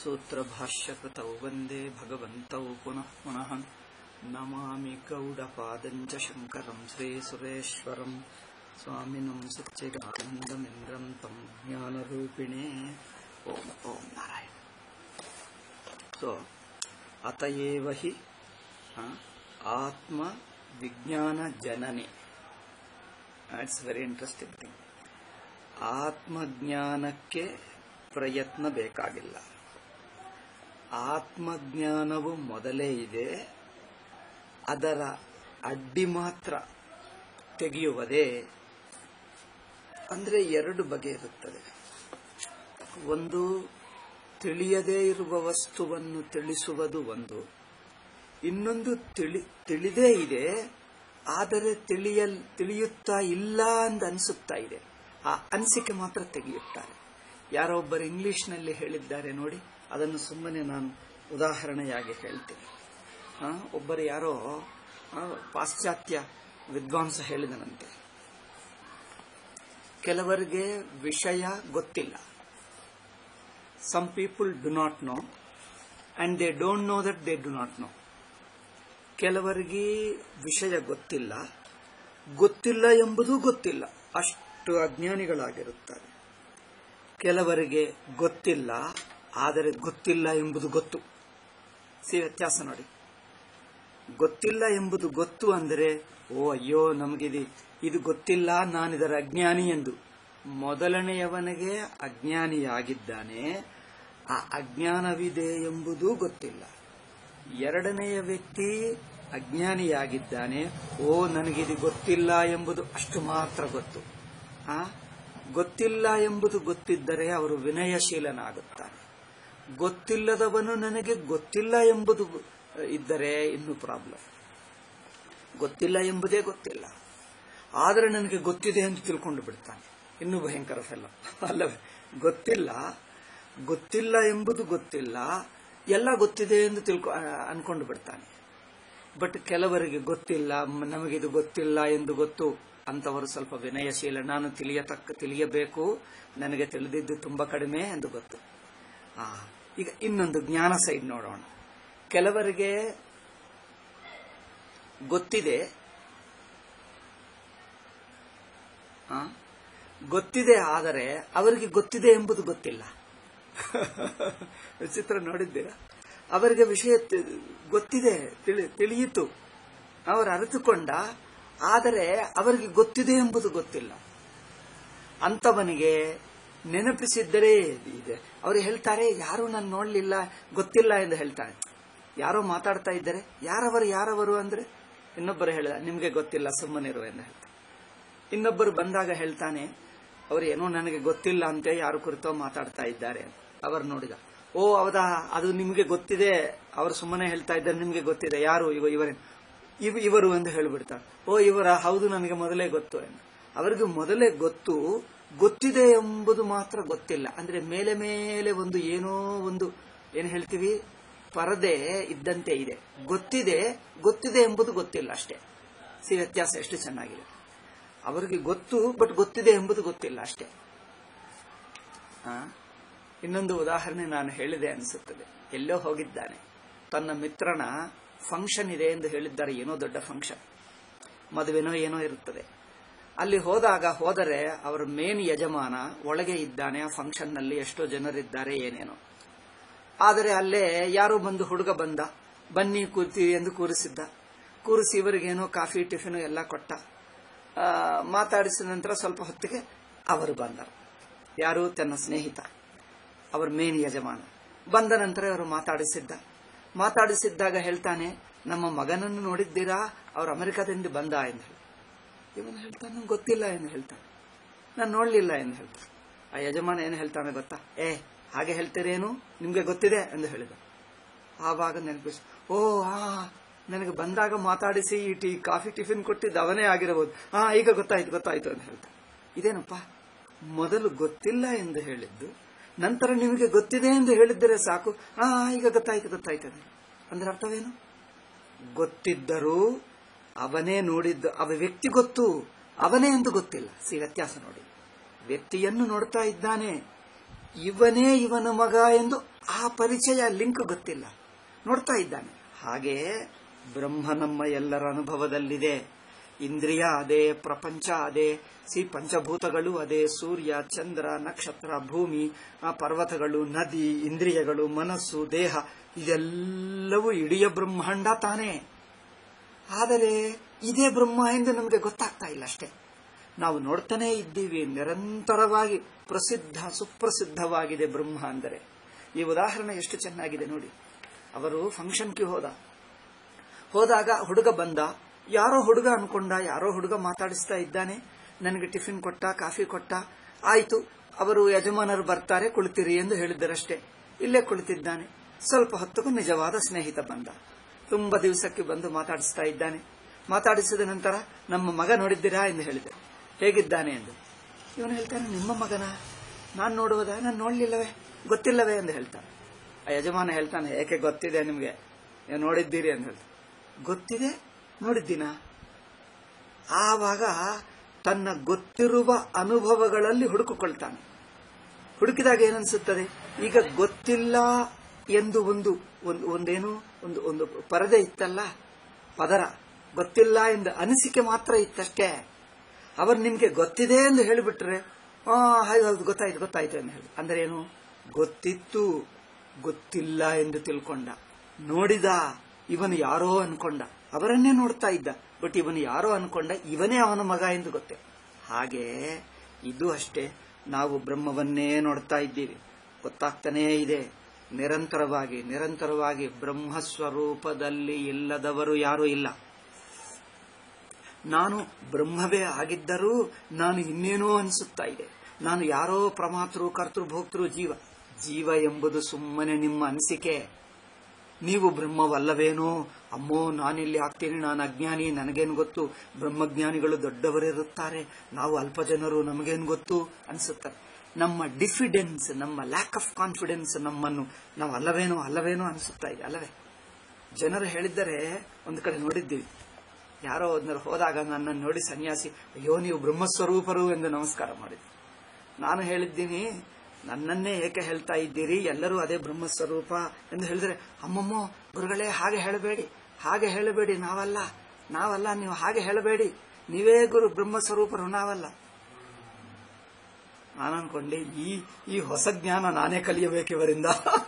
सूत्रभाष्यकृतौ वन्दे भगवन्तौ पुनः पुनः नमामि गौडपादञ्च शङ्करम् श्रीसुरेश्वरम् स्वामिनम् सच्चिदानन्दमिन्द्रम् तम् ज्ञानरूपिणे ओम् ओम् नारायण ಸೊ ಅತಯೇವ ಹಿ ಆ, ಆತ್ಮ ವಿಜ್ಞಾನ ಜನನಿ ಇಟ್ಸ್ ವೆರಿ ಇಂಟ್ರೆಸ್ಟಿಂಗ್ ಥಿಂಗ್ ಆತ್ಮಜ್ಞಾನಕ್ಕೆ ಪ್ರಯತ್ನ ಬೇಕಾಗಿಲ್ಲ ಆತ್ಮಜ್ಞಾನವು ಮೊದಲೇ ಇದೆ ಅದರ ಅಡ್ಡಿ ಮಾತ್ರ ತೆಗೆಯುವುದೇ ಅಂದ್ರೆ ಎರಡು ಬಗೆ ಇರುತ್ತದೆ ಒಂದು ತಿಳಿಯದೇ ಇರುವ ವಸ್ತುವನ್ನು ತಿಳಿಸುವುದು ಒಂದು ಇನ್ನೊಂದು ತಿಳಿ ತಿಳಿದೇ ಇದೆ ಆದರೆ ತಿಳಿಯಲ್ ತಿಳಿಯುತ್ತಾ ಇಲ್ಲ ಅಂತ ಅನಿಸುತ್ತಾ ಇದೆ ಆ ಅನಿಸಿಕೆ ಮಾತ್ರ ತೆಗೆಯುತ್ತಾರೆ ಯಾರೋ ಒಬ್ಬರು ಇಂಗ್ಲಿಷ್ನಲ್ಲಿ ಹೇಳಿದ್ದಾರೆ ನೋಡಿ ಅದನ್ನು ಸುಮ್ಮನೆ ನಾನು ಉದಾಹರಣೆಯಾಗಿ ಹೇಳ್ತೀನಿ ಆ, ಒಬ್ಬರು ಯಾರೋ ಆ, ಪಾಶ್ಚಾತ್ಯ ವಿದ್ವಾಂಸ ಹೇಳಿದನಂತೆ ಕೆಲವರಿಗೆ ವಿಷಯ ಗೊತ್ತಿಲ್ಲ some people do not know and they don't know that they do not know ಕೆಲವರಿಗೆ ವಿಷಯ ಗೊತ್ತಿಲ್ಲ ಗೊತ್ತಿಲ್ಲ ಎಂಬುದೂ ಗೊತ್ತಿಲ್ಲ ಅಷ್ಟು ಅಜ್ಞಾನಿಗಳಾಗಿರುತ್ತಾರೆ ಕೆಲವರಿಗೆ ಗೊತ್ತಿಲ್ಲ ಆದರೆ ಗೊತ್ತಿಲ್ಲ ಎಂಬುದು ಗೊತ್ತು ಸಿ ವ್ಯತ್ಯಾಸ ನೋಡಿ ಗೊತ್ತಿಲ್ಲ ಎಂಬುದು ಗೊತ್ತು ಅಂದರೆ ಓ ಅಯ್ಯೋ ನಮಗಿದು ಇದು ಗೊತ್ತಿಲ್ಲ ನಾನಿದರ ಅಜ್ಞಾನಿ ಎಂದು ಮೊದಲನೆಯವನಿಗೆ ಅಜ್ಞಾನಿಯಾಗಿದ್ದಾನೆ ಆ ಅಜ್ಞಾನವಿದೆ ಎಂಬುದೂ ಗೊತ್ತಿಲ್ಲ ಎರಡನೆಯ ವ್ಯಕ್ತಿ ಅಜ್ಞಾನಿಯಾಗಿದ್ದಾನೆ ಓ ನನಗಿದು ಗೊತ್ತಿಲ್ಲ ಎಂಬುದು ಅಷ್ಟು ಮಾತ್ರ ಗೊತ್ತು ಆ ಗೊತ್ತಿಲ್ಲ ಎಂಬುದು ಗೊತ್ತಿದ್ದರೆ ಅವರು ವಿನಯಶೀಲನಾಗುತ್ತಾನೆ ಗೊತ್ತಿಲ್ಲದವನು ನನಗೆ ಗೊತ್ತಿಲ್ಲ ಎಂಬುದು ಇದ್ದರೆ ಇನ್ನೂ ಪ್ರಾಬ್ಲಮ್ ಗೊತ್ತಿಲ್ಲ ಎಂಬುದೇ ಗೊತ್ತಿಲ್ಲ ಆದರೆ ನನಗೆ ಗೊತ್ತಿದೆ ಅಂತ ತಿಳ್ಕೊಂಡು ಬಿಡ್ತಾನೆ ಇನ್ನೂ ಭಯಂಕರ ಫೆಲ್ಲ ಅಲ್ಲವೇ ಗೊತ್ತಿಲ್ಲ ಗೊತ್ತಿಲ್ಲ ಎಂಬುದು ಗೊತ್ತಿಲ್ಲ ಎಲ್ಲ ಗೊತ್ತಿದೆ ಎಂದು ತಿಳ್ಕೊ ಅನ್ಕೊಂಡು ಬಿಡ್ತಾನೆ ಬಟ್ ಕೆಲವರಿಗೆ ಗೊತ್ತಿಲ್ಲ ಮ್- ನಮಗಿದು ಗೊತ್ತಿಲ್ಲ ಎಂದು ಗೊತ್ತು ಅಂತವರು ಸ್ವಲ್ಪ ವಿನಯಶೀಲ ನಾನು ತಿಳಿಯತಕ್ಕ ತಿಳಿಯಬೇಕು ನನಗೆ ತಿಳಿದಿದ್ದು ತುಂಬಾ ಕಡಿಮೆ ಎಂದು ಗೊತ್ತು ಆ, ಈಗ ಇನ್ನೊಂದು ಜ್ಞಾನ ಸೈಡ್ ನೋಡೋಣ ಕೆಲವರಿಗೆ ಗೊತ್ತಿದೆ ಆ, ಗೊತ್ತಿದೆ ಆದರೆ ಅವರಿಗೆ ಗೊತ್ತಿದೆ ಎಂಬುದು ಗೊತ್ತಿಲ್ಲ ಚಿತ್ರ ನೋಡಿದ್ದೀರಾ ಅವರಿಗೆ ವಿಷಯ ತಿ- ಗೊತ್ತಿದೆ ತಿಳಿ- ತಿಳಿಯಿತು ಅವರು ಅರಿತುಕೊಂಡ ಆದರೆ ಅವರಿಗೆ ಗೊತ್ತಿದೆ ಎಂಬುದು ಗೊತ್ತಿಲ್ಲ ಅಂತವನಿಗೆ ನೆನಪಿಸಿದ್ದರೆ ಇದೆ ಅವರು ಹೇಳ್ತಾರೆ ಯಾರು ನಾನು ನೋಡ್ಲಿಲ್ಲ ಗೊತ್ತಿಲ್ಲ ಎಂದು ಹೇಳ್ತಾನೆ ಯಾರೋ ಮಾತಾಡ್ತಾ ಇದ್ದಾರೆ ಯಾರವರು ಯಾರವರು ಅಂದ್ರೆ ಇನ್ನೊಬ್ಬರು ಹೇಳಿದ ನಿಮ್ಗೆ ಗೊತ್ತಿಲ್ಲ ಸುಮ್ಮನಿರು ಎಂದು ಹೇಳ್ತಾರೆ ಇನ್ನೊಬ್ಬರು ಬಂದಾಗ ಹೇಳ್ತಾನೆ ಅವರು ಏನೋ ನನಗೆ ಗೊತ್ತಿಲ್ಲ ಅಂತೆ ಯಾರು ಕುರಿತೋ ಮಾತಾಡ್ತಾ ಇದ್ದಾರೆ ಅಂತ. ಅವರು ನೋಡಿದ ಓ ಹೌದಾ ಅದು ನಿಮಗೆ ಗೊತ್ತಿದೆ ಅವರು ಸುಮ್ಮನೆ ಹೇಳ್ತಾ ಇದ್ದಾರೆ ನಿಮಗೆ ಗೊತ್ತಿದೆ ಯಾರು ಇವ ಇವರೇ ಇವ ಇವರು ಎಂದು ಹೇಳಿಬಿಡ್ತಾರೆ ಓ ಇವರ ಹೌದು ನನಗೆ ಮೊದಲೇ ಗೊತ್ತು ಎಂದು ಅವರಿಗೆ ಮೊದಲೇ ಗೊತ್ತು ಗೊತ್ತಿದೆ ಎಂಬುದು ಮಾತ್ರ ಗೊತ್ತಿಲ್ಲ ಅಂದ್ರೆ ಮೇಲೆ ಮೇಲೆ ಒಂದು ಏನೋ ಒಂದು ಏನ್ ಹೇಳ್ತೀವಿ ಪರದೆ ಇದ್ದಂತೆ ಇದೆ ಗೊತ್ತಿದೆ ಗೊತ್ತಿದೆ ಎಂಬುದು ಗೊತ್ತಿಲ್ಲ ಅಷ್ಟೇ ಸಿ ವ್ಯತ್ಯಾಸ ಎಷ್ಟು ಚೆನ್ನಾಗಿದೆ ಅವರಿಗೆ ಗೊತ್ತು ಬಟ್ ಗೊತ್ತಿದೆ ಎಂಬುದು ಗೊತ್ತಿಲ್ಲ ಅಷ್ಟೇ ಆ? ಇನ್ನೊಂದು ಉದಾಹರಣೆ ನಾನು ಹೇಳಿದೆ ಅನಿಸುತ್ತದೆ ಎಲ್ಲೋ ಹೋಗಿದ್ದಾನೆ ತನ್ನ ಮಿತ್ರನ ಫಂಕ್ಷನ್ ಇದೆ ಎಂದು ಹೇಳಿದ್ದಾರೆ ಏನೋ ದೊಡ್ಡ ಫಂಕ್ಷನ್ ಮದುವೆನೋ ಏನೋ ಇರುತ್ತದೆ ಅಲ್ಲಿ ಹೋದಾಗ ಹೋದರೆ ಅವರ ಮೇನ್ ಯಜಮಾನ ಒಳಗೆ ಇದ್ದಾನೆ ಆ ಫಂಕ್ಷನ್ ನಲ್ಲಿ ಎಷ್ಟೋ ಜನರಿದ್ದಾರೆ ಏನೇನೋ ಆದರೆ ಅಲ್ಲೇ ಯಾರೋ ಬಂದು ಹುಡುಗ ಬಂದ ಬನ್ನಿ ಕೂರ್ತೀವಿ ಎಂದು ಕೂರಿಸಿದ್ದ ಕೂರಿಸಿ ಇವರಿಗೇನೋ ಕಾಫಿ ಟಿಫಿನ್ ಎಲ್ಲ ಕೊಟ್ಟ ಆ, ಮಾತಾಡಿಸಿದ ನಂತರ ಸ್ವಲ್ಪ ಹೊತ್ತಿಗೆ ಅವರು ಬಂದರು ಯಾರು ತನ್ನ ಸ್ನೇಹಿತ ಅವರ ಮೇನ್ ಯಜಮಾನ ಬಂದ ನಂತರ ಅವರು ಮಾತಾಡಿಸಿದ್ದ ಮಾತಾಡಿಸಿದ್ದಾಗ ಹೇಳ್ತಾನೆ ನಮ್ಮ ಮಗನನ್ನು ನೋಡಿದ್ದೀರಾ ಅವರು ಅಮೆರಿಕದಿಂದ ಬಂದ ಎಂದು ಹೇಳಿ ಇವನು ಹೇಳ್ತಾನೆ ನಂಗೆ ಗೊತ್ತಿಲ್ಲ ಎಂದು ಹೇಳ್ತಾನೆ ನಾನು ನೋಡ್ಲಿಲ್ಲ ಎಂದು ಹೇಳ್ತಾನೆ ಆ ಯಜಮಾನ ಏನು ಹೇಳ್ತಾನೆ ಗೊತ್ತಾ ಏ ಹಾಗೆ ಹೇಳ್ತೀರೇನು ನಿಮ್ಗೆ ಗೊತ್ತಿದೆ ಎಂದು ಹೇಳಿದ ಆವಾಗ ನೆನಪಿಸ್ ಓ ಆ ನನಗೆ ಬಂದಾಗ ಮಾತಾಡಿಸಿ ಈ ಟೀ ಕಾಫಿ ಟಿಫಿನ್ ಕೊಟ್ಟಿದ್ದು ಅವನೇ ಆಗಿರಬಹುದು ಹಾ ಈಗ ಗೊತ್ತಾಯ್ತು ಗೊತ್ತಾಯ್ತು ಅಂತ ಹೇಳ್ತಾನೆ ಇದೇನಪ್ಪ ಮೊದಲು ಗೊತ್ತಿಲ್ಲ ಎಂದು ಹೇಳಿದ್ದು ನಂತರ ನಿಮಗೆ ಗೊತ್ತಿದೆ ಎಂದು ಹೇಳಿದ್ದರೆ ಸಾಕು ಹಾ ಈಗ ಗೊತ್ತಾಯ್ತು ಗೊತ್ತಾಯ್ತು ಅಂತ ಅಂದ್ರೆ ಅರ್ಥವೇನು ಗೊತ್ತಿದ್ದರೂ ಅವನೇ ನೋಡಿದ್ದು ಅವ ವ್ಯಕ್ತಿ ಗೊತ್ತು ಅವನೇ ಎಂದು ಗೊತ್ತಿಲ್ಲ ಸಿ ವ್ಯತ್ಯಾಸ ನೋಡಿ ವ್ಯಕ್ತಿಯನ್ನು ನೋಡ್ತಾ ಇದ್ದಾನೆ ಇವನೇ ಇವನ ಮಗ ಎಂದು ಆ ಪರಿಚಯ ಲಿಂಕ್ ಗೊತ್ತಿಲ್ಲ ನೋಡ್ತಾ ಇದ್ದಾನೆ ಹಾಗೆ ಬ್ರಹ್ಮ ನಮ್ಮ ಎಲ್ಲರ ಅನುಭವದಲ್ಲಿದೆ ಇಂದ್ರಿಯ ಅದೇ ಪ್ರಪಂಚ ಅದೇ ಸಿ ಪಂಚಭೂತಗಳು ಅದೇ ಸೂರ್ಯ ಚಂದ್ರ ನಕ್ಷತ್ರ ಭೂಮಿ ಆ ಪರ್ವತಗಳು ನದಿ ಇಂದ್ರಿಯಗಳು ಮನಸ್ಸು ದೇಹ ಇದೆಲ್ಲವೂ ಇಡೀ ಬ್ರಹ್ಮಾಂಡ ತಾನೇ ಆದರೆ ಇದೇ ಬ್ರಹ್ಮ ಎಂದು ನಮಗೆ ಗೊತ್ತಾಗ್ತಾ ಇಲ್ಲ ಅಷ್ಟೇ ನಾವು ನೋಡ್ತಾನೇ ಇದ್ದೀವಿ ನಿರಂತರವಾಗಿ ಪ್ರಸಿದ್ಧ ಸುಪ್ರಸಿದ್ಧವಾಗಿದೆ ಬ್ರಹ್ಮ ಅಂದರೆ ಈ ಉದಾಹರಣೆ ಎಷ್ಟು ಚೆನ್ನಾಗಿದೆ ನೋಡಿ ಅವರು ಫಂಕ್ಷನ್ಗೆ ಹೋದ ಹೋದಾಗ ಹುಡುಗ ಬಂದ ಯಾರೋ ಹುಡುಗ ಅನ್ಕೊಂಡ ಯಾರೋ ಹುಡುಗ ಮಾತಾಡಿಸ್ತಾ ಇದ್ದಾನೆ ನನಗೆ ಟಿಫಿನ್ ಕೊಟ್ಟ ಕಾಫಿ ಕೊಟ್ಟ ಆಯ್ತು ಅವರು ಯಜಮಾನರು ಬರ್ತಾರೆ ಕುಳಿತಿರಿ ಎಂದು ಹೇಳಿದ್ದರಷ್ಟೇ ಇಲ್ಲೇ ಕುಳಿತಿದ್ದಾನೆ ಸ್ವಲ್ಪ ಹೊತ್ತಿಗೂ ನಿಜವಾದ ಸ್ನೇಹಿತ ಬಂದ ತುಂಬಾ ದಿವಸಕ್ಕೆ ಬಂದು ಮಾತಾಡಿಸ್ತಾ ಇದ್ದಾನೆ ಮಾತಾಡಿಸಿದ ನಂತರ ನಮ್ಮ ಮಗ ನೋಡಿದ್ದೀರಾ ಎಂದು ಹೇಳಿದೆ ಹೇಗಿದ್ದಾನೆ ಎಂದು ಇವನು ಹೇಳ್ತಾನೆ ನಿಮ್ಮ ಮಗನ ನಾನು ನೋಡುವುದ ನಾನು ನೋಡ್ಲಿಲ್ಲವೇ ಗೊತ್ತಿಲ್ಲವೇ ಎಂದು ಹೇಳ್ತಾನೆ ಆ ಯಜಮಾನ ಹೇಳ್ತಾನೆ ಏಕೆ ಗೊತ್ತಿದೆ ನಿಮ್ಗೆ ನೀವು ನೋಡಿದ್ದೀರಿ ಅಂತ ಹೇಳ್ತಾನೆ ಗೊತ್ತಿದೆ ನೋಡಿದ್ದೀನ ಆವಾಗ ತನ್ನ ಗೊತ್ತಿರುವ ಅನುಭವಗಳಲ್ಲಿ ಹುಡುಕಿಕೊಳ್ತಾನೆ ಹುಡುಕಿದಾಗ ಏನನ್ಸುತ್ತದೆ ಈಗ ಗೊತ್ತಿಲ್ಲ ಎಂದು ಒಂದು ಒಂದು ಒಂದೇನು ಒಂದು ಒಂದು ಪರದೆ ಇತ್ತಲ್ಲ ಪದರ ಗೊತ್ತಿಲ್ಲ ಎಂದು ಅನಿಸಿಕೆ ಮಾತ್ರ ಇತ್ತಷ್ಟೇ ಅವರು ನಿಮ್ಗೆ ಗೊತ್ತಿದೆ ಎಂದು ಹೇಳಿಬಿಟ್ರೆ ಆ ಹಾಗೆ ಹೌದು ಗೊತ್ತಾಯ್ತು ಗೊತ್ತಾಯ್ತು ಎಂದು ಹೇಳಿ ಅಂದ್ರೆ ಏನು ಗೊತ್ತಿತ್ತು ಗೊತ್ತಿಲ್ಲ ಎಂದು ತಿಳ್ಕೊಂಡ ನೋಡಿದ ಇವನು ಯಾರೋ ಅನ್ಕೊಂಡ ಅವರನ್ನೇ ನೋಡ್ತಾ ಇದ್ದ ಬಟ್ ಇವನು ಯಾರೋ ಅನ್ಕೊಂಡ ಇವನೇ ಅವನ ಮಗ ಎಂದು ಗೊತ್ತೇ ಹಾಗೆ ಇದು ಅಷ್ಟೇ ನಾವು ಬ್ರಹ್ಮವನ್ನೇ ನೋಡ್ತಾ ಇದ್ದೀವಿ ಗೊತ್ತಾಗ್ತಾನೇ ಇದೆ ನಿರಂತರವಾಗಿ ನಿರಂತರವಾಗಿ ಬ್ರಹ್ಮ ಸ್ವರೂಪದಲ್ಲಿ ಇಲ್ಲದವರು ಯಾರೂ ಇಲ್ಲ ನಾನು ಬ್ರಹ್ಮವೇ ಆಗಿದ್ದರೂ ನಾನು ಇನ್ನೇನೋ ಅನಿಸುತ್ತಾ ಇದೆ ನಾನು ಯಾರೋ ಪ್ರಮಾತೃ ಕರ್ತೃ ಭೋಕ್ತೃ ಜೀವ ಜೀವ ಎಂಬುದು ಸುಮ್ಮನೆ ನಿಮ್ಮ ಅನಿಸಿಕೆ ನೀವು ಬ್ರಹ್ಮವಲ್ಲವೇನೋ ಅಮ್ಮೋ ನಾನಿಲ್ಲಿ ಆಗ್ತೀನಿ ನಾನು ಅಜ್ಞಾನಿ ನನಗೇನು ಗೊತ್ತು ಬ್ರಹ್ಮಜ್ಞಾನಿಗಳು ದೊಡ್ಡವರಿರುತ್ತಾರೆ ನಾವು ಅಲ್ಪ ಜನರು ನಮಗೇನು ಗೊತ್ತು ಅನಿಸುತ್ತಾರೆ ನಮ್ಮ ಡಿಫಿಡೆನ್ಸ್ ನಮ್ಮ ಲ್ಯಾಕ್ ಆಫ್ ಕಾನ್ಫಿಡೆನ್ಸ್ ನಮ್ಮನ್ನು ನಾವು ಅಲ್ಲವೇನೋ ಅಲ್ಲವೇನೋ ಅನಿಸುತ್ತಾ ಇದೆ ಅಲ್ಲವೇ ಜನರು ಹೇಳಿದ್ದರೆ ಒಂದು ಕಡೆ ನೋಡಿದ್ದೀವಿ ಯಾರೋ ಒಂದರು ಹೋದಾಗ ನನ್ನನ್ನು ನೋಡಿ ಸನ್ಯಾಸಿ ಅಯ್ಯೋ ನೀವು ಬ್ರಹ್ಮಸ್ವರೂಪರು ಎಂದು ನಮಸ್ಕಾರ ಮಾಡಿದ್ರು ನಾನು ಹೇಳಿದ್ದೀನಿ ನನ್ನನ್ನೇ ಏಕೆ ಹೇಳ್ತಾ ಇದ್ದೀರಿ ಎಲ್ಲರೂ ಅದೇ ಬ್ರಹ್ಮಸ್ವರೂಪ ಎಂದು ಹೇಳಿದ್ರೆ ಅಮ್ಮಮ್ಮೋ ಗುರುಗಳೇ ಹಾಗೆ ಹೇಳಬೇಡಿ ಹಾಗೆ ಹೇಳಬೇಡಿ ನಾವಲ್ಲ ನಾವಲ್ಲ ನೀವು ಹಾಗೆ ಹೇಳಬೇಡಿ ನೀವೇ ಗುರು ಬ್ರಹ್ಮಸ್ವರೂಪರು ನಾವಲ್ಲ ನಾನು ಅನ್ಕೊಂಡೆ ಈ ಈ ಹೊಸ ಜ್ಞಾನ ನಾನೇ ಕಲಿಯಬೇಕು ಇವರಿಂದ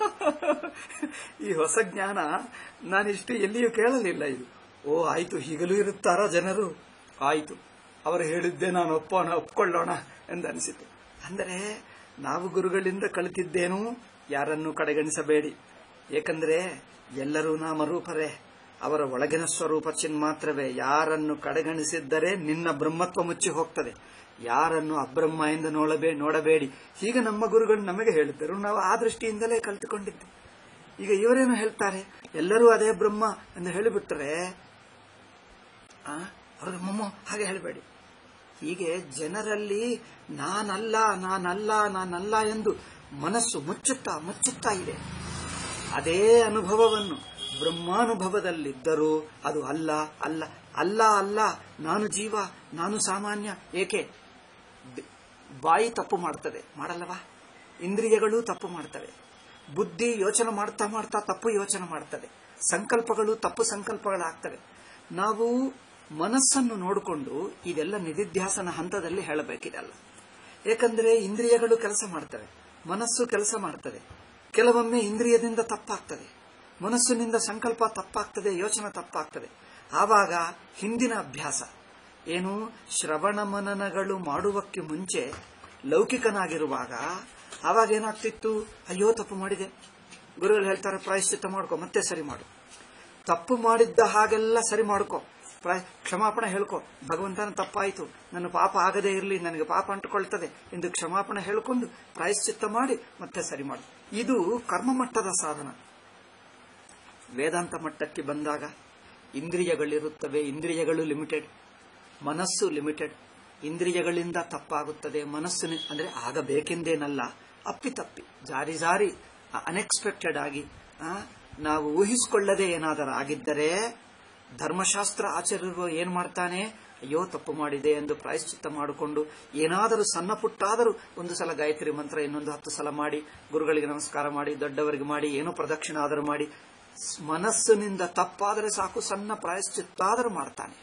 ಈ ಹೊಸ ಜ್ಞಾನ ನಾನಿಷ್ಟು ಎಲ್ಲಿಯೂ ಕೇಳಲಿಲ್ಲ ಇದು ಓ ಆಯ್ತು ಹೀಗಲೂ ಇರುತ್ತಾರ ಜನರು ಆಯ್ತು ಅವರು ಹೇಳಿದ್ದೆ ನಾನು ಒಪ್ಪೋಣ ಒಪ್ಕೊಳ್ಳೋಣ ಎಂದು ಅನಿಸಿತು ಅಂದರೆ ನಾವು ಗುರುಗಳಿಂದ ಕಲಿತಿದ್ದೇನು ಯಾರನ್ನು ಕಡೆಗಣಿಸಬೇಡಿ ಏಕೆಂದರೆ ಎಲ್ಲರೂ ನಾಮರೂಪರೇ ಅವರ ಒಳಗಿನ ಸ್ವರೂಪ ಚಿನ್ಮಾತ್ರವೇ ಯಾರನ್ನು ಕಡೆಗಣಿಸಿದ್ದರೆ ನಿನ್ನ ಬ್ರಹ್ಮತ್ವ ಮುಚ್ಚಿ ಹೋಗ್ತದೆ ಯಾರನ್ನು ಅಬ್ರಹ್ಮ ಎಂದು ನೋಡಬೇ ನೋಡಬೇಡಿ ಹೀಗೆ ನಮ್ಮ ಗುರುಗಳು ನಮಗೆ ಹೇಳಿದ್ದರು ನಾವು ಆ ದೃಷ್ಟಿಯಿಂದಲೇ ಕಲಿತುಕೊಂಡಿದ್ದು ಈಗ ಇವರೇನು ಹೇಳ್ತಾರೆ ಎಲ್ಲರೂ ಅದೇ ಬ್ರಹ್ಮ ಎಂದು ಹೇಳಿಬಿಟ್ರೆ ಆ ಅವ್ರಿಗೆ ಮೊಮ್ಮೋ ಹಾಗೆ ಹೇಳಬೇಡಿ ಹೀಗೆ ಜನರಲ್ಲಿ ನಾನಲ್ಲ ನಾನಲ್ಲ ನಾನಲ್ಲ ಎಂದು ಮನಸ್ಸು ಮುಚ್ಚುತ್ತಾ ಮುಚ್ಚುತ್ತಾ ಇದೆ ಅದೇ ಅನುಭವವನ್ನು ಬ್ರಹ್ಮಾನುಭವದಲ್ಲಿದ್ದರೂ ಅದು ಅಲ್ಲ ಅಲ್ಲ ಅಲ್ಲ ಅಲ್ಲ ನಾನು ಜೀವ ನಾನು ಸಾಮಾನ್ಯ ಏಕೆ ದ್- ಬಾಯಿ ತಪ್ಪು ಮಾಡ್ತದೆ ಮಾಡಲ್ಲವಾ ಇಂದ್ರಿಯಗಳು ತಪ್ಪು ಮಾಡ್ತವೆ ಬುದ್ಧಿ ಯೋಚನೆ ಮಾಡ್ತಾ ಮಾಡ್ತಾ ತಪ್ಪು ಯೋಚನೆ ಮಾಡ್ತದೆ ಸಂಕಲ್ಪಗಳು ತಪ್ಪು ಸಂಕಲ್ಪಗಳಾಗ್ತವೆ ನಾವು ಮನಸ್ಸನ್ನು ನೋಡಿಕೊಂಡು ಇದೆಲ್ಲ ನಿಧಿಧ್ಯಾಸನ ಹಂತದಲ್ಲಿ ಹೇಳಬೇಕಿದಲ್ಲ ಏಕೆಂದರೆ ಇಂದ್ರಿಯಗಳು ಕೆಲಸ ಮಾಡ್ತವೆ ಮನಸ್ಸು ಕೆಲಸ ಮಾಡ್ತದೆ ಕೆಲವೊಮ್ಮೆ ಇಂದ್ರಿಯದಿಂದ ತಪ್ಪಾಗ್ತದೆ ಮನಸ್ಸಿನಿಂದ ಸಂಕಲ್ಪ ತಪ್ಪಾಗ್ತದೆ ಯೋಚನೆ ತಪ್ಪಾಗ್ತದೆ ಆವಾಗ ಹಿಂದಿನ ಅಭ್ಯಾಸ ಏನು ಶ್ರವಣ ಮನನಗಳು ಮಾಡುವಕ್ಕೆ ಮುಂಚೆ ಲೌಕಿಕನಾಗಿರುವಾಗ ಆವಾಗ ಏನಾಗ್ತಿತ್ತು ಅಯ್ಯೋ ತಪ್ಪು ಮಾಡಿದೆ ಗುರುಗಳು ಹೇಳ್ತಾರೆ ಪ್ರಾಯಶ್ಚಿತ್ತ ಮಾಡ್ಕೊ ಮತ್ತೆ ಸರಿ ಮಾಡು ತಪ್ಪು ಮಾಡಿದ್ದ ಹಾಗೆಲ್ಲ ಸರಿ ಮಾಡ್ಕೊ ಪ್ರಾಯ- ಕ್ಷಮಾಪಣೆ ಹೇಳ್ಕೊ ಭಗವಂತನ ತಪ್ಪಾಯಿತು ನನ್ನ ಪಾಪ ಆಗದೇ ಇರಲಿ ನನಗೆ ಪಾಪ ಅಂಟುಕೊಳ್ತದೆ ಎಂದು ಕ್ಷಮಾಪಣೆ ಹೇಳ್ಕೊಂಡು ಪ್ರಾಯಶ್ಚಿತ್ತ ಮಾಡಿ ಮತ್ತೆ ಸರಿ ಮಾಡು ಇದು ಕರ್ಮ ಮಟ್ಟದ ಸಾಧನ ವೇದಾಂತ ಮಟ್ಟಕ್ಕೆ ಬಂದಾಗ ಇಂದ್ರಿಯಗಳಿರುತ್ತವೆ ಇಂದ್ರಿಯಗಳು ಲಿಮಿಟೆಡ್ ಮನಸ್ಸು ಲಿಮಿಟೆಡ್ ಇಂದ್ರಿಯಗಳಿಂದ ತಪ್ಪಾಗುತ್ತದೆ ಮನಸ್ಸಿನ ಅಂದ್ರೆ ಆಗಬೇಕೆಂದೇನಲ್ಲ ಅಪ್ಪಿತಪ್ಪಿ ಜಾರಿ ಜಾರಿ ಅನ್ಎಕ್ಸ್ಪೆಕ್ಟೆಡ್ ಆಗಿ ಆ, ನಾವು ಊಹಿಸಿಕೊಳ್ಳದೆ ಏನಾದರೂ ಆಗಿದ್ದರೆ ಧರ್ಮಶಾಸ್ತ್ರ ಆಚಾರ್ಯರು ಏನ್ ಮಾಡ್ತಾನೆ ಅಯ್ಯೋ ತಪ್ಪು ಮಾಡಿದೆ ಎಂದು ಪ್ರಾಯಶ್ಚಿತ್ತ ಮಾಡಿಕೊಂಡು ಏನಾದರೂ ಸಣ್ಣ ಪುಟ್ಟಾದರೂ ಒಂದು ಸಲ ಗಾಯತ್ರಿ ಮಂತ್ರ ಇನ್ನೊಂದು ಹತ್ತು ಸಲ ಮಾಡಿ ಗುರುಗಳಿಗೆ ನಮಸ್ಕಾರ ಮಾಡಿ ದೊಡ್ಡವರಿಗೆ ಮಾಡಿ ಏನೋ ಪ್ರದಕ್ಷಿಣ ಆದರೂ ಮಾಡಿ ಸ್- ಮನಸ್ಸಿನಿಂದ ತಪ್ಪಾದರೆ ಸಾಕು ಸಣ್ಣ ಪ್ರಾಯಶ್ಚಿತ್ತಾದರೂ ಮಾಡ್ತಾನೆ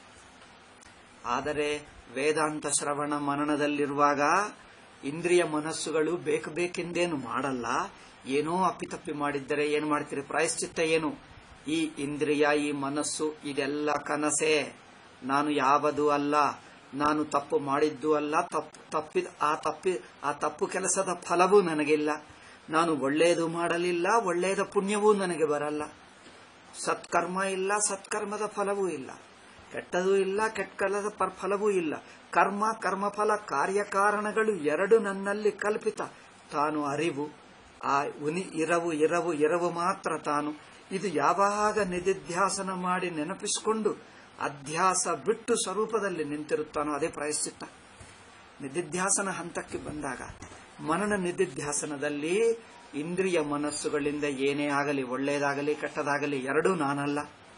ಆದರೆ ವೇದಾಂತ ಶ್ರವಣ ಮನನದಲ್ಲಿರುವಾಗ ಇಂದ್ರಿಯ ಮನಸ್ಸುಗಳು ಬೇಕು ಬೇಕೆಂದೇನು ಮಾಡಲ್ಲ ಏನೋ ಅಪ್ಪಿತಪ್ಪಿ ಮಾಡಿದ್ದರೆ ಏನು ಮಾಡ್ತೀರಿ ಪ್ರಾಯಶ್ಚಿತ್ತ ಏನು ಈ ಇಂದ್ರಿಯ ಈ ಮನಸ್ಸು ಇದೆಲ್ಲ ಕನಸೇ ನಾನು ಯಾವುದು ಅಲ್ಲ ನಾನು ತಪ್ಪು ಮಾಡಿದ್ದು ಅಲ್ಲ ತಪ್ಪು ತಪ್ಪಿದ ಆ ತಪ್ಪಿ ಆ ತಪ್ಪು ಕೆಲಸದ ಫಲವೂ ನನಗಿಲ್ಲ ನಾನು ಒಳ್ಳೆಯದು ಮಾಡಲಿಲ್ಲ ಒಳ್ಳೆಯದ ಪುಣ್ಯವೂ ನನಗೆ ಬರಲ್ಲ ಸತ್ಕರ್ಮ ಇಲ್ಲ ಸತ್ಕರ್ಮದ ಫಲವೂ ಇಲ್ಲ ಕೆಟ್ಟದೂ ಇಲ್ಲ ಕೆಟ್ಟ ಕಲದ ಪರ್- ಫಲವೂ ಇಲ್ಲ ಕರ್ಮ ಕರ್ಮಫಲ ಕಾರ್ಯಕಾರಣಗಳು ಎರಡು ನನ್ನಲ್ಲಿ ಕಲ್ಪಿತ ತಾನು ಅರಿವು ಆ ಉನಿ ಇರವು ಇರವು ಇರವು ಮಾತ್ರ ತಾನು ಇದು ಯಾವಾಗ ನಿಧಿಧ್ಯಾಸನ ಮಾಡಿ ನೆನಪಿಸಿಕೊಂಡು ಅಧ್ಯಾಸ ಬಿಟ್ಟು ಸ್ವರೂಪದಲ್ಲಿ ನಿಂತಿರುತ್ತಾನೋ ಅದೇ ಪ್ರಾಯಶ್ಚಿತ್ತ ನಿಧಿಧ್ಯಾಸನ ಹಂತಕ್ಕೆ ಬಂದಾಗ ಮನನ ನಿಧಿಧ್ಯಾಸನದಲ್ಲಿ ಇಂದ್ರಿಯ ಮನಸ್ಸುಗಳಿಂದ ಏನೇ ಆಗಲಿ ಒಳ್ಳೆಯದಾಗಲಿ ಕೆಟ್ಟದಾಗಲಿ ಎರಡೂ ನಾನಲ್ಲ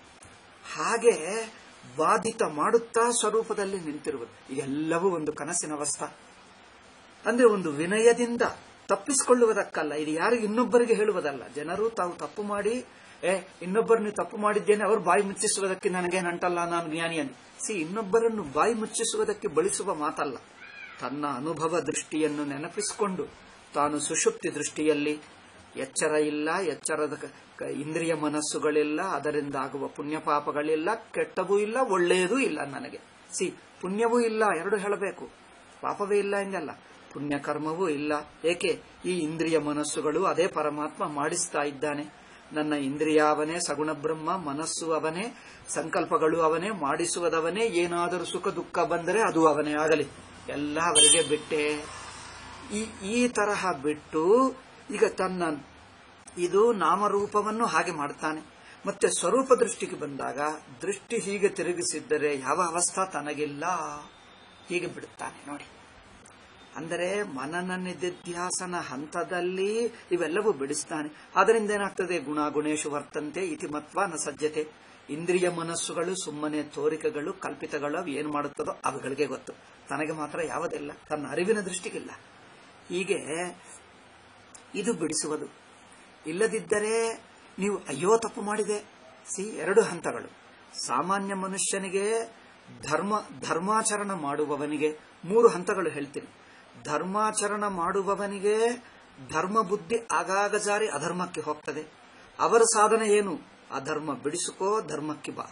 ಹಾಗೆ ಬಾಧಿತ ಮಾಡುತ್ತಾ ಸ್ವರೂಪದಲ್ಲಿ ನಿಂತಿರುವುದು ಇದೆಲ್ಲವೂ ಒಂದು ಕನಸಿನ ಅವಸ್ಥಾ ಅಂದ್ರೆ ಒಂದು ವಿನಯದಿಂದ ತಪ್ಪಿಸಿಕೊಳ್ಳುವುದಕ್ಕಲ್ಲ ಇದು ಯಾರಿಗೆ ಇನ್ನೊಬ್ಬರಿಗೆ ಹೇಳುವುದಲ್ಲ ಜನರು ತಾವು ತಪ್ಪು ಮಾಡಿ ಏ ಇನ್ನೊಬ್ಬರು ನೀವು ತಪ್ಪು ಮಾಡಿದ್ದೇನೆ ಅವರು ಬಾಯಿ ಮುಚ್ಚಿಸುವುದಕ್ಕೆ ನನಗೆ ನಂಟಲ್ಲ ನಾನು ಜ್ಞಾನಿ ಅಂತ ಸಿ ಇನ್ನೊಬ್ಬರನ್ನು ಬಾಯಿ ಮುಚ್ಚಿಸುವುದಕ್ಕೆ ಬಳಸುವ ಮಾತಲ್ಲ ತನ್ನ ಅನುಭವ ದೃಷ್ಟಿಯನ್ನು ನೆನಪಿಸಿಕೊಂಡು ತಾನು ಸುಷುಪ್ತಿ ದೃಷ್ಟಿಯಲ್ಲಿ ಎಚ್ಚರ ಇಲ್ಲ ಎಚ್ಚರದ ಕ- ಕ- ಇಂದ್ರಿಯ ಮನಸ್ಸುಗಳಿಲ್ಲ ಅದರಿಂದ ಆಗುವ ಪುಣ್ಯ ಪಾಪಗಳಿಲ್ಲ ಕೆಟ್ಟವೂ ಇಲ್ಲ ಒಳ್ಳೆಯದೂ ಇಲ್ಲ ನನಗೆ ಸಿ ಪುಣ್ಯವೂ ಇಲ್ಲ ಎರಡು ಹೇಳಬೇಕು ಪಾಪವೇ ಇಲ್ಲ ಎಂದಲ್ಲ ಪುಣ್ಯ ಕರ್ಮವೂ ಇಲ್ಲ ಏಕೆ ಈ ಇಂದ್ರಿಯ ಮನಸ್ಸುಗಳು ಅದೇ ಪರಮಾತ್ಮ ಮಾಡಿಸ್ತಾ ಇದ್ದಾನೆ ನನ್ನ ಇಂದ್ರಿಯ ಅವನೇ ಸಗುಣ ಬ್ರಹ್ಮ ಮನಸ್ಸು ಅವನೇ ಸಂಕಲ್ಪಗಳು ಅವನೇ ಮಾಡಿಸುವುದವನೇ ಏನಾದರೂ ಸುಖ ದುಃಖ ಬಂದರೆ ಅದು ಅವನೇ ಆಗಲಿ ಎಲ್ಲ ಅವರಿಗೆ ಬಿಟ್ಟೆ ಈ ಈ ತರಹ ಬಿಟ್ಟು ಈಗ ತನ್ನ ಇದು ನಾಮರೂಪವನ್ನು ಹಾಗೆ ಮಾಡ್ತಾನೆ ಮತ್ತೆ ಸ್ವರೂಪ ದೃಷ್ಟಿಗೆ ಬಂದಾಗ ದೃಷ್ಟಿ ಹೀಗೆ ತಿರುಗಿಸಿದ್ದರೆ ಯಾವ ಅವಸ್ಥಾ ತನಗಿಲ್ಲ ಹೀಗೆ ಬಿಡುತ್ತಾನೆ ನೋಡಿ ಅಂದರೆ ಮನನ ನಿಧಿಧ್ಯಾಸನ ಹಂತದಲ್ಲಿ ಇವೆಲ್ಲವೂ ಬಿಡಿಸ್ತಾನೆ ಅದರಿಂದ ಏನಾಗ್ತದೆ ಗುಣ ಗುಣೇಶು ವರ್ತಂತೆ ಇತಿಮತ್ವ ನ ಸಜ್ಜತೆ ಇಂದ್ರಿಯ ಮನಸ್ಸುಗಳು ಸುಮ್ಮನೆ ತೋರಿಕೆಗಳು ಕಲ್ಪಿತಗಳು ಅವು ಏನು ಮಾಡುತ್ತದೋ ಅವುಗಳಿಗೆ ಗೊತ್ತು ತನಗೆ ಮಾತ್ರ ಯಾವುದಿಲ್ಲ ತನ್ನ ಅರಿವಿನ ದೃಷ್ಟಿಗಿಲ್ಲ ಹೀಗೆ ಇದು ಬಿಡಿಸುವುದು ಇಲ್ಲದಿದ್ದರೆ ನೀವು ಅಯ್ಯೋ ತಪ್ಪು ಮಾಡಿದೆ ಸಿ ಎರಡು ಹಂತಗಳು ಸಾಮಾನ್ಯ ಮನುಷ್ಯನಿಗೆ ಧರ್ಮ ಧರ್ಮಾಚರಣ ಮಾಡುವವನಿಗೆ ಮೂರು ಹಂತಗಳು ಹೇಳ್ತೀನಿ ಧರ್ಮಾಚರಣ ಮಾಡುವವನಿಗೆ ಧರ್ಮ ಬುದ್ಧಿ ಆಗಾಗ ಜಾರಿ ಅಧರ್ಮಕ್ಕೆ ಹೋಗ್ತದೆ ಅವರ ಸಾಧನೆ ಏನು ಅಧರ್ಮ ಬಿಡಿಸಿಕೋ ಧರ್ಮಕ್ಕೆ ಬಾ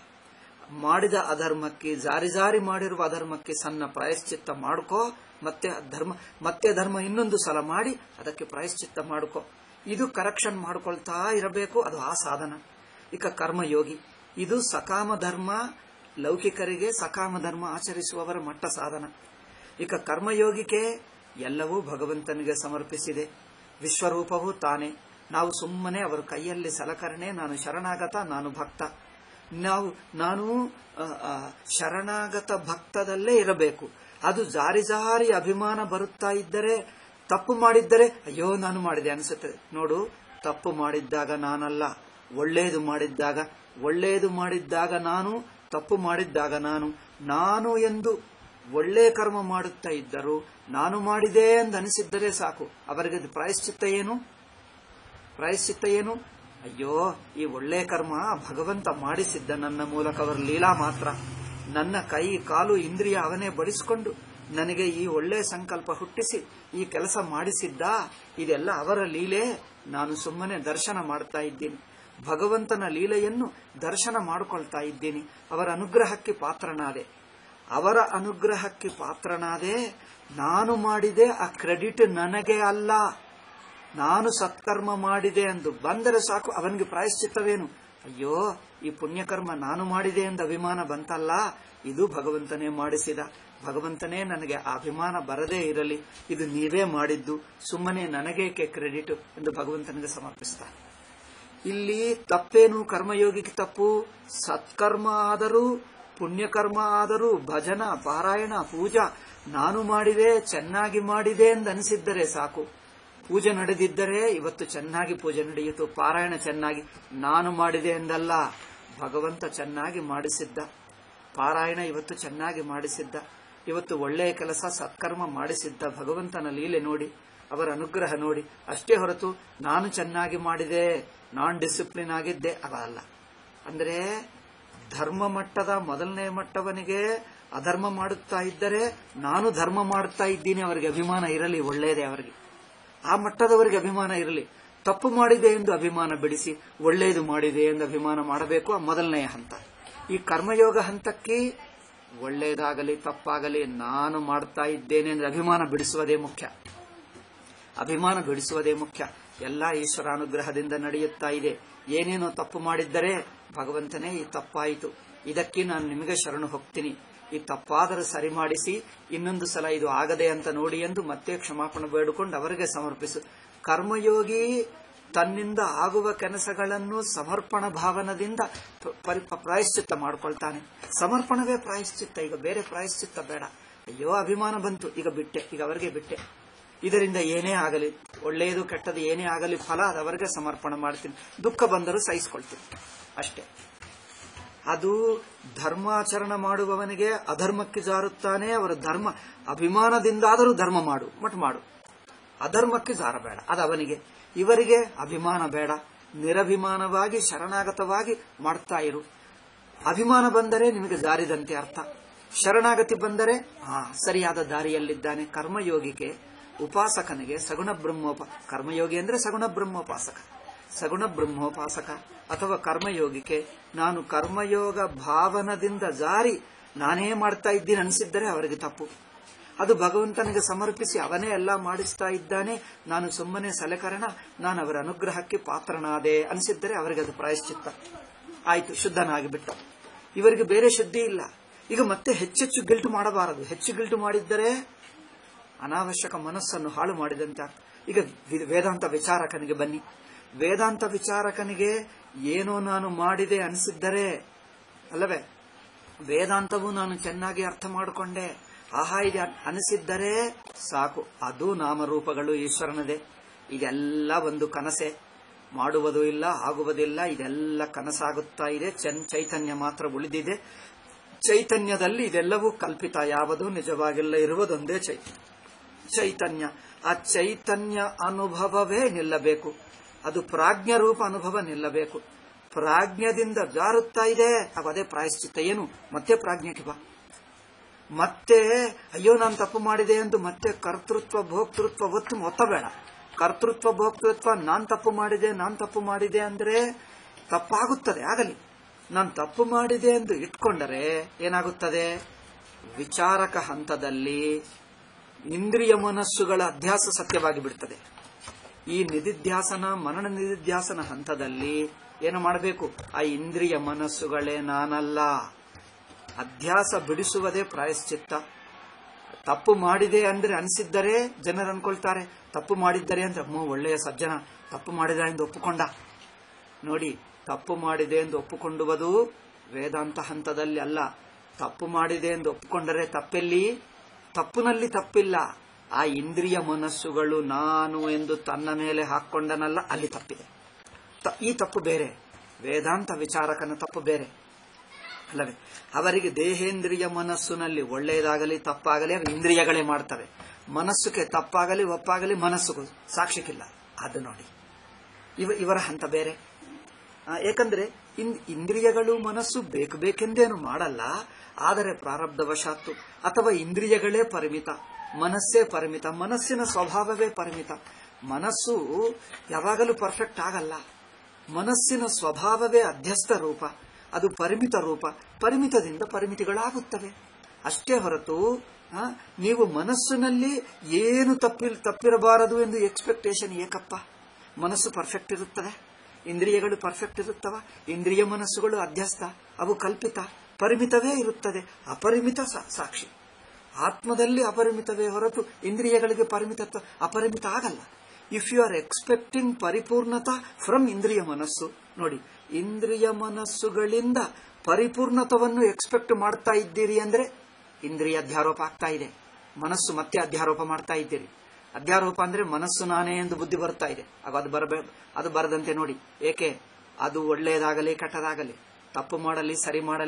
ಮಾಡಿದ ಅಧರ್ಮಕ್ಕೆ ಜಾರಿ ಜಾರಿ ಮಾಡಿರುವ ಅಧರ್ಮಕ್ಕೆ ಸಣ್ಣ ಪ್ರಾಯಶ್ಚಿತ್ತ ಮಾಡ್ಕೋ ಮತ್ತೆ ಧರ್ಮ ಮತ್ತೆ ಧರ್ಮ ಇನ್ನೊಂದು ಸಲ ಮಾಡಿ ಅದಕ್ಕೆ ಪ್ರಾಯಶ್ಚಿತ್ತ ಮಾಡ್ಕೋ ಇದು ಕರೆಕ್ಷನ್ ಮಾಡ್ಕೊಳ್ತಾ ಇರಬೇಕು ಅದು ಆ ಸಾಧನ ಇಕ ಕರ್ಮಯೋಗಿ ಇದು ಸಕಾಮ ಧರ್ಮ ಲೌಕಿಕರಿಗೆ ಸಕಾಮ ಧರ್ಮ ಆಚರಿಸುವವರ ಮಟ್ಟ ಸಾಧನ ಇಕ ಕರ್ಮಯೋಗಿಗೆ ಎಲ್ಲವೂ ಭಗವಂತನಿಗೆ ಸಮರ್ಪಿಸಿದೆ ವಿಶ್ವರೂಪವೂ ತಾನೇ ನಾವು ಸುಮ್ಮನೆ ಅವರ ಕೈಯಲ್ಲಿ ಸಲಕರಣೆ ನಾನು ಶರಣಾಗತ ನಾನು ಭಕ್ತ ನಾವು ನಾನು ಆ, ಆ, ಶರಣಾಗತ ಭಕ್ತದಲ್ಲೇ ಇರಬೇಕು ಅದು ಜಾರಿ ಜಾರಿ ಅಭಿಮಾನ ಬರುತ್ತಾ ಇದ್ದರೆ ತಪ್ಪು ಮಾಡಿದ್ದರೆ ಅಯ್ಯೋ ನಾನು ಮಾಡಿದೆ ಅನಿಸುತ್ತದೆ ನೋಡು ತಪ್ಪು ಮಾಡಿದ್ದಾಗ ನಾನಲ್ಲ ಒಳ್ಳೆಯದು ಮಾಡಿದ್ದಾಗ ಒಳ್ಳೆಯದು ಮಾಡಿದ್ದಾಗ ನಾನು ತಪ್ಪು ಮಾಡಿದ್ದಾಗ ನಾನು ನಾನು ಎಂದು ಒಳ್ಳೆಯ ಕರ್ಮ ಮಾಡುತ್ತಾ ಇದ್ದರು ನಾನು ಮಾಡಿದೆ ಎಂದು ಅನಿಸಿದ್ದರೆ ಸಾಕು ಅವರಿಗೆ ಅದು ಪ್ರಾಯಶ್ಚಿತ್ತ ಏನು ಪ್ರಾಯಶ್ಚಿತ್ತ ಏನು ಅಯ್ಯೋ ಈ ಒಳ್ಳೆ ಕರ್ಮ ಭಗವಂತ ಮಾಡಿಸಿದ್ದ ನನ್ನ ಮೂಲಕ ಅವರ ಲೀಲಾ ಮಾತ್ರ ನನ್ನ ಕೈ ಕಾಲು ಇಂದ್ರಿಯ ಅವನೇ ಬಡಿಸಿಕೊಂಡು ನನಗೆ ಈ ಒಳ್ಳೆ ಸಂಕಲ್ಪ ಹುಟ್ಟಿಸಿ ಈ ಕೆಲಸ ಮಾಡಿಸಿದ್ದ ಇದೆಲ್ಲ ಅವರ ಲೀಲೆ ನಾನು ಸುಮ್ಮನೆ ದರ್ಶನ ಮಾಡ್ತಾ ಇದ್ದೀನಿ ಭಗವಂತನ ಲೀಲೆಯನ್ನು ದರ್ಶನ ಮಾಡಿಕೊಳ್ತಾ ಇದ್ದೀನಿ ಅವರ ಅನುಗ್ರಹಕ್ಕೆ ಪಾತ್ರನಾದೆ ಅವರ ಅನುಗ್ರಹಕ್ಕೆ ಪಾತ್ರನಾದೆ ನಾನು ಮಾಡಿದೆ ಆ ಕ್ರೆಡಿಟ್ ನನಗೆ ಅಲ್ಲ ನಾನು ಸತ್ಕರ್ಮ ಮಾಡಿದೆ ಎಂದು ಬಂದರೆ ಸಾಕು ಅವನಿಗೆ ಪ್ರಾಯಶ್ಚಿತ್ತವೇನು ಅಯ್ಯೋ ಈ ಪುಣ್ಯಕರ್ಮ ನಾನು ಮಾಡಿದೆ ಎಂದು ಅಭಿಮಾನ ಬಂತಲ್ಲ ಇದು ಭಗವಂತನೇ ಮಾಡಿಸಿದ ಭಗವಂತನೇ ನನಗೆ ಆ ಅಭಿಮಾನ ಬರದೇ ಇರಲಿ ಇದು ನೀವೇ ಮಾಡಿದ್ದು ಸುಮ್ಮನೆ ನನಗೇಕೆ ಕ್ರೆಡಿಟ್ ಎಂದು ಭಗವಂತನಿಗೆ ಸಮರ್ಪಿಸ್ತಾನೆ ಇಲ್ಲಿ ತಪ್ಪೇನು ಕರ್ಮಯೋಗಿಗೆ ತಪ್ಪು ಸತ್ಕರ್ಮ ಆದರೂ ಪುಣ್ಯಕರ್ಮ ಆದರೂ ಭಜನ ಪಾರಾಯಣ ಪೂಜಾ ನಾನು ಮಾಡಿದೆ ಚೆನ್ನಾಗಿ ಮಾಡಿದೆ ಎಂದನಿಸಿದ್ದರೆ ಸಾಕು ಪೂಜೆ ನಡೆದಿದ್ದರೆ ಇವತ್ತು ಚೆನ್ನಾಗಿ ಪೂಜೆ ನಡೆಯಿತು ಪಾರಾಯಣ ಚೆನ್ನಾಗಿ ನಾನು ಮಾಡಿದೆ ಎಂದಲ್ಲ ಭಗವಂತ ಚೆನ್ನಾಗಿ ಮಾಡಿಸಿದ್ದ ಪಾರಾಯಣ ಇವತ್ತು ಚೆನ್ನಾಗಿ ಮಾಡಿಸಿದ್ದ ಇವತ್ತು ಒಳ್ಳೆಯ ಕೆಲಸ ಸತ್ಕರ್ಮ ಮಾಡಿಸಿದ್ದ ಭಗವಂತನ ಲೀಲೆ ನೋಡಿ ಅವರ ಅನುಗ್ರಹ ನೋಡಿ ಅಷ್ಟೇ ಹೊರತು ನಾನು ಚೆನ್ನಾಗಿ ಮಾಡಿದೆ ನಾನ್ ಡಿಸಿಪ್ಲಿನ್ ಆಗಿದ್ದೆ ಅಲ್ಲ ಅಂದ್ರೆ ಧರ್ಮ ಮಟ್ಟದ ಮೊದಲನೇ ಮಟ್ಟವನಿಗೆ ಅಧರ್ಮ ಮಾಡುತ್ತಾ ಇದ್ದರೆ ನಾನು ಧರ್ಮ ಮಾಡುತ್ತಾ ಇದ್ದೀನಿ ಅವರಿಗೆ ಅಭಿಮಾನ ಇರಲಿ ಒಳ್ಳೆಯದೇ ಅವರಿಗೆ ಆ ಮಟ್ಟದವರಿಗೆ ಅಭಿಮಾನ ಇರಲಿ ತಪ್ಪು ಮಾಡಿದೆ ಎಂದು ಅಭಿಮಾನ ಬಿಡಿಸಿ ಒಳ್ಳೆಯದು ಮಾಡಿದೆ ಎಂದು ಅಭಿಮಾನ ಮಾಡಬೇಕು ಆ ಮೊದಲನೆಯ ಹಂತ ಈ ಕರ್ಮಯೋಗ ಹಂತಕ್ಕೆ ಒಳ್ಳೆಯದಾಗಲಿ ತಪ್ಪಾಗಲಿ ನಾನು ಮಾಡ್ತಾ ಇದ್ದೇನೆ ಅಂದ್ರೆ ಅಭಿಮಾನ ಬಿಡಿಸುವುದೇ ಮುಖ್ಯ ಅಭಿಮಾನ ಬಿಡಿಸುವುದೇ ಮುಖ್ಯ ಎಲ್ಲ ಈಶ್ವರಾನುಗ್ರಹದಿಂದ ನಡೆಯುತ್ತಾ ಇದೆ ಏನೇನೋ ತಪ್ಪು ಮಾಡಿದ್ದರೆ ಭಗವಂತನೇ ಈ ತಪ್ಪಾಯಿತು ಇದಕ್ಕೆ ನಾನು ನಿಮಗೆ ಶರಣು ಹೋಗ್ತೀನಿ ಈ ತಪ್ಪಾದರೂ ಸರಿ ಮಾಡಿಸಿ ಇನ್ನೊಂದು ಸಲ ಇದು ಆಗದೆ ಅಂತ ನೋಡಿ ಎಂದು ಮತ್ತೆ ಕ್ಷಮಾಪಣೆ ಬೇಡಿಕೊಂಡು ಅವರಿಗೆ ಸಮರ್ಪಿಸು ಕರ್ಮಯೋಗಿ ತನ್ನಿಂದ ಆಗುವ ಕೆಲಸಗಳನ್ನು ಸಮರ್ಪಣ ಭಾವನದಿಂದ ಪರಿ- ಪ್ರಾಯಶ್ಚಿತ್ತ ಮಾಡ್ಕೊಳ್ತಾನೆ ಸಮರ್ಪಣವೇ ಪ್ರಾಯಶ್ಚಿತ್ತ ಈಗ ಬೇರೆ ಪ್ರಾಯಶ್ಚಿತ್ತ ಬೇಡ ಅಯ್ಯೋ ಅಭಿಮಾನ ಬಂತು ಈಗ ಬಿಟ್ಟೆ ಈಗ ಅವರಿಗೆ ಬಿಟ್ಟೆ ಇದರಿಂದ ಏನೇ ಆಗಲಿ ಒಳ್ಳೆಯದು ಕೆಟ್ಟದು ಏನೇ ಆಗಲಿ ಫಲ ಅದು ಅವರಿಗೆ ಸಮರ್ಪಣೆ ಮಾಡ್ತೀನಿ ದುಃಖ ಬಂದರೂ ಸಹಿಸಿಕೊಳ್ತೀನಿ ಅಷ್ಟೇ ಅದು ಧರ್ಮಾಚರಣೆ ಮಾಡುವವನಿಗೆ ಅಧರ್ಮಕ್ಕೆ ಜಾರುತ್ತಾನೆ ಅವರ ಧರ್ಮ ಅಭಿಮಾನದಿಂದಾದರೂ ಧರ್ಮ ಮಾಡು ಮಟ್ ಮಾಡು ಅಧರ್ಮಕ್ಕೆ ಜಾರಬೇಡ ಅದು ಅವನಿಗೆ ಇವರಿಗೆ ಅಭಿಮಾನ ಬೇಡ ನಿರಭಿಮಾನವಾಗಿ ಶರಣಾಗತವಾಗಿ ಮಾಡ್ತಾ ಇರು ಅಭಿಮಾನ ಬಂದರೆ ನಿಮಗೆ ಜಾರಿದಂತೆ ಅರ್ಥ ಶರಣಾಗತಿ ಬಂದರೆ ಹಾ ಸರಿಯಾದ ದಾರಿಯಲ್ಲಿದ್ದಾನೆ ಕರ್ಮಯೋಗಿಗೆ ಉಪಾಸಕನಿಗೆ ಸಗುಣ ಬ್ರಹ್ಮೋಪ ಕರ್ಮಯೋಗಿ ಅಂದ್ರೆ ಸಗುಣ ಬ್ರಹ್ಮೋಪಾಸಕ ಸಗುಣ ಬ್ರಹ್ಮೋಪಾಸಕ ಅಥವಾ ಕರ್ಮಯೋಗಿಗೆ ನಾನು ಕರ್ಮಯೋಗ ಭಾವನದಿಂದ ಜಾರಿ ನಾನೇ ಮಾಡ್ತಾ ಇದ್ದೀನಿ ಅನಿಸಿದ್ದರೆ ಅವರಿಗೆ ತಪ್ಪು ಅದು ಭಗವಂತನಿಗೆ ಸಮರ್ಪಿಸಿ ಅವನೇ ಎಲ್ಲ ಮಾಡಿಸ್ತಾ ಇದ್ದಾನೆ ನಾನು ಸುಮ್ಮನೆ ಸಲಕರಣ ನಾನು ಅವರ ಅನುಗ್ರಹಕ್ಕೆ ಪಾತ್ರನಾದೆ ಅನಿಸಿದ್ದರೆ ಅವರಿಗೆ ಅದು ಪ್ರಾಯಶ್ಚಿತ್ತ ಆಯ್ತು ಶುದ್ಧನಾಗಿಬಿಟ್ಟ ಇವರಿಗೆ ಬೇರೆ ಶುದ್ಧಿ ಇಲ್ಲ ಈಗ ಮತ್ತೆ ಹೆಚ್ಚೆಚ್ಚು ಗಿಲ್ಟು ಮಾಡಬಾರದು ಹೆಚ್ಚು ಗಿಲ್ಟು ಮಾಡಿದ್ದರೆ ಅನಾವಶ್ಯಕ ಮನಸ್ಸನ್ನು ಹಾಳು ಮಾಡಿದಂತೆ ಆಗ್ತದೆ. ಈಗ ವಿ- ವೇದಾಂತ ವಿಚಾರಕನಿಗೆ ಬನ್ನಿ ವೇದಾಂತ ವಿಚಾರಕನಿಗೆ ಏನೋ ನಾನು ಮಾಡಿದೆ ಅನಿಸಿದ್ದರೆ ಅಲ್ಲವೇ ವೇದಾಂತವು ನಾನು ಚೆನ್ನಾಗಿ ಅರ್ಥ ಮಾಡಿಕೊಂಡೆ ಆಹಾ ಇದೆ ಅನ್- ಅನಿಸಿದ್ದರೆ ಸಾಕು ಅದು ನಾಮರೂಪಗಳು ಈಶ್ವರನದೇ ಇದೆಲ್ಲ ಒಂದು ಕನಸೆ ಮಾಡುವುದೂ ಇಲ್ಲ ಆಗುವುದಿಲ್ಲ ಇದೆಲ್ಲ ಕನಸಾಗುತ್ತಾ ಇದೆ ಚನ್ ಚೈತನ್ಯ ಮಾತ್ರ ಉಳಿದಿದೆ ಚೈತನ್ಯದಲ್ಲಿ ಇದೆಲ್ಲವೂ ಕಲ್ಪಿತ ಯಾವುದು ನಿಜವಾಗಿಲ್ಲ ಇರುವುದೊಂದೇ ಚೈತನ್ಯ ಚೈತನ್ಯ ಆ ಚೈತನ್ಯ ಅನುಭವವೇ ನಿಲ್ಲಬೇಕು ಅದು ಪ್ರಾಜ್ಞ ರೂಪ ಅನುಭವ ನಿಲ್ಲಬೇಕು ಪ್ರಾಜ್ಞದಿಂದ ಜಾರುತ್ತಾ ಇದೆ ಆಗ ಅದೇ ಪ್ರಾಯಶ್ಚಿತ್ತ ಏನು ಮತ್ತೆ ಪ್ರಾಜ್ಞಕ್ಕೆ ಬಾ ಮತ್ತೆ ಅಯ್ಯೋ ನಾನು ತಪ್ಪು ಮಾಡಿದೆ ಎಂದು ಮತ್ತೆ ಕರ್ತೃತ್ವ ಭೋಕ್ತೃತ್ವ ಒತ್ತು ಒತ್ತಬೇಡ ಕರ್ತೃತ್ವ ಭೋಕ್ತೃತ್ವ ನಾನ್ ತಪ್ಪು ಮಾಡಿದೆ ನಾನ್ ತಪ್ಪು ಮಾಡಿದೆ ಅಂದ್ರೆ ತಪ್ಪಾಗುತ್ತದೆ ಆಗಲಿ ನಾನು ತಪ್ಪು ಮಾಡಿದೆ ಎಂದು ಇಟ್ಕೊಂಡರೆ ಏನಾಗುತ್ತದೆ ವಿಚಾರಕ ಹಂತದಲ್ಲಿ ಇಂದ್ರಿಯ ಮನಸ್ಸುಗಳ ಅಧ್ಯಾಸ ಸತ್ಯವಾಗಿ ಬಿಡ್ತದೆ ಈ ನಿಧಿಧ್ಯಾಸನ ಮನನ ನಿಧಿಧ್ಯಾಸನ ಹಂತದಲ್ಲಿ ಏನು ಮಾಡಬೇಕು ಆ ಇಂದ್ರಿಯ ಮನಸ್ಸುಗಳೇ ನಾನಲ್ಲ ಅಧ್ಯಾಸ ಬಿಡಿಸುವುದೇ ಪ್ರಾಯಶ್ಚಿತ್ತ ತಪ್ಪು ಮಾಡಿದೆ ಅಂದ್ರೆ ಅನಿಸಿದ್ದರೆ ಜನರು ಅನ್ಕೊಳ್ತಾರೆ ತಪ್ಪು ಮಾಡಿದ್ದರೆ ಅಂದ್ರೆ ಅಮ್ಮ ಒಳ್ಳೆಯ ಸಜ್ಜನ ತಪ್ಪು ಮಾಡಿದ ಎಂದು ಒಪ್ಪುಕೊಂಡ ನೋಡಿ ತಪ್ಪು ಮಾಡಿದೆ ಎಂದು ಒಪ್ಪುಕೊಂಡುವುದು ವೇದಾಂತ ಹಂತದಲ್ಲಿ ಅಲ್ಲ ತಪ್ಪು ಮಾಡಿದೆ ಎಂದು ಒಪ್ಪಿಕೊಂಡರೆ ತಪ್ಪೆಲ್ಲಿ ತಪ್ಪಿನಲ್ಲಿ ತಪ್ಪಿಲ್ಲ ಆ ಇಂದ್ರಿಯ ಮನಸ್ಸುಗಳು ನಾನು ಎಂದು ತನ್ನ ಮೇಲೆ ಹಾಕೊಂಡನಲ್ಲ ಅಲ್ಲಿ ತಪ್ಪಿದೆ ತ- ಈ ತಪ್ಪು ಬೇರೆ ವೇದಾಂತ ವಿಚಾರಕನ ತಪ್ಪು ಬೇರೆ ಅಲ್ಲವೇ ಅವರಿಗೆ ದೇಹೇಂದ್ರಿಯ ಮನಸ್ಸಿನಲ್ಲಿ ಒಳ್ಳೆಯದಾಗಲಿ ತಪ್ಪಾಗಲಿ ಅವು ಇಂದ್ರಿಯಗಳೇ ಮಾಡ್ತವೆ ಮನಸ್ಸುಗೆ ತಪ್ಪಾಗಲಿ ಒಪ್ಪಾಗಲಿ ಮನಸ್ಸು ಸಾಕ್ಷಿಕ್ಕಿಲ್ಲ ಅದು ನೋಡಿ ಇವ ಇವರ ಹಂತ ಬೇರೆ ಆ, ಏಕೆಂದ್ರೆ ಇನ್- ಇಂದ್ರಿಯಗಳು ಮನಸ್ಸು ಬೇಕು ಬೇಕೆಂದೇನು ಮಾಡಲ್ಲ ಆದರೆ ಪ್ರಾರಬ್ಧವಶಾತ್ತು ಅಥವಾ ಇಂದ್ರಿಯಗಳೇ ಪರಿಮಿತ ಮನಸ್ಸೇ ಪರಿಮಿತ ಮನಸ್ಸಿನ ಸ್ವಭಾವವೇ ಪರಿಮಿತ ಮನಸ್ಸು ಯಾವಾಗಲೂ ಪರ್ಫೆಕ್ಟ್ ಆಗಲ್ಲ ಮನಸ್ಸಿನ ಸ್ವಭಾವವೇ ಅಧ್ಯಸ್ಥ ರೂಪ ಅದು ಪರಿಮಿತ ರೂಪ ಪರಿಮಿತದಿಂದ ಪರಿಮಿತಿಗಳಾಗುತ್ತವೆ ಅಷ್ಟೇ ಹೊರತು ಆ, ನೀವು ಮನಸ್ಸಿನಲ್ಲಿ ಏನು ತಪ್ಪಿಲ್ ತಪ್ಪಿರಬಾರದು ಎಂದು ಎಕ್ಸ್ಪೆಕ್ಟೇಷನ್ ಏಕಪ್ಪ ಮನಸ್ಸು ಪರ್ಫೆಕ್ಟ್ ಇರುತ್ತದೆ ಇಂದ್ರಿಯಗಳು ಪರ್ಫೆಕ್ಟ್ ಇರುತ್ತವ ಇಂದ್ರಿಯ ಮನಸ್ಸುಗಳು ಅಧ್ಯಸ್ಥ ಅವು ಕಲ್ಪಿತ ಪರಿಮಿತವೇ ಇರುತ್ತದೆ ಅಪರಿಮಿತ ಸಾ- ಸಾಕ್ಷಿ ಆತ್ಮದಲ್ಲಿ ಅಪರಿಮಿತವೇ ಹೊರತು ಇಂದ್ರಿಯಗಳಿಗೆ ಪರಿಮಿತತ್ವ ಅಪರಿಮಿತ ಆಗಲ್ಲ ಇಫ್ ಯು ಆರ್ ಎಕ್ಸ್ಪೆಕ್ಟಿಂಗ್ ಪರಿಪೂರ್ಣತ ಫ್ರಮ್ ಇಂದ್ರಿಯ ಮನಸ್ಸು ನೋಡಿ ಇಂದ್ರಿಯ ಮನಸ್ಸುಗಳಿಂದ ಪರಿಪೂರ್ಣತವನ್ನು ಎಕ್ಸ್ಪೆಕ್ಟ್ ಮಾಡ್ತಾ ಇದ್ದೀರಿ ಅಂದ್ರೆ ಇಂದ್ರಿಯ ಅಧ್ಯಾರೋಪ ಆಗ್ತಾ ಇದೆ ಮನಸ್ಸು ಮತ್ತೆ ಅಧ್ಯಾರೋಪ ಮಾಡ್ತಾ ಇದ್ದೀರಿ ಅಧ್ಯಾರೋಪ ಅಂದ್ರೆ ಮನಸ್ಸು ನಾನೇ ಎಂದು ಬುದ್ಧಿ ಬರ್ತಾ ಇದೆ ಆಗ ಅದು ಬರಬೇ ಅದು ಬರದಂತೆ ನೋಡಿ ಏಕೆ ಅದು ಒಳ್ಳೆಯದಾಗಲಿ ಕೆಟ್ಟದಾಗಲಿ ತಪ್ಪು ಮಾಡಲಿ ಸರಿ ಮಾಡಲಿ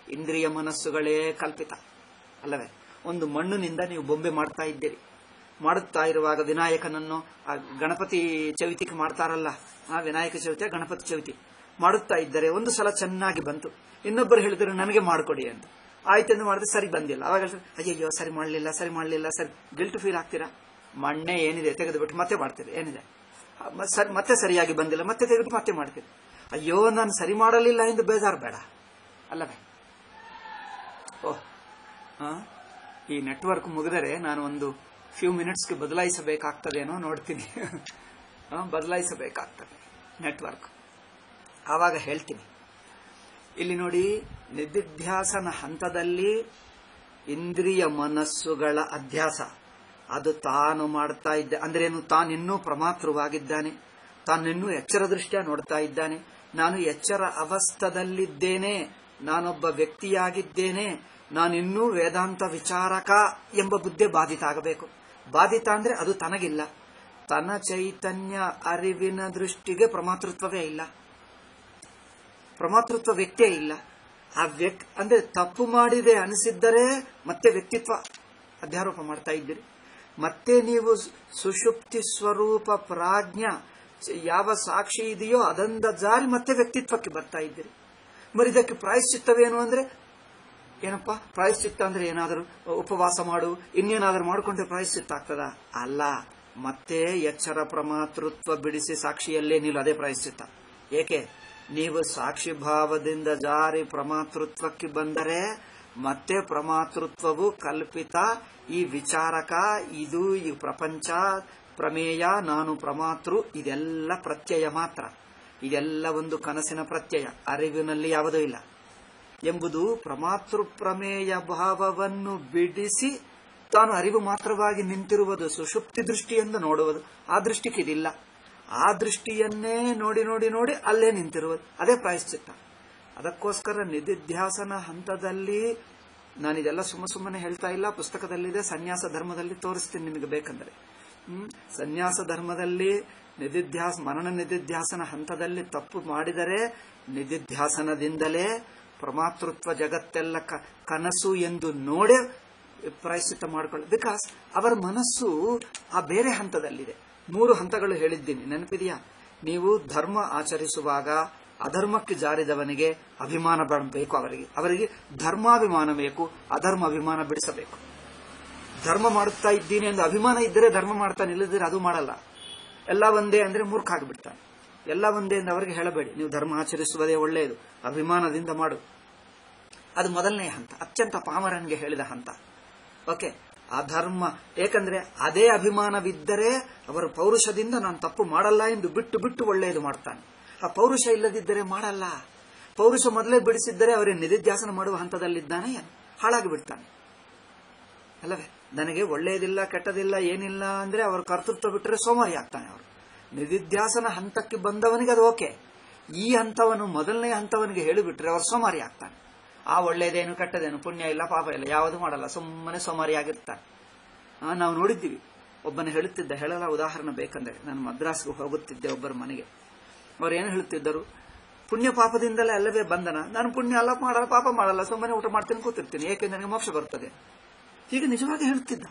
ಇಂದ್ರಿಯ ಮನಸ್ಸುಗಳೇ ಕಲ್ಪಿತ ಅಲ್ಲವೇ ಒಂದು ಮಣ್ಣಿನಿಂದ ನೀವು ಬೊಂಬೆ ಮಾಡ್ತಾ ಇದ್ದೀರಿ ಮಾಡುತ್ತಾ ಇರುವಾಗ ವಿನಾಯಕನನ್ನು ಆ ಗಣಪತಿ ಚವಿತಿಗೆ ಮಾಡ್ತಾರಲ್ಲ ಆ ವಿನಾಯಕ ಚವಿತಿ ಗಣಪತಿ ಚವಿತಿ ಮಾಡುತ್ತಾ ಇದ್ದರೆ ಒಂದು ಸಲ ಚೆನ್ನಾಗಿ ಬಂತು ಇನ್ನೊಬ್ಬರು ಹೇಳಿದ್ರು ನನಗೆ ಮಾಡಿಕೊಡಿ ಅಂತ ಆಯ್ತೆಂದು ಮಾಡಿದ್ರೆ ಸರಿ ಬಂದಿಲ್ಲ ಅವಾಗ ಹೇಳ್ತಾರೆ, ಅಯ್ಯಯ್ಯೋ ಸರಿ ಮಾಡಲಿಲ್ಲ ಸರಿ ಮಾಡಲಿಲ್ಲ ಸರಿ ಗಿಲ್ಟ್ ಫೀಲ್ ಆಗ್ತೀರಾ ಮಣ್ಣೆ ಏನಿದೆ ತೆಗೆದುಬಿಟ್ಟು ಮತ್ತೆ ಮಾಡ್ತೀರಿ ಏನಿದೆ ಆ, ಮ- ಸರಿ ಮತ್ತೆ ಸರಿಯಾಗಿ ಬಂದಿಲ್ಲ ಮತ್ತೆ ತೆಗೆದು ಮತ್ತೆ ಮಾಡ್ತೀರಿ ಅಯ್ಯೋ ನಾನು ಸರಿ ಮಾಡಲಿಲ್ಲ ಎಂದು ಬೇಜಾರು ಬೇಡ ಅಲ್ಲವೇ ಓಹ್ ಆ, ಈ ನೆಟ್ವರ್ಕ್ ಮುಗಿದರೆ ನಾನು ಒಂದು ಫ್ಯೂ ಮಿನಿಟ್ಸ್ಗೆ ಬದಲಾಯಿಸಬೇಕಾಗ್ತದೇನೋ ನೋಡ್ತೀನಿ ಆ, ಬದಲಾಯಿಸಬೇಕಾಗ್ತದೆ ನೆಟ್ವರ್ಕ್ ಆವಾಗ ಹೇಳ್ತೀನಿ ಇಲ್ಲಿ ನೋಡಿ ನಿಧಿಧ್ಯಾಸನ ಹಂತದಲ್ಲಿ ಇಂದ್ರಿಯ ಮನಸ್ಸುಗಳ ಅಧ್ಯಾಸ ಅದು ತಾನು ಮಾಡ್ತಾ ಇದ್ದ ಅಂದ್ರೇನು ತಾನಿನ್ನೂ ಪ್ರಮಾತೃವಾಗಿದ್ದಾನೆ ತಾನಿನ್ನೂ ಎಚ್ಚರ ದೃಷ್ಟಿಯ ನೋಡ್ತಾ ಇದ್ದಾನೆ ನಾನು ಎಚ್ಚರ ಅವಸ್ಥದಲ್ಲಿದ್ದೇನೆ ನಾನೊಬ್ಬ ವ್ಯಕ್ತಿಯಾಗಿದ್ದೇನೆ ನಾನಿನ್ನೂ ವೇದಾಂತ ವಿಚಾರಕ ಎಂಬ ಬುದ್ಧಿ ಬಾಧಿತ ಆಗಬೇಕು ಬಾಧಿತ ಅಂದ್ರೆ ಅದು ತನಗಿಲ್ಲ ತನ್ನ ಚೈತನ್ಯ ಅರಿವಿನ ದೃಷ್ಟಿಗೆ ಪ್ರಮಾತೃತ್ವವೇ ಇಲ್ಲ ಪ್ರಮಾತೃತ್ವ ವ್ಯಕ್ತಿಯೇ ಇಲ್ಲ ಆ ವ್ಯಕ್ತಿ ಅಂದ್ರೆ ತಪ್ಪು ಮಾಡಿದೆ ಅನಿಸಿದ್ದರೆ ಮತ್ತೆ ವ್ಯಕ್ತಿತ್ವ ಅಧ್ಯಾರೋಪ ಮಾಡ್ತಾ ಇದ್ದೀರಿ ಮತ್ತೆ ನೀವು ಸುಷುಪ್ತಿ ಸ್ವರೂಪ ಪ್ರಾಜ್ಞ ಯಾವ ಸಾಕ್ಷಿ ಇದೆಯೋ ಅದಂದ ಜಾರಿ ಮತ್ತೆ ವ್ಯಕ್ತಿತ್ವಕ್ಕೆ ಬರ್ತಾ ಇದ್ದೀರಿ మరి ಇದಕ್ಕೆ ಪ್ರಾಯಶ್ಚಿತ್ತವೇನು ಅಂದ್ರೆ ಏನಪ್ಪ ಪ್ರಾಯಶ್ಚಿತ್ತ ಅಂದ್ರೆ ಏನಾದರೂ ಉಪವಾಸ ಮಾಡು ಇನ್ನೇನಾದರೂ ಮಾಡಿಕೊಂಡ್ರೆ ಪ್ರಾಯಶ್ಚಿತ್ತ ಆಗ್ತದ ಅಲ್ಲ ಮತ್ತೆ ಎಚ್ಚರ ಪ್ರಮಾತೃತ್ವ ಬಿಡಿಸಿ ಸಾಕ್ಷಿಯಲ್ಲೇ ನಿಲ್ಲ ಅದೇ ಪ್ರಾಯಶ್ಚಿತ್ತ ಏಕೆ ನೀವು ಸಾಕ್ಷಿ ಭಾವದಿಂದ ಜಾರಿ ಪ್ರಮಾತೃತ್ವಕ್ಕೆ ಬಂದರೆ ಮತ್ತೆ ಪ್ರಮಾತೃತ್ವವು ಕಲ್ಪಿತ ಈ ವಿಚಾರಕ ಇದು ಈ ಪ್ರಪಂಚ ಪ್ರಮೇಯ ನಾನು ಪ್ರಮಾತೃ ಇದೆಲ್ಲ ಪ್ರತ್ಯಯ ಮಾತ್ರ ಇದೆಲ್ಲ ಒಂದು ಕನಸಿನ ಪ್ರತ್ಯಯ ಅರಿವಿನಲ್ಲಿ ಯಾವುದೂ ಇಲ್ಲ ಎಂಬುದು ಪ್ರಮಾತೃ ಪ್ರಮೇಯ ಭಾವವನ್ನು ಬಿಡಿಸಿ ತಾನು ಅರಿವು ಮಾತ್ರವಾಗಿ ನಿಂತಿರುವುದು ಸುಷುಪ್ತಿ ದೃಷ್ಟಿಯಿಂದ ನೋಡುವುದು ಆ ದೃಷ್ಟಿಗೆ ಇದಿಲ್ಲ ಆ ದೃಷ್ಟಿಯನ್ನೇ ನೋಡಿ ನೋಡಿ ನೋಡಿ ಅಲ್ಲೇ ನಿಂತಿರುವುದು ಅದೇ ಪ್ರಾಯಶ್ಚಿತ್ತ ಅದಕ್ಕೋಸ್ಕರ ನಿಧಿಧ್ಯಾಸನ ಹಂತದಲ್ಲಿ ನಾನಿದೆಲ್ಲ ಸುಮ್ಮ ಸುಮ್ಮನೆ ಹೇಳ್ತಾ ಇಲ್ಲ ಪುಸ್ತಕದಲ್ಲಿದೆ ಸನ್ಯಾಸ ಧರ್ಮದಲ್ಲಿ ತೋರಿಸ್ತೀನಿ ನಿಮಗೆ ಬೇಕಂದ್ರೆ ಹ್ಮ್ ಸನ್ಯಾಸ ಧರ್ಮದಲ್ಲಿ ನಿಧಿಧ್ಯಾಸ ಮರಣ ನಿಧಿಧ್ಯಾಸನ ಹಂತದಲ್ಲಿ ತಪ್ಪು ಮಾಡಿದರೆ ನಿಧಿಧ್ಯಾಸನದಿಂದಲೇ ಪ್ರಮಾತೃತ್ವ ಜಗತ್ತೆಲ್ಲ ಕ- ಕನಸು ಎಂದು ನೋಡೇ ಪ್ರಾಯಶ್ಚಿತ್ತ ಮಾಡಿಕೊಳ್ಳಿ ಬಿಕಾಸ್ ಅವರ ಮನಸ್ಸು ಆ ಬೇರೆ ಹಂತದಲ್ಲಿದೆ ಮೂರು ಹಂತಗಳು ಹೇಳಿದ್ದೀನಿ ನೆನಪಿದೆಯಾ ನೀವು ಧರ್ಮ ಆಚರಿಸುವಾಗ ಅಧರ್ಮಕ್ಕೆ ಜಾರಿದವನಿಗೆ ಅಭಿಮಾನ ಬೇಕು ಅವರಿಗೆ ಅವರಿಗೆ ಧರ್ಮಾಭಿಮಾನ ಬೇಕು ಅಧರ್ಮ ಅಭಿಮಾನ ಬಿಡಿಸಬೇಕು ಧರ್ಮ ಮಾಡುತ್ತಾ ಇದ್ದೀನಿ ಎಂದು ಅಭಿಮಾನ ಇದ್ದರೆ ಧರ್ಮ ಮಾಡ್ತಾನೆ ಇಲ್ಲದಿದ್ರೆ ಅದು ಮಾಡಲ್ಲ ಎಲ್ಲ ಒಂದೇ ಅಂದ್ರೆ ಮೂರ್ಖ ಆಗಿಬಿಡ್ತಾನೆ ಎಲ್ಲ ಒಂದೇ ಎಂದು ಅವರಿಗೆ ಹೇಳಬೇಡಿ ನೀವು ಧರ್ಮ ಆಚರಿಸುವುದೇ ಒಳ್ಳೆಯದು ಅಭಿಮಾನದಿಂದ ಮಾಡು ಅದು ಮೊದಲನೇ ಹಂತ ಅತ್ಯಂತ ಪಾಮರನ್ಗೆ ಹೇಳಿದ ಹಂತ ಓಕೆ ಆ ಧರ್ಮ ಏಕೆಂದ್ರೆ ಅದೇ ಅಭಿಮಾನವಿದ್ದರೆ ಅವರು ಪೌರುಷದಿಂದ ನಾನು ತಪ್ಪು ಮಾಡಲ್ಲ ಎಂದು ಬಿಟ್ಟು ಬಿಟ್ಟು ಒಳ್ಳೆಯದು ಮಾಡ್ತಾನೆ ಆ ಪೌರುಷ ಇಲ್ಲದಿದ್ದರೆ ಮಾಡಲ್ಲ ಪೌರುಷ ಮೊದಲೇ ಬಿಡಿಸಿದ್ದರೆ ಅವರೇ ನಿಧಿಧ್ಯಾಸನ ಮಾಡುವ ಹಂತದಲ್ಲಿದ್ದಾನೆ ಹಾಳಾಗಿ ಬಿಡ್ತಾನೆ ಅಲ್ಲವೇ ನನಗೆ ಒಳ್ಳೆಯದಿಲ್ಲ ಕೆಟ್ಟದಿಲ್ಲ ಏನಿಲ್ಲ ಅಂದ್ರೆ ಅವ್ರ ಕರ್ತೃತ್ವ ಬಿಟ್ಟರೆ ಸೋಮಾರಿ ಆಗ್ತಾನೆ ಅವರು ನಿಧಿಧ್ಯಾಸನ ಹಂತಕ್ಕೆ ಬಂದವನಿಗೆ ಅದು ಓಕೆ ಈ ಹಂತವನ್ನು ಮೊದಲನೇ ಹಂತವನಿಗೆ ಹೇಳಿಬಿಟ್ರೆ ಅವರು ಸೋಮಾರಿ ಆಗ್ತಾನೆ ಆ ಒಳ್ಳೆಯದೇನು ಕೆಟ್ಟದೇನು ಪುಣ್ಯ ಇಲ್ಲ ಪಾಪ ಇಲ್ಲ ಯಾವುದು ಮಾಡಲ್ಲ ಸುಮ್ಮನೆ ಸೋಮಾರಿ ಆಗಿರ್ತಾನೆ ಆ, ನಾವು ನೋಡಿದ್ದೀವಿ ಒಬ್ಬನ ಹೇಳುತ್ತಿದ್ದ ಹೇಳಲ್ಲ ಉದಾಹರಣೆ ಬೇಕಂದ್ರೆ ನಾನು ಮದ್ರಾಸ್ಗೆ ಹೋಗುತ್ತಿದ್ದೆ ಒಬ್ಬರ ಮನೆಗೆ ಅವ್ರು ಏನು ಹೇಳುತ್ತಿದ್ದರು ಪುಣ್ಯ ಪಾಪದಿಂದಲೇ ಅಲ್ಲವೇ ಬಂಧನ ನಾನು ಪುಣ್ಯ ಅಲ್ಲ ಮಾಡಲ್ಲ ಪಾಪ ಮಾಡಲ್ಲ ಸುಮ್ಮನೆ ಊಟ ಮಾಡ್ತೀನಿ ಕೂತಿರ್ತೀನಿ ಏಕೆಂದ್ರೆ ನನಗೆ ಮೋಕ್ಷ ಬರ್ತದೆ ಹೀಗೆ ನಿಜವಾಗಿ ಹೇಳುತ್ತಿದ್ದ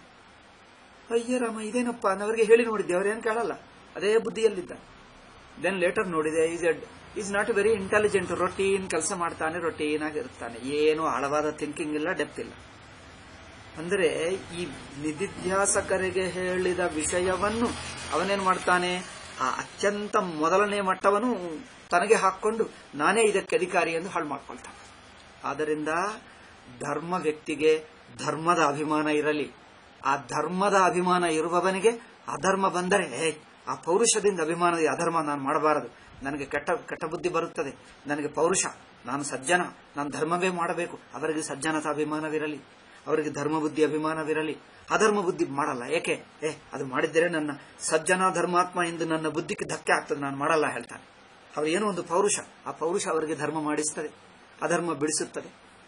ಅಯ್ಯ ರಾಮ ಇದೇನಪ್ಪ ಅವರಿಗೆ ಹೇಳಿ ನೋಡಿದ್ದೆ ಅವ್ರೇನು ಕೇಳಲ್ಲ ಅದೇ ಬುದ್ಧಿಯಲ್ಲಿದ್ದ ದೆನ್ ಲೇಟರ್ ನೋಡಿದೆ is is not very intelligent routine ಕೆಲಸ ಮಾಡ್ತಾನೆ ರೊಟೀನ್ ಆಗಿರ್ತಾನೆ ಏನು ಆಳವಾದ ಥಿಂಕಿಂಗ್ ಇಲ್ಲ ಡೆಪ್ತ್ ಇಲ್ಲ ಅಂದರೆ ಈ ನಿಧಿಧ್ಯಾಸಕರಿಗೆ ಹೇಳಿದ ವಿಷಯವನ್ನು ಅವನೇನ್ ಮಾಡ್ತಾನೆ ಆ ಅತ್ಯಂತ ಮೊದಲನೇ ಮಟ್ಟವನ್ನು ತನಗೆ ಹಾಕೊಂಡು ನಾನೇ ಇದಕ್ಕೆ ಅಧಿಕಾರಿ ಎಂದು ಹಾಳು ಮಾಡ್ಕೊಳ್ತಾನೆ ಆದ್ದರಿಂದ ಧರ್ಮ ವ್ಯಕ್ತಿಗೆ ಧರ್ಮದ ಅಭಿಮಾನ ಇರಲಿ ಆ ಧರ್ಮದ ಅಭಿಮಾನ ಇರುವವನಿಗೆ ಅಧರ್ಮ ಬಂದರೆ ಏ, ಆ ಪೌರುಷದಿಂದ ಅಭಿಮಾನ ಅಧರ್ಮ ನಾನು ಮಾಡಬಾರದು ನನಗೆ ಕೆಟ್ಟ ಕೆಟ್ಟ ಬುದ್ಧಿ ಬರುತ್ತದೆ ನನಗೆ ಪೌರುಷ ನಾನು ಸಜ್ಜನ ನಾನು ಧರ್ಮವೇ ಮಾಡಬೇಕು ಅವರಿಗೆ ಸಜ್ಜನತ ಅಭಿಮಾನವಿರಲಿ ಅವರಿಗೆ ಧರ್ಮ ಬುದ್ಧಿ ಅಭಿಮಾನವಿರಲಿ ಅಧರ್ಮ ಬುದ್ಧಿ ಮಾಡಲ್ಲ ಏಕೆ ಏ ಅದು ಮಾಡಿದ್ದರೆ ನನ್ನ ಸಜ್ಜನ ಧರ್ಮಾತ್ಮ ಎಂದು ನನ್ನ ಬುದ್ಧಿಗೆ ಧಕ್ಕೆ ಆಗ್ತದೆ ನಾನು ಮಾಡಲ್ಲ ಹೇಳ್ತಾನೆ ಅವ್ರು ಏನೋ ಒಂದು ಪೌರುಷ ಆ ಪೌರುಷ ಅವರಿಗೆ ಧರ್ಮ ಮಾಡಿಸ್ತದೆ ಅಧರ್ಮ ಬಿಡಿಸುತ್ತದೆ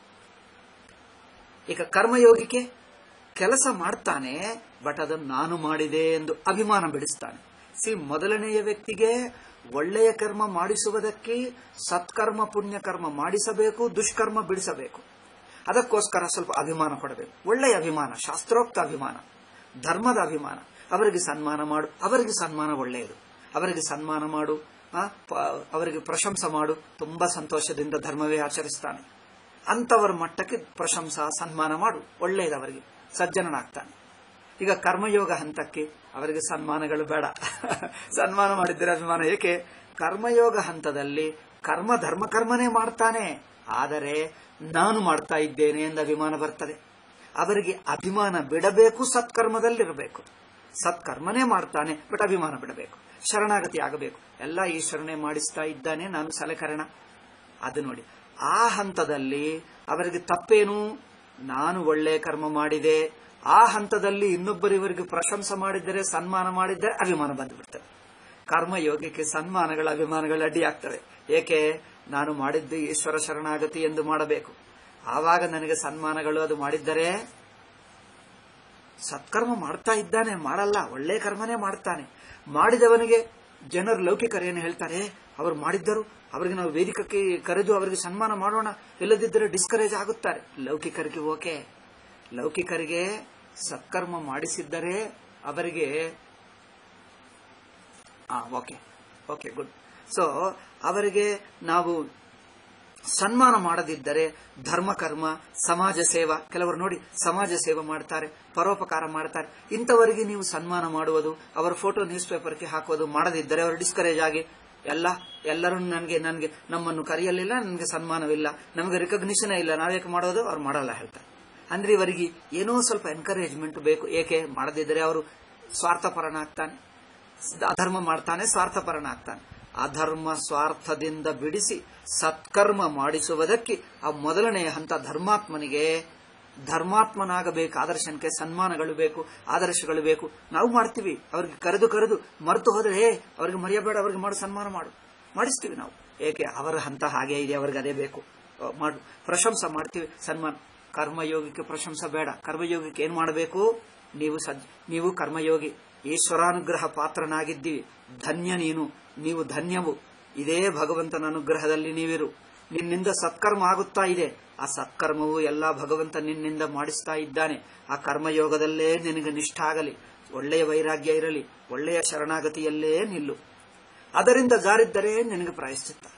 ಈಗ ಕರ್ಮಯೋಗಿಗೆ ಕೆಲಸ ಮಾಡ್ತಾನೆ ಬಟ್ ಅದನ್ನು ನಾನು ಮಾಡಿದೆ ಎಂದು ಅಭಿಮಾನ ಬಿಡಿಸ್ತಾನೆ ಸಿ ಮೊದಲನೆಯ ವ್ಯಕ್ತಿಗೆ ಒಳ್ಳೆಯ ಕರ್ಮ ಮಾಡಿಸುವುದಕ್ಕೆ ಸತ್ಕರ್ಮ ಪುಣ್ಯಕರ್ಮ ಮಾಡಿಸಬೇಕು ದುಷ್ಕರ್ಮ ಬಿಡಿಸಬೇಕು ಅದಕ್ಕೋಸ್ಕರ ಸ್ವಲ್ಪ ಅಭಿಮಾನ ಪಡಬೇಕು ಒಳ್ಳೆಯ ಅಭಿಮಾನ ಶಾಸ್ತ್ರೋಕ್ತ ಅಭಿಮಾನ ಧರ್ಮದ ಅಭಿಮಾನ ಅವರಿಗೆ ಸನ್ಮಾನ ಮಾಡು ಅವರಿಗೆ ಸನ್ಮಾನ ಒಳ್ಳೆಯದು ಅವರಿಗೆ ಸನ್ಮಾನ ಮಾಡು ಆ, ಪ- ಅವರಿಗೆ ಪ್ರಶಂಸೆ ಮಾಡು ತುಂಬಾ ಸಂತೋಷದಿಂದ ಧರ್ಮವೇ ಆಚರಿಸ್ತಾನೆ ಅಂತವರ ಮಟ್ಟಕ್ಕೆ ಪ್ರಶಂಸಾ ಸನ್ಮಾನ ಮಾಡು ಒಳ್ಳೆಯದವರಿಗೆ ಸಜ್ಜನನಾಗ್ತಾನೆ ಈಗ ಕರ್ಮಯೋಗ ಹಂತಕ್ಕೆ ಅವರಿಗೆ ಸನ್ಮಾನಗಳು ಬೇಡ ಸನ್ಮಾನ ಮಾಡಿದ್ದರೆ ಅಭಿಮಾನ ಏಕೆ ಕರ್ಮಯೋಗ ಹಂತದಲ್ಲಿ ಕರ್ಮ ಧರ್ಮ ಕರ್ಮನೇ ಮಾಡ್ತಾನೆ ಆದರೆ ನಾನು ಮಾಡ್ತಾ ಇದ್ದೇನೆ ಎಂದು ಅಭಿಮಾನ ಬರ್ತದೆ ಅವರಿಗೆ ಅಭಿಮಾನ ಬಿಡಬೇಕು ಸತ್ಕರ್ಮದಲ್ಲಿರಬೇಕು ಸತ್ಕರ್ಮನೇ ಮಾಡ್ತಾನೆ ಬಟ್ ಅಭಿಮಾನ ಬಿಡಬೇಕು ಶರಣಾಗತಿ ಆಗಬೇಕು ಎಲ್ಲ ಈಶ್ವರನೇ ಮಾಡಿಸ್ತಾ ಇದ್ದಾನೆ ನಾನು ಸಲಕರಣ ಅದು ನೋಡಿ ಆ ಹಂತದಲ್ಲಿ ಅವರಿಗೆ ತಪ್ಪೇನು ನಾನು ಒಳ್ಳೆ ಕರ್ಮ ಮಾಡಿದೆ ಆ ಹಂತದಲ್ಲಿ ಇನ್ನೊಬ್ಬರಿವರಿಗೆ ಪ್ರಶಂಸೆ ಮಾಡಿದ್ದರೆ ಸನ್ಮಾನ ಮಾಡಿದ್ದರೆ ಅಭಿಮಾನ ಬಂದುಬಿಡ್ತದೆ ಕರ್ಮಯೋಗಕ್ಕೆ ಸನ್ಮಾನಗಳ ಅಭಿಮಾನಗಳು ಅಡ್ಡಿಯಾಗ್ತವೆ ಏಕೆ ನಾನು ಮಾಡಿದ್ದು ಈಶ್ವರ ಶರಣಾಗತಿ ಎಂದು ಮಾಡಬೇಕು ಆವಾಗ ನನಗೆ ಸನ್ಮಾನಗಳು ಅದು ಮಾಡಿದ್ದರೆ ಸತ್ಕರ್ಮ ಮಾಡ್ತಾ ಇದ್ದಾನೆ ಮಾಡಲ್ಲ ಒಳ್ಳೆ ಕರ್ಮನೇ ಮಾಡ್ತಾನೆ ಮಾಡಿದವನಿಗೆ ಜನರು ಲೌಕಿಕರು ಏನು ಹೇಳ್ತಾರೆ ಅವರು ಮಾಡಿದ್ದರು ಅವರಿಗೆ ನಾವು ವೇದಿಕಕ್ಕೆ ಕರೆದು ಅವರಿಗೆ ಸನ್ಮಾನ ಮಾಡೋಣ ಇಲ್ಲದಿದ್ದರೆ ಡಿಸ್ಕರೇಜ್ ಆಗುತ್ತಾರೆ ಲೌಕಿಕರಿಗೆ ಓಕೆ ಲೌಕಿಕರಿಗೆ ಸತ್ಕರ್ಮ ಮಾಡಿಸಿದ್ದರೆ ಅವರಿಗೆ ಓಕೆ ಓಕೆ ಗುಡ್ ಸೊ ಅವರಿಗೆ ನಾವು ಸನ್ಮಾನ ಮಾಡದಿದ್ದರೆ ಧರ್ಮ ಕರ್ಮ ಸಮಾಜ ಸೇವಾ ಕೆಲವರು ನೋಡಿ ಸಮಾಜ ಸೇವೆ ಮಾಡ್ತಾರೆ ಪರೋಪಕಾರ ಮಾಡ್ತಾರೆ ಇಂಥವರಿಗೆ ನೀವು ಸನ್ಮಾನ ಮಾಡುವುದು ಅವರ ಫೋಟೋ ನ್ಯೂಸ್ ಪೇಪರ್ಗೆ ಹಾಕುವುದು ಮಾಡದಿದ್ದರೆ ಅವರು ಡಿಸ್ಕರೇಜ್ ಆಗಿ ಎಲ್ಲ ಎಲ್ಲರೂ ನನಗೆ ನನಗೆ ನಮ್ಮನ್ನು ಕರೆಯಲಿಲ್ಲ ನನಗೆ ಸನ್ಮಾನವಿಲ್ಲ ನಮಗೆ ರಿಕಗ್ನಿಷನ್ ಇಲ್ಲ ನಾವೇಕೆ ಮಾಡೋದು ಅವ್ರು ಮಾಡಲ್ಲ ಹೇಳ್ತಾರೆ ಅಂದ್ರೆ ಇವರಿಗೆ ಏನೋ ಸ್ವಲ್ಪ ಎನ್ಕರೇಜ್ಮೆಂಟ್ ಬೇಕು ಏಕೆ ಮಾಡದಿದ್ದರೆ ಅವರು ಸ್ವಾರ್ಥಪರನಾಗ್ತಾನೆ ಅಧರ್ಮ ಮಾಡ್ತಾನೆ ಸ್ವಾರ್ಥಪರನಾಗ್ತಾನೆ ಅಧರ್ಮ ಸ್ವಾರ್ಥದಿಂದ ಬಿಡಿಸಿ ಸತ್ಕರ್ಮ ಮಾಡಿಸುವುದಕ್ಕೆ ಆ ಮೊದಲನೆಯ ಹಂತ ಧರ್ಮಾತ್ಮನಿಗೆ ಧರ್ಮಾತ್ಮನಾಗಬೇಕು ಆದರ್ಶನಕ್ಕೆ ಸನ್ಮಾನಗಳು ಬೇಕು ಆದರ್ಶಗಳು ಬೇಕು ನಾವು ಮಾಡ್ತೀವಿ ಅವ್ರಿಗೆ ಕರೆದು ಕರೆದು ಮರೆತು ಹೋದ್ರೆ ಹೇ ಅವ್ರಿಗೆ ಮರೆಯಬೇಡ ಅವ್ರಿಗೆ ಮಾಡು ಸನ್ಮಾನ ಮಾಡು ಮಾಡಿಸ್ತೀವಿ ನಾವು ಏಕೆ ಅವರ ಹಂತ ಹಾಗೆ ಇದೆ ಅವ್ರಿಗೆ ಅದೇ ಬೇಕು ಅಹ್, ಮಾಡು ಪ್ರಶಂಸೆ ಮಾಡ್ತೀವಿ ಸನ್ಮಾನ ಕರ್ಮಯೋಗಕ್ಕೆ ಪ್ರಶಂಸೆ ಬೇಡ ಕರ್ಮಯೋಗಕ್ಕೆ ಏನ್ ಮಾಡಬೇಕು ನೀವು ಸಜ್ ನೀವು ಕರ್ಮಯೋಗಿ ಈಶ್ವರಾನುಗ್ರಹ ಪಾತ್ರನಾಗಿದ್ದೀವಿ ಧನ್ಯ ನೀನು ನೀವು ಧನ್ಯವು ಇದೇ ಭಗವಂತನ ಅನುಗ್ರಹದಲ್ಲಿ ನೀವಿರು ನಿನ್ನಿಂದ ಸತ್ಕರ್ಮ ಆಗುತ್ತಾ ಇದೆ ಆ ಸತ್ಕರ್ಮವು ಎಲ್ಲ ಭಗವಂತ ನಿನ್ನಿಂದ ಮಾಡಿಸ್ತಾ ಇದ್ದಾನೆ ಆ ಕರ್ಮಯೋಗದಲ್ಲೇ ನಿನಗೆ ನಿಷ್ಠ ಆಗಲಿ ಒಳ್ಳೆಯ ವೈರಾಗ್ಯ ಇರಲಿ ಒಳ್ಳೆಯ ಶರಣಾಗತಿಯಲ್ಲೇ ನಿಲ್ಲು ಅದರಿಂದ ಜಾರಿದ್ದರೆ ನಿನಗೆ ಪ್ರಾಯಶ್ಚಿತ್ತ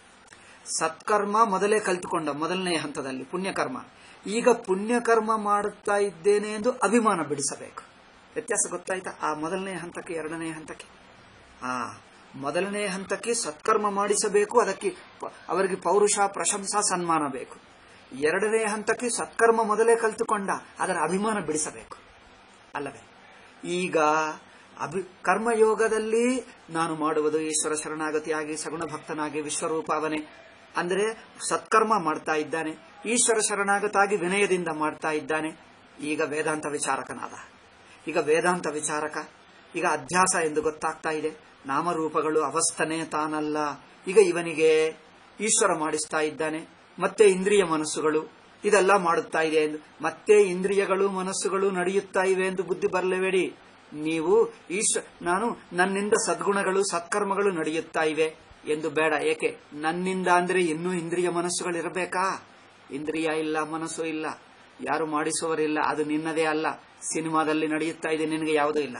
ಸತ್ಕರ್ಮ ಮೊದಲೇ ಕಲಿತುಕೊಂಡ ಮೊದಲನೆಯ ಹಂತದಲ್ಲಿ ಪುಣ್ಯಕರ್ಮ ಈಗ ಪುಣ್ಯಕರ್ಮ ಮಾಡುತ್ತಾ ಇದ್ದೇನೆ ಎಂದು ಅಭಿಮಾನ ಬಿಡಿಸಬೇಕು ವ್ಯತ್ಯಾಸ ಗೊತ್ತಾಯ್ತಾ ಆ ಮೊದಲನೆಯ ಹಂತಕ್ಕೆ ಎರಡನೇ ಹಂತಕ್ಕೆ ಆ ಮೊದಲನೇ ಹಂತಕ್ಕೆ ಸತ್ಕರ್ಮ ಮಾಡಿಸಬೇಕು ಅದಕ್ಕೆ ಪ- ಅವರಿಗೆ ಪೌರುಷ ಪ್ರಶಂಸಾ ಸನ್ಮಾನ ಬೇಕು ಎರಡನೇ ಹಂತಕ್ಕೆ ಸತ್ಕರ್ಮ ಮೊದಲೇ ಕಲಿತುಕೊಂಡ ಅದರ ಅಭಿಮಾನ ಬಿಡಿಸಬೇಕು ಅಲ್ಲವೇ ಈಗ ಅಭಿ ಕರ್ಮಯೋಗದಲ್ಲಿ ನಾನು ಮಾಡುವುದು ಈಶ್ವರ ಶರಣಾಗತಿಯಾಗಿ ಸಗುಣ ಭಕ್ತನಾಗಿ ವಿಶ್ವರೂಪ ಅವನೇ ಅಂದರೆ ಸತ್ಕರ್ಮ ಮಾಡ್ತಾ ಇದ್ದಾನೆ ಈಶ್ವರ ಶರಣಾಗತಾಗಿ ವಿನಯದಿಂದ ಮಾಡ್ತಾ ಇದ್ದಾನೆ ಈಗ ವೇದಾಂತ ವಿಚಾರಕನಾದ ಈಗ ವೇದಾಂತ ವಿಚಾರಕ ಈಗ ಅಧ್ಯಾಸ ಎಂದು ಗೊತ್ತಾಗ್ತಾ ಇದೆ ನಾಮರೂಪಗಳು ಅವಸ್ಥನೆ ತಾನಲ್ಲ ಈಗ ಇವನಿಗೆ ಈಶ್ವರ ಮಾಡಿಸ್ತಾ ಇದ್ದಾನೆ ಮತ್ತೆ ಇಂದ್ರಿಯ ಮನಸ್ಸುಗಳು ಇದೆಲ್ಲ ಮಾಡುತ್ತಾ ಇದೆ ಎಂದು ಮತ್ತೆ ಇಂದ್ರಿಯಗಳು ಮನಸ್ಸುಗಳು ನಡೆಯುತ್ತಾ ಇವೆ ಎಂದು ಬುದ್ಧಿ ಬರಲೇಬೇಡಿ ನೀವು ಈಶ್ವ ನಾನು ನನ್ನಿಂದ ಸದ್ಗುಣಗಳು ಸತ್ಕರ್ಮಗಳು ನಡೆಯುತ್ತಾ ಇವೆ ಎಂದು ಬೇಡ ಏಕೆ ನನ್ನಿಂದ ಅಂದ್ರೆ ಇನ್ನೂ ಇಂದ್ರಿಯ ಮನಸ್ಸುಗಳು ಇರಬೇಕಾ ಇಂದ್ರಿಯ ಇಲ್ಲ ಮನಸ್ಸು ಇಲ್ಲ ಯಾರು ಮಾಡಿಸುವರಿಲ್ಲ ಅದು ನಿನ್ನದೇ ಅಲ್ಲ ಸಿನಿಮಾದಲ್ಲಿ ನಡೆಯುತ್ತಾ ಇದೆ ನಿನಗೆ ಯಾವುದೂ ಇಲ್ಲ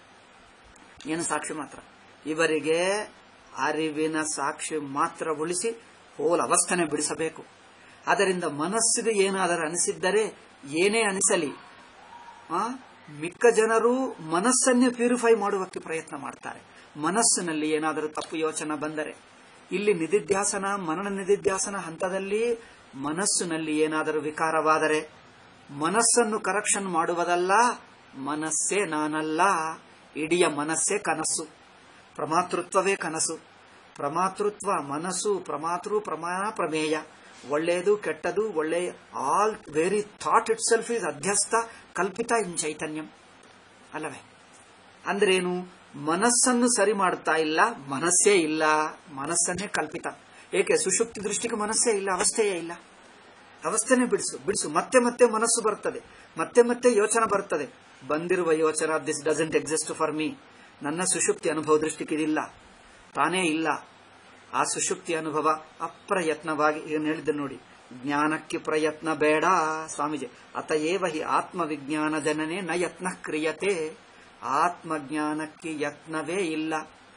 ಏನು ಸಾಕ್ಷಿ ಮಾತ್ರ ಇವರಿಗೆ ಅರಿವಿನ ಸಾಕ್ಷಿ ಮಾತ್ರ ಉಳಿಸಿ ಹೋಲ್ ಅವಸ್ಥನೆ ಬಿಡಿಸಬೇಕು ಅದರಿಂದ ಮನಸ್ಸಿಗೆ ಏನಾದರೂ ಅನಿಸಿದ್ದರೆ ಏನೇ ಅನಿಸಲಿ ಆ, ಮಿಕ್ಕ ಜನರು ಮನಸ್ಸನ್ನೇ ಪ್ಯೂರಿಫೈ ಮಾಡುವಕ್ಕೆ ಪ್ರಯತ್ನ ಮಾಡ್ತಾರೆ ಮನಸ್ಸಿನಲ್ಲಿ ಏನಾದರೂ ತಪ್ಪು ಯೋಚನೆ ಬಂದರೆ ಇಲ್ಲಿ ನಿಧಿಧ್ಯಾಸನ ಮನನ ನಿಧಿಧ್ಯಾಸನ ಹಂತದಲ್ಲಿ ಮನಸ್ಸಿನಲ್ಲಿ ಏನಾದರೂ ವಿಕಾರವಾದರೆ ಮನಸ್ಸನ್ನು ಕರೆಕ್ಷನ್ ಮಾಡುವುದಲ್ಲ ಮನಸ್ಸೇ ನಾನಲ್ಲ ಇಡೀ ಮನಸ್ಸೇ ಕನಸು ಪ್ರಮಾತೃತ್ವವೇ ಕನಸು ಪ್ರಮಾತೃತ್ವ ಮನಸ್ಸು ಪ್ರಮಾತೃ ಪ್ರಮಾ ಪ್ರಮೇಯ ಒಳ್ಳೆಯದು ಕೆಟ್ಟದು ಒಳ್ಳೆಯ all very thought itself is ಅಧ್ಯಸ್ಥ ಕಲ್ಪಿತ ಇನ್ ಚೈತನ್ಯಂ ಅಲ್ಲವೇ ಅಂದ್ರೇನು ಮನಸ್ಸನ್ನು ಸರಿ ಮಾಡ್ತಾ ಇಲ್ಲ ಮನಸ್ಸೇ ಇಲ್ಲ ಮನಸ್ಸನ್ನೇ ಕಲ್ಪಿತ ಏಕೆ ಸುಷುಪ್ತಿ ದೃಷ್ಟಿಗೆ ಮನಸ್ಸೇ ಇಲ್ಲ ಅವಸ್ಥೆಯೇ ಇಲ್ಲ ಅವಸ್ಥೆನೇ ಬಿಡಿಸು ಬಿಡಿಸು ಮತ್ತೆ ಮತ್ತೆ ಮನಸ್ಸು ಬರ್ತದೆ ಮತ್ತೆ ಮತ್ತೆ ಯೋಚನೆ ಬರ್ತದೆ ಬಂದಿರುವ ಯೋಚನೆ this doesn't exist for me ನನ್ನ ಸುಷುಪ್ತಿ ಅನುಭವ ದೃಷ್ಟಿಗೆ ಇದಿಲ್ಲ ತಾನೇ ಇಲ್ಲ ಆ ಸುಷುಪ್ತಿ ಅನುಭವ ಅಪ್ರಯತ್ನವಾಗಿ ಏನು ಹೇಳಿದ್ದೆ ನೋಡಿ ಜ್ಞಾನಕ್ಕೆ ಪ್ರಯತ್ನ ಬೇಡ ಸ್ವಾಮೀಜಿ ಅತಯೇವ ಹಿ ಆತ್ಮವಿಜ್ಞಾನ ಜನನೇ ನ ಯತ್ನ ಕ್ರಿಯತೆ ಆತ್ಮಜ್ಞಾನಕ್ಕೆ ಯತ್ನವೇ ಇಲ್ಲ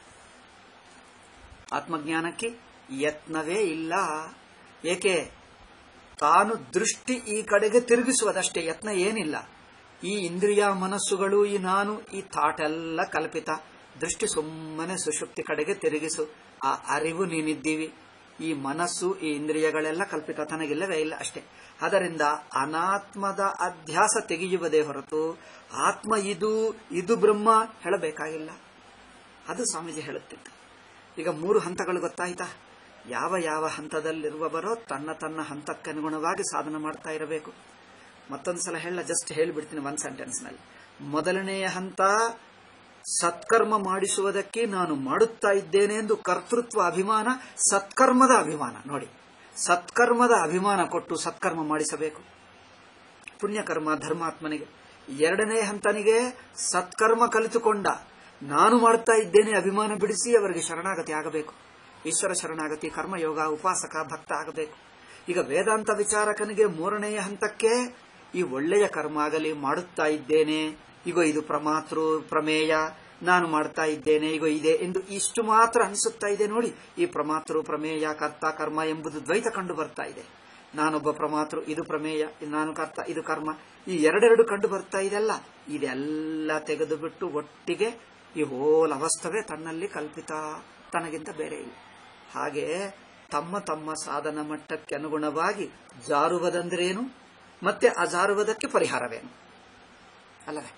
ಆತ್ಮಜ್ಞಾನಕ್ಕೆ ಯತ್ನವೇ ಇಲ್ಲ ಏಕೆ ತಾನು ದೃಷ್ಟಿ ಈ ಕಡೆಗೆ ತಿರುಗಿಸುವುದಷ್ಟೇ ಯತ್ನ ಏನಿಲ್ಲ ಈ ಇಂದ್ರಿಯ ಮನಸ್ಸುಗಳು ಈ ನಾನು ಈ ಥಾಟ್ ಎಲ್ಲ ಕಲ್ಪಿತ ದೃಷ್ಟಿ ಸುಮ್ಮನೆ ಸುಷುಪ್ತಿ ಕಡೆಗೆ ತಿರುಗಿಸು ಆ ಅರಿವು ನೀನಿದ್ದೀವಿ ಈ ಮನಸ್ಸು ಈ ಇಂದ್ರಿಯಗಳೆಲ್ಲ ಕಲ್ಪಿತ ತನಗಿಲ್ಲವೇ ಇಲ್ಲ ಅಷ್ಟೇ ಅದರಿಂದ ಅನಾತ್ಮದ ಅಧ್ಯಾಸ ತೆಗೆಯುವುದೇ ಹೊರತು ಆತ್ಮ ಇದು ಇದು ಬ್ರಹ್ಮ ಹೇಳಬೇಕಾಗಿಲ್ಲ ಅದು ಸ್ವಾಮೀಜಿ ಹೇಳುತ್ತಿದ್ದ ಈಗ ಮೂರು ಹಂತಗಳು ಗೊತ್ತಾಯ್ತಾ ಯಾವ ಯಾವ ಹಂತದಲ್ಲಿರುವವರೋ ತನ್ನ ತನ್ನ ಹಂತಕ್ಕೆ ಅನುಗುಣವಾಗಿ ಸಾಧನ ಮಾಡ್ತಾ ಇರಬೇಕು ಮತ್ತೊಂದ್ಸಲ ಹೇಳ ಜಸ್ಟ್ ಹೇಳಿಬಿಡ್ತೀನಿ ಒನ್ ಸೆಂಟೆನ್ಸ್ ನಲ್ಲಿ ಮೊದಲನೆಯ ಹಂತ ಸತ್ಕರ್ಮ ಮಾಡಿಸುವುದಕ್ಕೆ ನಾನು ಮಾಡುತ್ತಾ ಇದ್ದೇನೆ ಎಂದು ಕರ್ತೃತ್ವ ಅಭಿಮಾನ ಸತ್ಕರ್ಮದ ಅಭಿಮಾನ ನೋಡಿ ಸತ್ಕರ್ಮದ ಅಭಿಮಾನ ಕೊಟ್ಟು ಸತ್ಕರ್ಮ ಮಾಡಿಸಬೇಕು ಪುಣ್ಯಕರ್ಮ ಧರ್ಮಾತ್ಮನಿಗೆ ಎರಡನೇ ಹಂತನಿಗೆ ಸತ್ಕರ್ಮ ಕಲಿತುಕೊಂಡ ನಾನು ಮಾಡುತ್ತಾ ಇದ್ದೇನೆ ಅಭಿಮಾನ ಬಿಡಿಸಿ ಅವರಿಗೆ ಶರಣಾಗತಿ ಆಗಬೇಕು ಈಶ್ವರ ಶರಣಾಗತಿ ಕರ್ಮಯೋಗ ಉಪಾಸಕ ಭಕ್ತ ಆಗಬೇಕು ಈಗ ವೇದಾಂತ ವಿಚಾರಕನಿಗೆ ಮೂರನೆಯ ಹಂತಕ್ಕೆ ಈ ಒಳ್ಳೆಯ ಕರ್ಮ ಆಗಲಿ ಮಾಡುತ್ತಾ ಇದ್ದೇನೆ ಈಗ ಇದು ಪ್ರಮಾತೃ ಪ್ರಮೇಯ ನಾನು ಮಾಡ್ತಾ ಇದ್ದೇನೆ ಈಗ ಇದೆ ಎಂದು ಇಷ್ಟು ಮಾತ್ರ ಅನಿಸುತ್ತಾ ಇದೆ ನೋಡಿ ಈ ಪ್ರಮಾತೃ ಪ್ರಮೇಯ ಕರ್ತ ಕರ್ಮ ಎಂಬುದು ದ್ವೈತ ಕಂಡು ಬರ್ತಾ ಇದೆ ನಾನೊಬ್ಬ ಪ್ರಮಾತೃ ಇದು ಪ್ರಮೇಯ ನಾನು ಕರ್ತ ಇದು ಕರ್ಮ ಈ ಎರಡೆರಡು ಕಂಡು ಬರ್ತಾ ಇದೆಲ್ಲ ಇದೆಲ್ಲ ತೆಗೆದು ಬಿಟ್ಟು ಒಟ್ಟಿಗೆ ಈ ಹೋಲ್ ಅವಸ್ಥವೇ ತನ್ನಲ್ಲಿ ಕಲ್ಪಿತ ತನಗಿಂತ ಬೇರೆ ಇಲ್ಲ ಹಾಗೆ ತಮ್ಮ ತಮ್ಮ ಸಾಧನ ಮಟ್ಟಕ್ಕೆ ಅನುಗುಣವಾಗಿ ಜಾರುವುದಂದ್ರೇನು ಮತ್ತೆ ಆ ಜಾರುವುದಕ್ಕೆ ಪರಿಹಾರವೇನು ಅಲ್ಲವೇ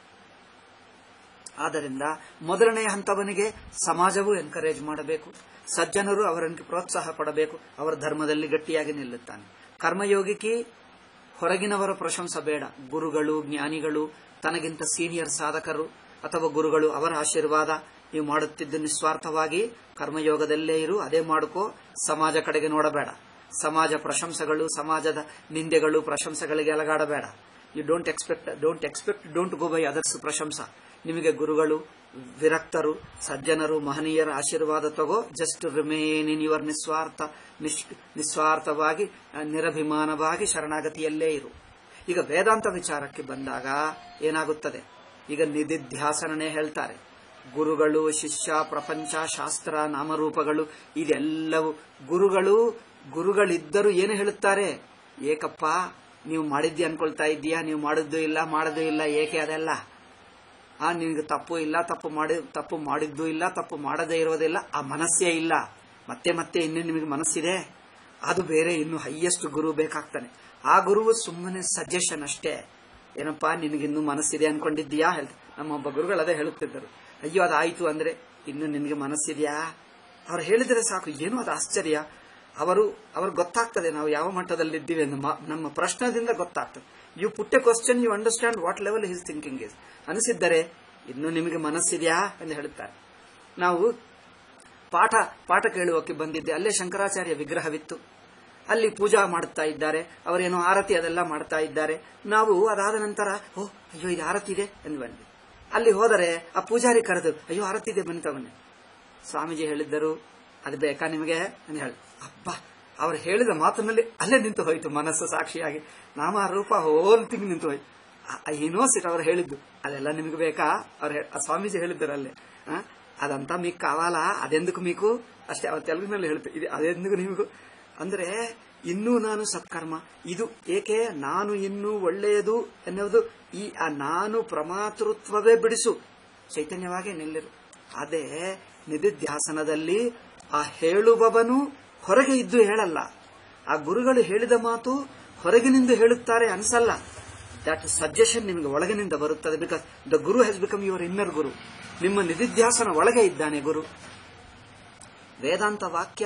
ಆದ್ದರಿಂದ ಮೊದಲನೆಯ ಹಂತವನಿಗೆ ಸಮಾಜವು ಎನ್ಕರೇಜ್ ಮಾಡಬೇಕು ಸಜ್ಜನರು ಅವರನ್ನು ಪ್ರೋತ್ಸಾಹ ಕೊಡಬೇಕು ಅವರ ಧರ್ಮದಲ್ಲಿ ಗಟ್ಟಿಯಾಗಿ ನಿಲ್ಲುತ್ತಾನೆ ಕರ್ಮಯೋಗಿಗೆ ಹೊರಗಿನವರ ಪ್ರಶಂಸ ಬೇಡ ಗುರುಗಳು ಜ್ಞಾನಿಗಳು ತನಗಿಂತ ಸೀನಿಯರ್ ಸಾಧಕರು ಅಥವಾ ಗುರುಗಳು ಅವರ ಆಶೀರ್ವಾದ ನೀವು ಮಾಡುತ್ತಿದ್ದ ನಿಸ್ವಾರ್ಥವಾಗಿ ಕರ್ಮಯೋಗದಲ್ಲೇ ಇರು ಅದೇ ಮಾಡ್ಕೋ ಸಮಾಜ ಕಡೆಗೆ ನೋಡಬೇಡ ಸಮಾಜ ಪ್ರಶಂಸೆಗಳು ಸಮಾಜದ ನಿಂದೆಗಳು ಪ್ರಶಂಸೆಗಳಿಗೆ ಅಲಗಾಡಬೇಡ you don't expect don't expect don't go by others ಪ್ರಶಂಸ ನಿಮಗೆ ಗುರುಗಳು ವಿರಕ್ತರು ಸಜ್ಜನರು ಮಹನೀಯರ ಆಶೀರ್ವಾದ ತಗೋ ಜಸ್ಟ್ ರಿಮೇನ್ ಇನ್ ಯುವರ್ ನಿಸ್ವಾರ್ಥ ನಿಸ್ವಾರ್ಥವಾಗಿ ನಿರಭಿಮಾನವಾಗಿ ಶರಣಾಗತಿಯಲ್ಲೇ ಇರು ಈಗ ವೇದಾಂತ ವಿಚಾರಕ್ಕೆ ಬಂದಾಗ ಏನಾಗುತ್ತದೆ ಈಗ ನಿಧಿಧ್ಯಾಸನನೇ ಹೇಳ್ತಾರೆ ಗುರುಗಳು ಶಿಷ್ಯ ಪ್ರಪಂಚ ಶಾಸ್ತ್ರ ನಾಮರೂಪಗಳು ಇದೆಲ್ಲವೂ ಗುರುಗಳು ಗುರುಗಳಿದ್ದರೂ ಏನು ಹೇಳುತ್ತಾರೆ ಏಕಪ್ಪ ನೀವು ಮಾಡಿದ್ದಿ ಅನ್ಕೊಳ್ತಾ ಇದ್ದೀಯಾ ನೀವು ಮಾಡಿದ್ದು ಇಲ್ಲ ಮಾಡೋದು ಇಲ್ಲ ಏಕೆ ಅದೆಲ್ಲ ಆ ನಿನಗೆ ತಪ್ಪು ಇಲ್ಲ ತಪ್ಪು ಮಾಡಿ ತಪ್ಪು ಮಾಡಿದ್ದು ಇಲ್ಲ ತಪ್ಪು ಮಾಡದೇ ಇರೋದಿಲ್ಲ ಆ ಮನಸ್ಸೇ ಇಲ್ಲ ಮತ್ತೆ ಮತ್ತೆ ಇನ್ನು ನಿಮಗೆ ಮನಸ್ಸಿದೆ ಅದು ಬೇರೆ ಇನ್ನು ಹೈಯೆಸ್ಟ್ ಗುರು ಬೇಕಾಗ್ತಾನೆ ಆ ಗುರುವು ಸುಮ್ಮನೆ ಸಜೆಷನ್ ಅಷ್ಟೇ ಏನಪ್ಪಾ ನಿನಗಿನ್ನೂ ಮನಸ್ಸಿದೆ ಅನ್ಕೊಂಡಿದ್ದೀಯಾ ಹೇಳ್ತ ನಮ್ಮೊಬ್ಬ ಗುರುಗಳು ಅದೇ ಹೇಳುತ್ತಿದ್ದರು ಅಯ್ಯೋ ಅದಾಯ್ತು ಅಂದ್ರೆ ಇನ್ನು ನಿನಗೆ ಮನಸ್ಸಿದೆಯಾ ಅವ್ರು ಹೇಳಿದರೆ ಸಾಕು ಏನು ಅದು ಆಶ್ಚರ್ಯ ಅವರು ಅವ್ರಿಗೆ ಗೊತ್ತಾಗ್ತದೆ ನಾವು ಯಾವ ಮಟ್ಟದಲ್ಲಿದ್ದೀವಿ ಎಂದು ನಮ್ಮ ಪ್ರಶ್ನದಿಂದ ಗೊತ್ತಾಗ್ತದೆ you put a question you understand what level his thinking is ಅನಿಸಿದ್ದರೆ ಇನ್ನು ನಿಮಗೆ ಮನಸ್ಸಿದೆಯಾ ಎಂದು ಹೇಳುತ್ತಾರೆ ನಾವು ಪಾಠ ಪಾಠ ಕೇಳುವಕ್ಕೆ ಬಂದಿದ್ದೆ ಅಲ್ಲೇ ಶಂಕರಾಚಾರ್ಯ ವಿಗ್ರಹವಿತ್ತು ಅಲ್ಲಿ ಪೂಜಾ ಮಾಡುತ್ತಾ ಇದ್ದಾರೆ ಅವರೇನೋ ಆರತಿ ಅದೆಲ್ಲ ಮಾಡ್ತಾ ಇದ್ದಾರೆ ನಾವು ಅದಾದ ನಂತರ ಓ ಅಯ್ಯೋ ಇದು ಆರತಿ ಇದೆ ಎಂದು ಬಂದ್ವಿ ಅಲ್ಲಿ ಹೋದರೆ ಆ ಪೂಜಾರಿ ಕರೆದು ಅಯ್ಯೋ ಆರತಿ ಇದೆ ಬನ್ನಿ ತಗೊಂಡೆ ಸ್ವಾಮೀಜಿ ಹೇಳಿದ್ದರು ಅದು ಬೇಕಾ ನಿಮಗೆ ಅಂತ ಹೇಳಿ ಅಪ್ಪ ಅವ್ರು ಹೇಳಿದ ಮಾತಿನಲ್ಲಿ ಅಲ್ಲೇ ನಿಂತು ಹೋಯ್ತು ಮನಸ್ಸು ಸಾಕ್ಷಿಯಾಗಿ ನಾಮ ರೂಪ ಹೋಲ್ ತಿಂಗ್ ನಿಂತು ಹೋಯ್ತು ಯೂನಿವರ್ಸಿಟಿ ಅವ್ರು ಹೇಳಿದ್ದು ಅದೆಲ್ಲ ನಿಮಗೆ ಬೇಕಾ ಅವ್ರು ಸ್ವಾಮೀಜಿ ಹೇಳಿದ್ದರು ಅಲ್ಲೇ ಅದಂತ మీకు కావాలా ಅದೆಂదుకు మీకు ಅಷ್ಟೇ ಅವ್ರು ತೆಲುಗಿನಲ್ಲಿ ಹೇಳ್ತಾರೆ ಇದು ಅದೆಂదుకు ನಿಮಗೂ ಅಂದ್ರೆ ಇನ್ನೂ ನಾನು ಸತ್ಕರ್ಮ ಇದು ಏಕೆ ನಾನು ಇನ್ನೂ ಒಳ್ಳೆಯದು ಎನ್ನುವುದು ಈ ಆ ನಾನು ಪ್ರಮಾತೃತ್ವವೇ ಬಿಡಿಸು ಚೈತನ್ಯವಾಗೇ ನಿಲ್ಲಿರು ಅದೇ ನಿಧಿಧ್ಯಾಸನದಲ್ಲಿ ಆ ಹೇಳುವವನು ಹೊರಗೆ ಇದ್ದು ಹೇಳಲ್ಲ ಆ ಗುರುಗಳು ಹೇಳಿದ ಮಾತು ಹೊರಗಿನಿಂದ ಹೇಳುತ್ತಾರೆ ಅನ್ಸಲ್ಲ ದಟ್ ಸಜೆಷನ್ ನಿಮಗೆ ಒಳಗಿನಿಂದ ಬರುತ್ತದೆ because the guru has become your inner guru ನಿಮ್ಮ ನಿಧಿಧ್ಯಾಸನ ಒಳಗೆ ಇದ್ದಾನೆ ಗುರು ವೇದಾಂತ ವಾಕ್ಯ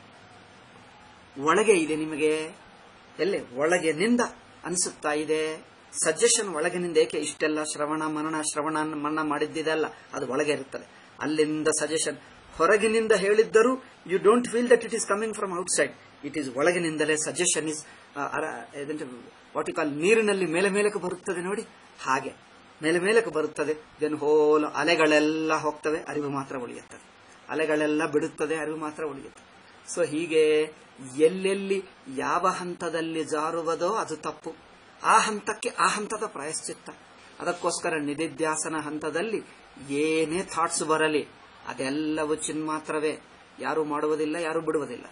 ಒಳಗೆ ಇದೆ ನಿಮಗೆ ಎಲ್ಲೇ ಒಳಗೆ ನಿಂದ ಅನಿಸುತ್ತಾ ಇದೆ ಸಜೆಷನ್ ಒಳಗಿನಿಂದ ಏಕೆ ಇಷ್ಟೆಲ್ಲ ಶ್ರವಣ ಮನನ ಶ್ರವಣ ಮನ್ನ ಮಾಡಿದ್ದಿದೆಲ್ಲ ಅದು ಒಳಗೆ ಇರುತ್ತದೆ ಅಲ್ಲಿಂದ ಸಜೆಷನ್ ಹೊರಗಿನಿಂದ ಹೇಳಿದ್ದರೂ you don't feel that it is coming from outside it is ಒಳಗಿನಿಂದಲೇ suggestion is what you call ನೀರಿನಲ್ಲಿ ಮೇಲೆ ಮೇಲಕ್ಕೆ ಬರುತ್ತದೆ ನೋಡಿ ಹಾಗೆ ಮೇಲೆ ಮೇಲಕ್ಕೆ ಬರುತ್ತದೆ ದೆನ್ ಹೋಲ್ ಅಲೆಗಳೆಲ್ಲ ಹೋಗ್ತವೆ ಅರಿವು ಮಾತ್ರ ಉಳಿಯುತ್ತದೆ ಅಲೆಗಳೆಲ್ಲ ಬಿಡುತ್ತದೆ ಅರಿವು ಮಾತ್ರ ಉಳಿಯುತ್ತದೆ ಸೊ ಹೀಗೆ ಎಲ್ಲೆಲ್ಲಿ ಯಾವ ಹಂತದಲ್ಲಿ ಜಾರುವುದೋ ಅದು ತಪ್ಪು ಆ ಹಂತಕ್ಕೆ ಆ ಹಂತದ ಪ್ರಾಯಶ್ಚಿತ್ತ ಅದಕ್ಕೋಸ್ಕರ ನಿಧಿಧ್ಯಾಸನ ಹಂತದಲ್ಲಿ ಏನೇ ಥಾಟ್ಸ್ ಬರಲಿ ಅದೆಲ್ಲವೂ ಚಿನ್ಮಾತ್ರವೇ ಯಾರು ಮಾಡುವುದಿಲ್ಲ ಯಾರು ಬಿಡುವುದಿಲ್ಲ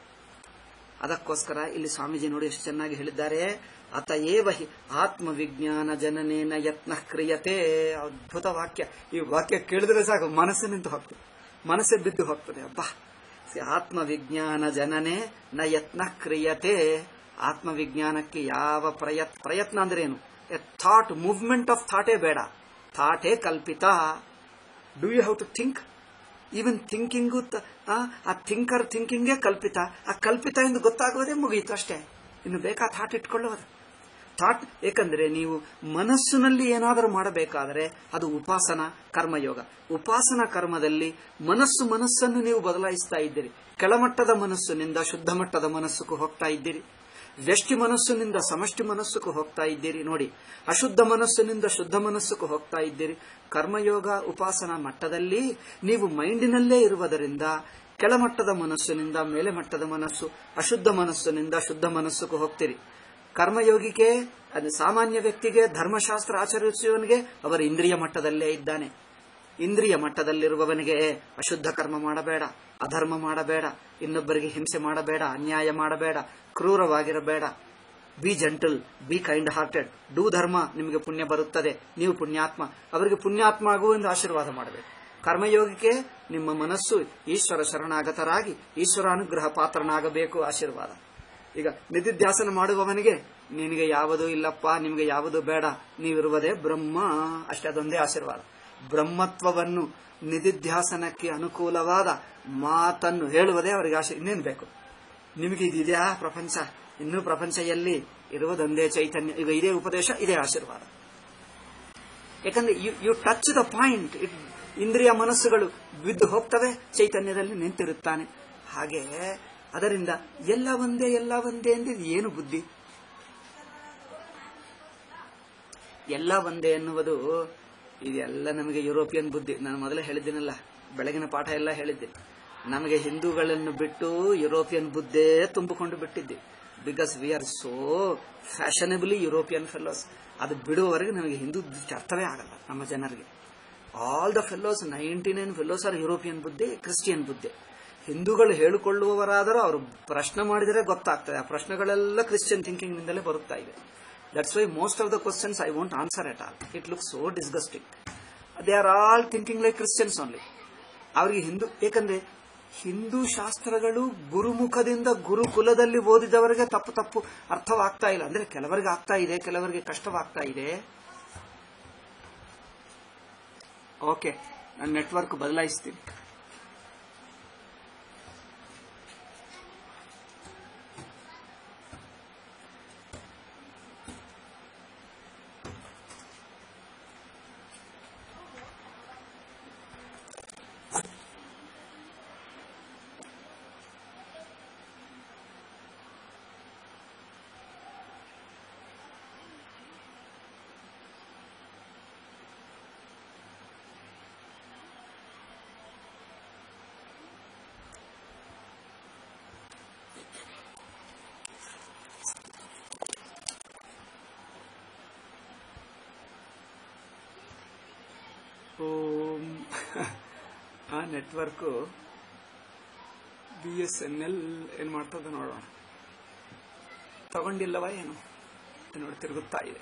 ಅದಕ್ಕೋಸ್ಕರ ಇಲ್ಲಿ ಸ್ವಾಮೀಜಿ ನೋಡಿ ಎಷ್ಟು ಚೆನ್ನಾಗಿ ಹೇಳಿದ್ದಾರೆ ಅತ ಏವ ಹಿ ಆತ್ಮವಿಜ್ಞಾನ ಜನನೇನ ಯತ್ನ ಕ್ರಿಯತೆ ಅದ್ಭುತ ವಾಕ್ಯ ಈ ವಾಕ್ಯ ಕೇಳಿದ್ರೆ ಸಾಕು ಮನಸ್ಸು ನಿಂತು ಹೋಗ್ತದೆ ಮನಸ್ಸೇ ಬಿದ್ದು ಹೋಗ್ತದೆ ಅಬ್ಬಾ ಸಿ ಆತ್ಮವಿಜ್ಞಾನ ಜನನೇ ನ ಯತ್ನ ಕ್ರಿಯತೆ ಆತ್ಮವಿಜ್ಞಾನಕ್ಕೆ ಯಾವ ಪ್ರಯತ್ ಪ್ರಯತ್ನ ಅಂದ್ರೆ ಏನು ಥಾಟ್ ಮೂವ್ಮೆಂಟ್ ಆಫ್ ಥಾಟೇ ಬೇಡ ಥಾಟೇ ಕಲ್ಪಿತ do you have to think even thinking ಆ ಥಿಂಕರ್ ಥಿಂಕಿಂಗೇ ಕಲ್ಪಿತ ಆ ಕಲ್ಪಿತ ಎಂದು ಗೊತ್ತಾಗುವುದೇ ಮುಗಿಯಿತು ಅಷ್ಟೇ ಇನ್ನು ಬೇಕಾ ಥಾಟ್ ಇಟ್ಕೊಳ್ಳುವುದು ಥಾಟ್ ಏಕೆಂದರೆ ನೀವು ಮನಸ್ಸಿನಲ್ಲಿ ಏನಾದರೂ ಮಾಡಬೇಕಾದರೆ ಅದು ಉಪಾಸನ ಕರ್ಮಯೋಗ ಉಪಾಸನ ಕರ್ಮದಲ್ಲಿ ಮನಸ್ಸು ಮನಸ್ಸನ್ನು ನೀವು ಬದಲಾಯಿಸ್ತಾ ಇದ್ದೀರಿ ಕೆಳಮಟ್ಟದ ಮನಸ್ಸಿನಿಂದ ಶುದ್ಧ ಮಟ್ಟದ ಮನಸ್ಸುಗೂ ಹೋಗ್ತಾ ಇದ್ದೀರಿ ವ್ಯಷ್ಟಿ ಮನಸ್ಸಿನಿಂದ ಸಮಷ್ಟಿ ಮನಸ್ಸುಗೂ ಹೋಗ್ತಾ ಇದ್ದೀರಿ ನೋಡಿ ಅಶುದ್ಧ ಮನಸ್ಸಿನಿಂದ ಶುದ್ಧ ಮನಸ್ಸುಗೂ ಹೋಗ್ತಾ ಇದ್ದೀರಿ ಕರ್ಮಯೋಗ ಉಪಾಸನ ಮಟ್ಟದಲ್ಲಿ ನೀವು ಮೈಂಡಿನಲ್ಲೇ ಇರುವುದರಿಂದ ಕೆಳಮಟ್ಟದ ಮನಸ್ಸಿನಿಂದ ಮೇಲೆ ಮಟ್ಟದ ಮನಸ್ಸು ಅಶುದ್ಧ ಮನಸ್ಸಿನಿಂದ ಶುದ್ಧ ಮನಸ್ಸುಗೂ ಹೋಗ್ತೀರಿ ಕರ್ಮಯೋಗಿಗೆ ಅದು ಸಾಮಾನ್ಯ ವ್ಯಕ್ತಿಗೆ ಧರ್ಮಶಾಸ್ತ್ರ ಆಚರಿಸುವವನಿಗೆ ಅವರ ಇಂದ್ರಿಯ ಮಟ್ಟದಲ್ಲೇ ಇದ್ದಾನೆ ಇಂದ್ರಿಯ ಮಟ್ಟದಲ್ಲಿರುವವನಿಗೆ ಅಶುದ್ಧ ಕರ್ಮ ಮಾಡಬೇಡ ಅಧರ್ಮ ಮಾಡಬೇಡ ಇನ್ನೊಬ್ಬರಿಗೆ ಹಿಂಸೆ ಮಾಡಬೇಡ ಅನ್ಯಾಯ ಮಾಡಬೇಡ ಕ್ರೂರವಾಗಿರಬೇಡ be gentle be kind hearted do ಧರ್ಮ ನಿಮಗೆ ಪುಣ್ಯ ಬರುತ್ತದೆ ನೀವು ಪುಣ್ಯಾತ್ಮ ಅವರಿಗೆ ಪುಣ್ಯಾತ್ಮ ಆಗುವೆಂದು ಆಶೀರ್ವಾದ ಮಾಡಬೇಕು ಕರ್ಮಯೋಗಿಗೆ ನಿಮ್ಮ ಮನಸ್ಸು ಈಶ್ವರ ಶರಣಾಗತರಾಗಿ ಈಶ್ವರ ಅನುಗ್ರಹ ಪಾತ್ರನಾಗಬೇಕು ಆಶೀರ್ವಾದ ಈಗ ನಿಧಿಧ್ಯಾಸನ ಮಾಡುವವನಿಗೆ ನಿನಗೆ ಯಾವುದೂ ಇಲ್ಲಪ್ಪ ನಿಮಗೆ ಯಾವುದೂ ಬೇಡ ನೀವಿರುವುದೇ ಬ್ರಹ್ಮ ಅಷ್ಟೇ ಅದೊಂದೇ ಆಶೀರ್ವಾದ ಬ್ರಹ್ಮತ್ವವನ್ನು ನಿಧಿಧ್ಯಾಸನಕ್ಕೆ ಅನುಕೂಲವಾದ ಮಾತನ್ನು ಹೇಳುವುದೇ ಅವರಿಗೆ ಆಶೆ ಇನ್ನೇನು ಬೇಕು ನಿಮಗೆ ಇದಿದೆಯಾ ಪ್ರಪಂಚ ಇನ್ನೂ ಪ್ರಪಂಚ ಎಲ್ಲಿ ಇರುವುದೊಂದೇ ಚೈತನ್ಯ ಈಗ ಇದೇ ಉಪದೇಶ ಇದೇ ಆಶೀರ್ವಾದ ಯಾಕಂದ್ರೆ you you touch the point ಇಂದ್ರಿಯ ಮನಸ್ಸುಗಳು ಬಿದ್ದು ಹೋಗ್ತವೆ ಚೈತನ್ಯದಲ್ಲಿ ನಿಂತಿರುತ್ತಾನೆ ಹಾಗೆ ಅದರಿಂದ ಎಲ್ಲ ಒಂದೇ ಎಲ್ಲ ಒಂದೇ ಎಂದಿದ್ದು ಏನು ಬುದ್ಧಿ ಎಲ್ಲ ಒಂದೇ ಎನ್ನುವುದು ಇದೆಲ್ಲ ನಮಗೆ ಯುರೋಪಿಯನ್ ಬುದ್ಧಿ ನಾನು ಮೊದಲೇ ಹೇಳಿದ್ದೀನಲ್ಲ ಬೆಳಗಿನ ಪಾಠ ಎಲ್ಲ ಹೇಳಿದ್ದೆ ನಮಗೆ ಹಿಂದೂಗಳನ್ನು ಬಿಟ್ಟು ಯುರೋಪಿಯನ್ ಬುದ್ಧೇ ತುಂಬಿಕೊಂಡು ಬಿಟ್ಟಿದ್ದೆ because we are so fashionably European fellows ಅದು ಬಿಡುವವರೆಗೆ ನಮಗೆ ಹಿಂದೂ ಅರ್ಥವೇ ಆಗಲ್ಲ ನಮ್ಮ ಜನರಿಗೆ all the fellows ninety nine fellows are European ಬುದ್ಧಿ ಕ್ರಿಸ್ಟಿಯನ್ ಬುದ್ಧಿ ಹಿಂದೂಗಳು ಹೇಳಿಕೊಳ್ಳುವವರಾದರೂ ಅವರು ಪ್ರಶ್ನೆ ಮಾಡಿದರೆ ಗೊತ್ತಾಗ್ತದೆ ಆ ಪ್ರಶ್ನೆಗಳೆಲ್ಲ ಕ್ರಿಶ್ಚಿಯನ್ ಥಿಂಕಿಂಗ್ ನಿಂದಲೇ ಬರುತ್ತಾ ಇದೆ that's why most of the questions I want answer at all it look so disgusting they are all thinking like Christians only ಅವರಿಗೆ ಹಿಂದೂ ಏಕೆಂದ್ರೆ ಹಿಂದೂ ಶಾಸ್ತ್ರಗಳು ಗುರುಮುಖದಿಂದ ಗುರುಕುಲದಲ್ಲಿ ಓದಿದವರಿಗೆ ತಪ್ಪು ತಪ್ಪು ಅರ್ಥವಾಗ್ತಾ ಇಲ್ಲ ಅಂದ್ರೆ ಕೆಲವರಿಗೆ ಆಗ್ತಾ ಇದೆ ಕೆಲವರಿಗೆ ಕಷ್ಟವಾಗ್ತಾ ಇದೆ ಓಕೆ ನಾನು ನೆಟ್ವರ್ಕ್ ಬದಲಾಯಿಸ್ತೀನಿ ಓಂ ಆ network B S N L ಏನ್ ಮಾಡ್ತದೆ ನೋಡೋಣ ತಗೊಂಡಿಲ್ಲವ ಏನು ನೋಡಿ ತಿರುಗುತ್ತಾ ಇದೆ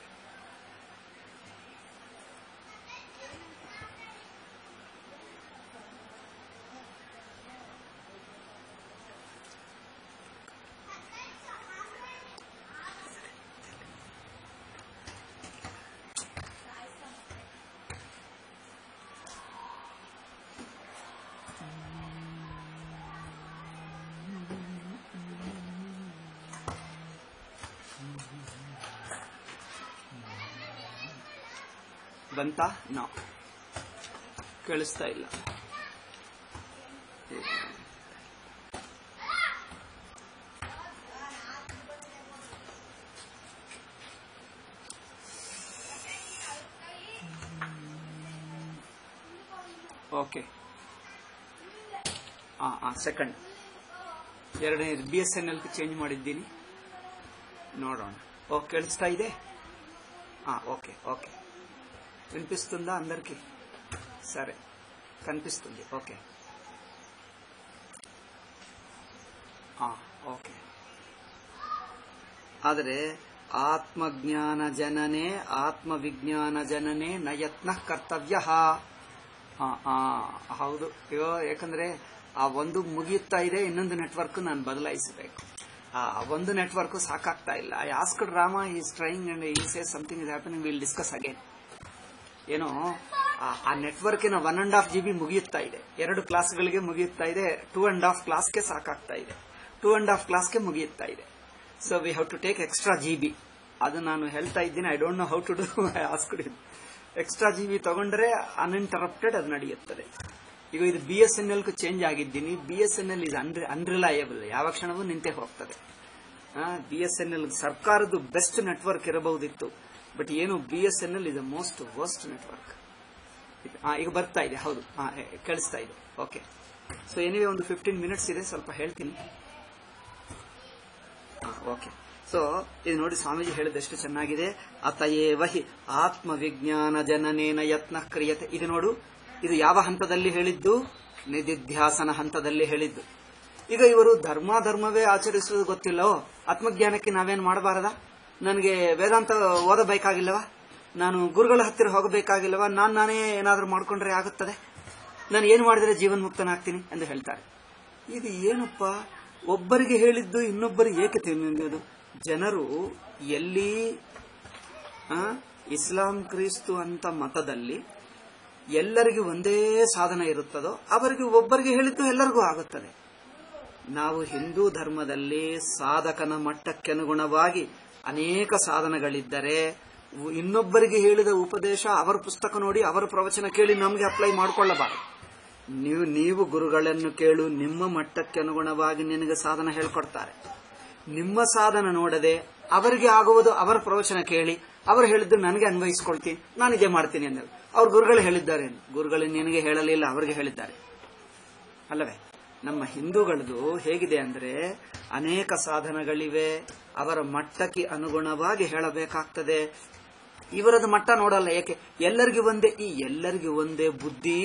ಬಂತ ನೋ ಕೇಳಿಸ್ತಾ ಇಲ್ಲ ಓಕೆ ಆ ಸೆಕೆಂಡ್ ಎರಡನೇ B S N L change ಮಾಡಿದ್ದೀನಿ ನೋಡೋಣ ఓ కేಳಿస్తా ಇದೆ ఆ, ఓకే ఓకే వినిపిస్తుందా అందరికి సరే కనిపిస్తుంది ఓకే ఆ, ಓಕೆ ಆದರೆ ಆತ್ಮಜ್ಞಾನ ಜನನೆ ಆತ್ಮವಿಜ್ಞಾನ ಜನನೆ ನಯತ್ನ ಕರ್ತವ್ಯ ಹೌದು ಅಯ್ಯೋ ಯಾಕಂದ್ರೆ ಆ ಒಂದು ಮುಗಿಯುತ್ತಾ ಇದೆ ಇನ್ನೊಂದು ನೆಟ್ವರ್ಕ್ ನಾನು ಬದಲಾಯಿಸಬೇಕು ಆ ಒಂದು ನೆಟ್ವರ್ಕ್ ಸಾಕಾಗ್ತಾ ಇಲ್ಲ I asked Rama is trying and he say something is happening will discuss again ಏನೋ ಆ- ಆ ನೆಟ್ವರ್ಕಿನ one and half G B ಮುಗಿಯುತ್ತಾ ಇದೆ ಎರಡು ಕ್ಲಾಸ್ಗಳಿಗೆ ಮುಗಿಯುತ್ತಾ ಇದೆ ಟೂ ಅಂಡ್ ಹಾಫ್ ಕ್ಲಾಸ್ಗೆ ಸಾಕಾಗ್ತಾ ಇದೆ ಟೂ ಅಂಡ್ ಹಾಫ್ ಕ್ಲಾಸ್ಗೆ ಮುಗಿಯುತ್ತಾ ಇದೆ so we have to take extra G B ಅದು ನಾನು ಹೇಳ್ತಾ ಇದ್ದೀನಿ I don't know how to do I asked extra G B ತಗೊಂಡ್ರೆ ಅನ್ಇಂಟರಪ್ಟೆಡ್ ಅದು ನಡೆಯುತ್ತದೆ ಈಗ ಇದು B S N L change ಆಗಿದ್ದೀನಿ B S N L is unreliable ಯಾವ ಕ್ಷಣವೂ ನಿಂತೇ ಹೋಗ್ತದೆ ಬಿ ಎಸ್ ಎನ್ ಎಲ್ ಸರ್ಕಾರದ್ದು ಬೆಸ್ಟ್ ನೆಟ್ವರ್ಕ್ ಇರಬಹುದಿತ್ತು ಬಟ್ ಏನು B S N L is the most worst network ಈಗ ಬರ್ತಾ ಇದೆ ಹೌದು ಹಾ, ಏ, ಕೇಳಿಸ್ತಾ ಇದೆ ಓಕೆ ಸೊ ಏನಿವೆ ಒಂದು ಫಿಫ್ಟೀನ್ ಮಿನಿಟ್ಸ್ ಇದೆ ಸ್ವಲ್ಪ ಹೇಳ್ತೀನಿ ಓಕೆ ಸೊ ಇದು ನೋಡಿ ಸ್ವಾಮೀಜಿ ಹೇಳಿದಷ್ಟು ಚೆನ್ನಾಗಿದೆ ಅತಯೇವ ಹಿ ಆತ್ಮವಿಜ್ಞಾನ ಜನನೇನ ಯತ್ನ ಕ್ರಿಯತೆ ಇದು ನೋಡು ಇದು ಯಾವ ಹಂತದಲ್ಲಿ ಹೇಳಿದ್ದು ನಿಧಿಧ್ಯಾಸನ ಹಂತದಲ್ಲಿ ಹೇಳಿದ್ದು ಈಗ ಇವರು ಧರ್ಮ ಧರ್ಮವೇ ಆಚರಿಸುವುದು ಗೊತ್ತಿಲ್ಲವೋ ಆತ್ಮಜ್ಞಾನಕ್ಕೆ ನಾವೇನ್ ಮಾಡಬಾರದಾ ನನಗೆ ವೇದಾಂತ ಓದಬೇಕಾಗಿಲ್ಲವಾ ನಾನು ಗುರುಗಳ ಹತ್ತಿರ ಹೋಗಬೇಕಾಗಿಲ್ಲವಾ ನಾನ್ ನಾನೇ ಏನಾದರೂ ಮಾಡ್ಕೊಂಡ್ರೆ ಆಗುತ್ತದೆ ನಾನು ಏನು ಮಾಡಿದರೆ ಜೀವನ್ಮುಕ್ತನಾಗ್ತೀನಿ ಎಂದು ಹೇಳ್ತಾರೆ ಇದು ಏನಪ್ಪ ಒಬ್ಬರಿಗೆ ಹೇಳಿದ್ದು ಇನ್ನೊಬ್ಬರಿಗೆ ಏಕೆ ತಿಳಿಯೋದು ಜನರು ಎಲ್ಲಿ ಆ, ಇಸ್ಲಾಂ ಕ್ರಿಸ್ತು ಅಂತ ಮತದಲ್ಲಿ ಎಲ್ಲರಿಗೂ ಒಂದೇ ಸಾಧನ ಇರುತ್ತದೋ ಅವರಿಗೆ ಒಬ್ಬರಿಗೆ ಹೇಳಿದ್ದು ಎಲ್ಲರಿಗೂ ಆಗುತ್ತದೆ ನಾವು ಹಿಂದೂ ಧರ್ಮದಲ್ಲಿ ಸಾಧಕನ ಮಟ್ಟಕ್ಕೆ ಅನುಗುಣವಾಗಿ ಅನೇಕ ಸಾಧನಗಳಿದ್ದರೆ ಉ- ಇನ್ನೊಬ್ಬರಿಗೆ ಹೇಳಿದ ಉಪದೇಶ ಅವರ ಪುಸ್ತಕ ನೋಡಿ ಅವರ ಪ್ರವಚನ ಕೇಳಿ ನಮಗೆ ಅಪ್ಲೈ ಮಾಡಿಕೊಳ್ಳಬಾರದು ನೀವು ನೀವು ಗುರುಗಳನ್ನು ಕೇಳು ನಿಮ್ಮ ಮಟ್ಟಕ್ಕೆ ಅನುಗುಣವಾಗಿ ನಿನಗೆ ಸಾಧನ ಹೇಳ್ಕೊಡ್ತಾರೆ ನಿಮ್ಮ ಸಾಧನ ನೋಡದೆ ಅವರಿಗೆ ಆಗುವುದು ಅವರ ಪ್ರವಚನ ಕೇಳಿ ಅವರು ಹೇಳಿದ್ದು ನನಗೆ ಅನ್ವಯಿಸ್ಕೊಳ್ತೀನಿ ನಾನು ಇದೇ ಮಾಡ್ತೀನಿ ಅಂದರು ಅವ್ರ ಗುರುಗಳು ಹೇಳಿದ್ದಾರೆ ಗುರುಗಳು ನಿನಗೆ ಹೇಳಲಿಲ್ಲ ಅವರಿಗೆ ಹೇಳಿದ್ದಾರೆ ಅಲ್ಲವೇ ನಮ್ಮ ಹಿಂದೂಗಳದು ಹೇಗಿದೆ ಅಂದ್ರೆ ಅನೇಕ ಸಾಧನಗಳಿವೆ ಅವರ ಮಟ್ಟಕ್ಕೆ ಅನುಗುಣವಾಗಿ ಹೇಳಬೇಕಾಗ್ತದೆ ಇವರದ್ದು ಮಟ್ಟ ನೋಡಲ್ಲ ಏಕೆ ಎಲ್ಲರಿಗೂ ಒಂದೇ ಈ ಎಲ್ಲರಿಗೂ ಒಂದೇ ಬುದ್ಧಿ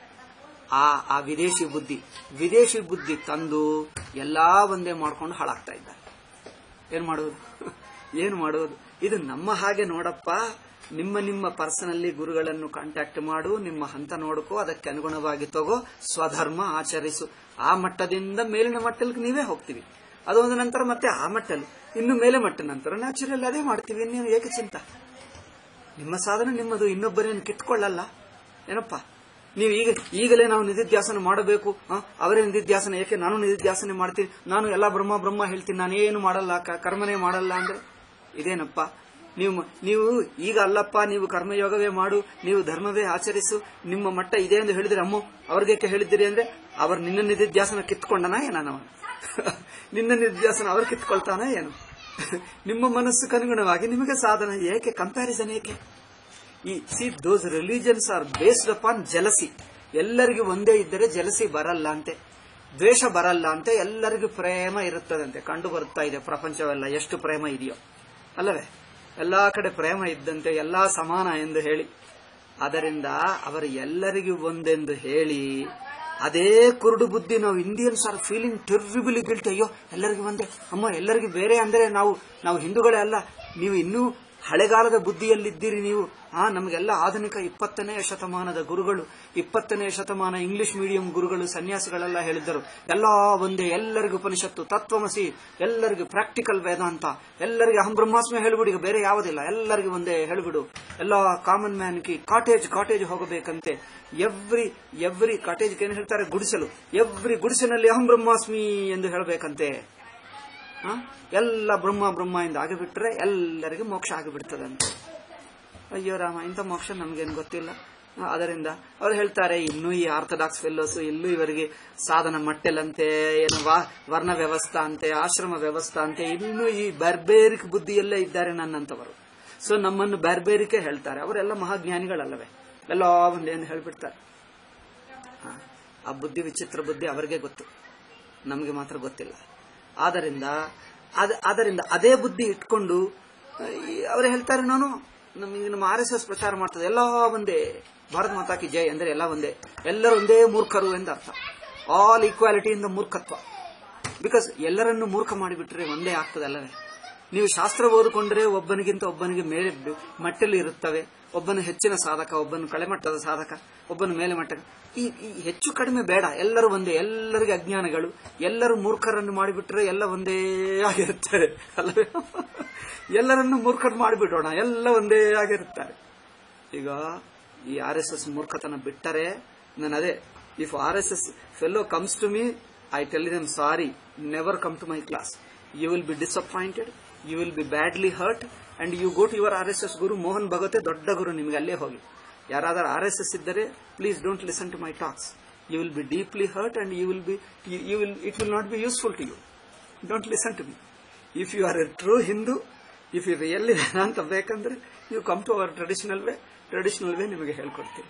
ಆ ಆ ವಿದೇಶಿ ಬುದ್ಧಿ ವಿದೇಶಿ ಬುದ್ಧಿ ತಂದು ಎಲ್ಲಾ ಒಂದೇ ಮಾಡ್ಕೊಂಡು ಹಾಳಾಗ್ತಾ ಇದ್ದಾರೆ ಏನ್ ಮಾಡುವುದು ಏನ್ ಮಾಡುವುದು ಇದು ನಮ್ಮ ಹಾಗೆ ನೋಡಪ್ಪ ನಿಮ್ಮ ನಿಮ್ಮ ಪರ್ಸನಲ್ಲಿ ಗುರುಗಳನ್ನು ಕಾಂಟ್ಯಾಕ್ಟ್ ಮಾಡು ನಿಮ್ಮ ಹಂತ ನೋಡ್ಕೋ ಅದಕ್ಕೆ ಅನುಗುಣವಾಗಿ ತಗೋ ಸ್ವಧರ್ಮ ಆಚರಿಸು ಆ ಮಟ್ಟದಿಂದ ಮೇಲಿನ ಮಟ್ಟಕ್ಕೆ ನೀವೇ ಹೋಗ್ತೀವಿ ಅದೊಂದು ನಂತರ ಮತ್ತೆ ಆ ಮಟ್ಟಲ್ಲಿ ಇನ್ನು ಮೇಲೆ ಮಟ್ಟ ನಂತರ ನ್ಯಾಚುರಲ್ ಅದೇ ಮಾಡ್ತೀವಿ ನೀವು ಏಕೆ ಚಿಂತ ನಿಮ್ಮ ಸಾಧನೆ ನಿಮ್ಮದು ಇನ್ನೊಬ್ಬರೇನು ಕಿತ್ಕೊಳ್ಳಲ್ಲ ಏನಪ್ಪ ನೀವು ಈಗ ಈಗಲೇ ನಾವು ನಿಧಿಧ್ಯಾಸನ ಮಾಡಬೇಕು ಆ, ಅವರೇ ನಿಧಿಧ್ಯಾಸನ ಏಕೆ ನಾನು ನಿಧಿಧ್ಯಾಸನೆ ಮಾಡ್ತೀನಿ ನಾನು ಎಲ್ಲ ಬ್ರಹ್ಮ ಬ್ರಹ್ಮ ಹೇಳ್ತೀನಿ ನಾನು ಏನು ಮಾಡಲ್ಲ ಕ- ಕರ್ಮನೇ ಮಾಡಲ್ಲ ಅಂದ್ರೆ ಇದೇನಪ್ಪ ನೀವು ನೀವು ಈಗ ಅಲ್ಲಪ್ಪ ನೀವು ಕರ್ಮಯೋಗವೇ ಮಾಡು ನೀವು ಧರ್ಮವೇ ಆಚರಿಸು ನಿಮ್ಮ ಮಟ್ಟ ಇದೆ ಎಂದು ಹೇಳಿದ್ರೆ ಅಮ್ಮ ಅವ್ರಿಗೇಕೆ ಹೇಳಿದ್ದೀರಿ ಅಂದ್ರೆ ಅವ್ರು ನಿನ್ನ ನಿಧಿಧ್ಯಾಸನ ಕಿತ್ಕೊಂಡನ ಏನವ ನಿನ್ನ ನಿಧಿಧ್ಯಾಸನ ಅವ್ರು ಕಿತ್ಕೊಳ್ತಾನ ಏನು ನಿಮ್ಮ ಮನಸ್ಸುಗನುಗುಣವಾಗಿ ನಿಮಗೆ ಸಾಧನ ಏಕೆ ಕಂಪ್ಯಾರಿಸನ್ ಏಕೆ ಈ see those religions are based upon jealousy ಎಲ್ಲರಿಗೂ ಒಂದೇ ಇದ್ದರೆ ಜಲಸಿ ಬರಲ್ಲ ಅಂತೆ ದ್ವೇಷ ಬರಲ್ಲ ಅಂತೆ ಎಲ್ಲರಿಗೂ ಪ್ರೇಮ ಇರುತ್ತದಂತೆ ಕಂಡು ಬರುತ್ತಾ ಇದೆ ಪ್ರಪಂಚವೆಲ್ಲ ಎಷ್ಟು ಪ್ರೇಮ ಇದೆಯೋ ಅಲ್ಲವೇ ಎಲ್ಲಾ ಕಡೆ ಪ್ರೇಮ ಇದ್ದಂತೆ ಎಲ್ಲಾ ಸಮಾನ ಎಂದು ಹೇಳಿ ಅದರಿಂದ ಅವರು ಎಲ್ಲರಿಗೂ ಒಂದೆಂದು ಹೇಳಿ ಅದೇ ಕುರುಡು ಬುದ್ಧಿ ನಾವು Indians are feeling terribly guilt ಅಯ್ಯೋ ಎಲ್ಲರಿಗೂ ಒಂದೇ ಅಮ್ಮ ಎಲ್ಲರಿಗೂ ಬೇರೆ ಅಂದ್ರೆ ನಾವು ನಾವು ಹಿಂದೂಗಳೇ ಅಲ್ಲ ನೀವು ಇನ್ನೂ ಹಳೆಗಾಲದ ಬುದ್ಧಿಯಲ್ಲಿದ್ದೀರಿ ನೀವು ಆ ನಮಗೆಲ್ಲ ಆಧುನಿಕ ಇಪ್ಪತ್ತನೇ ಶತಮಾನದ ಗುರುಗಳು ಇಪ್ಪತ್ತನೇ ಶತಮಾನ ಇಂಗ್ಲಿಷ್ ಮೀಡಿಯಂ ಗುರುಗಳು ಸನ್ಯಾಸಿಗಳೆಲ್ಲ ಹೇಳಿದ್ದರು ಎಲ್ಲಾ ಒಂದೇ ಎಲ್ಲರಿಗೂ ಉಪನಿಷತ್ತು ತತ್ವಮಸಿ ಎಲ್ಲರಿಗೂ ಪ್ರಾಕ್ಟಿಕಲ್ ವೇದಾಂತ ಎಲ್ಲರಿಗೂ ಅಹಂ ಬ್ರಹ್ಮಾಸ್ಮಿ ಹೇಳ್ಬಿಡು ಈಗ ಬೇರೆ ಯಾವುದಿಲ್ಲ ಎಲ್ಲರಿಗೂ ಒಂದೇ ಹೇಳ್ಬಿಡು ಎಲ್ಲ ಕಾಮನ್ ಮ್ಯಾನ್ ಕಿ ಕಾಟೇಜ್ ಕಾಟೇಜ್ ಹೋಗಬೇಕಂತೆ ಎವ್ರಿ ಎವ್ರಿ ಕಾಟೇಜ್ ಏನು ಹೇಳ್ತಾರೆ ಗುಡಿಸಲು ಎವ್ರಿ ಗುಡಿಸಿನಲ್ಲಿ ಅಹಂ ಬ್ರಹ್ಮಾಸ್ಮಿ ಎಂದು ಹೇಳಬೇಕಂತೆ ಆ? ಎಲ್ಲ ಬ್ರಹ್ಮ ಬ್ರಹ್ಮ ಎಂದು ಆಗಿಬಿಟ್ರೆ ಎಲ್ಲರಿಗೂ ಮೋಕ್ಷ ಆಗಿಬಿಡ್ತದಂತೆ ಅಯ್ಯೋ ರಾಮ ಇಂಥ ಮೋಕ್ಷ ನಮಗೇನು ಗೊತ್ತಿಲ್ಲ ಆ, ಅದರಿಂದ ಅವ್ರು ಹೇಳ್ತಾರೆ ಇನ್ನೂ ಈ ಆರ್ಥೋಡಾಕ್ಸ್ ಫೆಲ್ಲೋಸ್ ಇಲ್ಲೂ ಇವರಿಗೆ ಸಾಧನ ಮಟ್ಟೆಲಂತೆ ಏನು ವಾ- ವರ್ಣ ವ್ಯವಸ್ಥಾ ಅಂತೆ ಆಶ್ರಮ ವ್ಯವಸ್ಥಾ ಅಂತೆ ಇನ್ನೂ ಈ ಬರ್ಬೇರಿಕ್ ಬುದ್ಧಿಯಲ್ಲೇ ಇದ್ದಾರೆ ನನ್ನಂತವರು ಸೊ ನಮ್ಮನ್ನು ಬರ್ಬೇರಿಕೆ ಹೇಳ್ತಾರೆ ಅವರೆಲ್ಲ ಮಹಾಜ್ಞಾನಿಗಳಲ್ಲವೇ ಎಲ್ಲ ಒಂದೇನು ಹೇಳ್ಬಿಡ್ತಾರೆ ಆ, ಆ ಬುದ್ಧಿ ವಿಚಿತ್ರ ಬುದ್ಧಿ ಅವರಿಗೆ ಗೊತ್ತು ನಮಗೆ ಮಾತ್ರ ಗೊತ್ತಿಲ್ಲ ಆದ್ದರಿಂದ ಅದ- ಅದರಿಂದ ಅದೇ ಬುದ್ಧಿ ಇಟ್ಕೊಂಡು ಅವರು ಹೇಳ್ತಾರೆ ನಾನು ನಮಗೆ ನಮ್ಮ ಆರ್ ಎಸ್ ಎಸ್ ಪ್ರಚಾರ ಮಾಡ್ತದೆ ಎಲ್ಲ ಒಂದೇ ಭಾರತ ಮಾತಾ ಕಿ ಜೈ ಅಂದ್ರೆ ಎಲ್ಲ ಒಂದೇ ಎಲ್ಲರೂ ಒಂದೇ ಮೂರ್ಖರು ಎಂದು ಅರ್ಥ ಆಲ್ ಈಕ್ವಾಲಿಟಿ ಇಂದ ಮೂರ್ಖತ್ವ ಬಿಕಾಸ್ ಎಲ್ಲರನ್ನು ಮೂರ್ಖ ಮಾಡಿಬಿಟ್ರೆ ಒಂದೇ ಆಗ್ತದಲ್ಲವೇ ನೀವು ಶಾಸ್ತ್ರ ಓದಿಕೊಂಡ್ರೆ ಒಬ್ಬನಿಗಿಂತ ಒಬ್ಬನಿಗೆ ಮೇಲೆ ಬೆ- ಮಟ್ಟಲ್ಲಿ ಇರುತ್ತವೆ ಒಬ್ಬನು ಹೆಚ್ಚಿನ ಸಾಧಕ ಒಬ್ಬನು ಕಳೆಮಟ್ಟದ ಸಾಧಕ ಒಬ್ಬನು ಮೇಲೆ ಮಟ್ಟ ಈ ಈ ಹೆಚ್ಚು ಕಡಿಮೆ ಬೇಡ ಎಲ್ಲರೂ ಒಂದೇ ಎಲ್ಲರಿಗೆ ಅಜ್ಞಾನಗಳು ಎಲ್ಲರೂ ಮೂರ್ಖರನ್ನು ಮಾಡಿಬಿಟ್ರೆ ಎಲ್ಲ ಒಂದೇ ಆಗಿರುತ್ತಾರೆ ಅಲ್ಲವೇ ಎಲ್ಲರನ್ನು ಮೂರ್ಖರು ಮಾಡಿಬಿಡೋಣ ಎಲ್ಲ ಒಂದೇ ಆಗಿರುತ್ತಾರೆ ಈಗ ಈ ಆರ್ ಎಸ್ ಎಸ್ ಮೂರ್ಖತನ ಬಿಟ್ಟರೆ ನಾನು ಅದೇ if R S S fellow comes to me I tell them sorry never come to my class you will be disappointed you will be badly hurt and you go to your R S S guru Mohan Bhagwat ದೊಡ್ಡ ಗುರು ನಿಮಗೆ ಅಲ್ಲೇ ಹೋಗಿ ಯಾರಾದರೂ R S S ಇದ್ದರೆ please don't listen to my talks you will be deeply hurt and you will be you will it will not be useful to you don't listen to me if you are a true Hindu if you really ಅಂತ ಬೇಕಂದ್ರೆ ನೀವು come to our traditional way traditional way ನಿಮಗೆ ಹೇಳ್ಕೊಡ್ತೀವಿ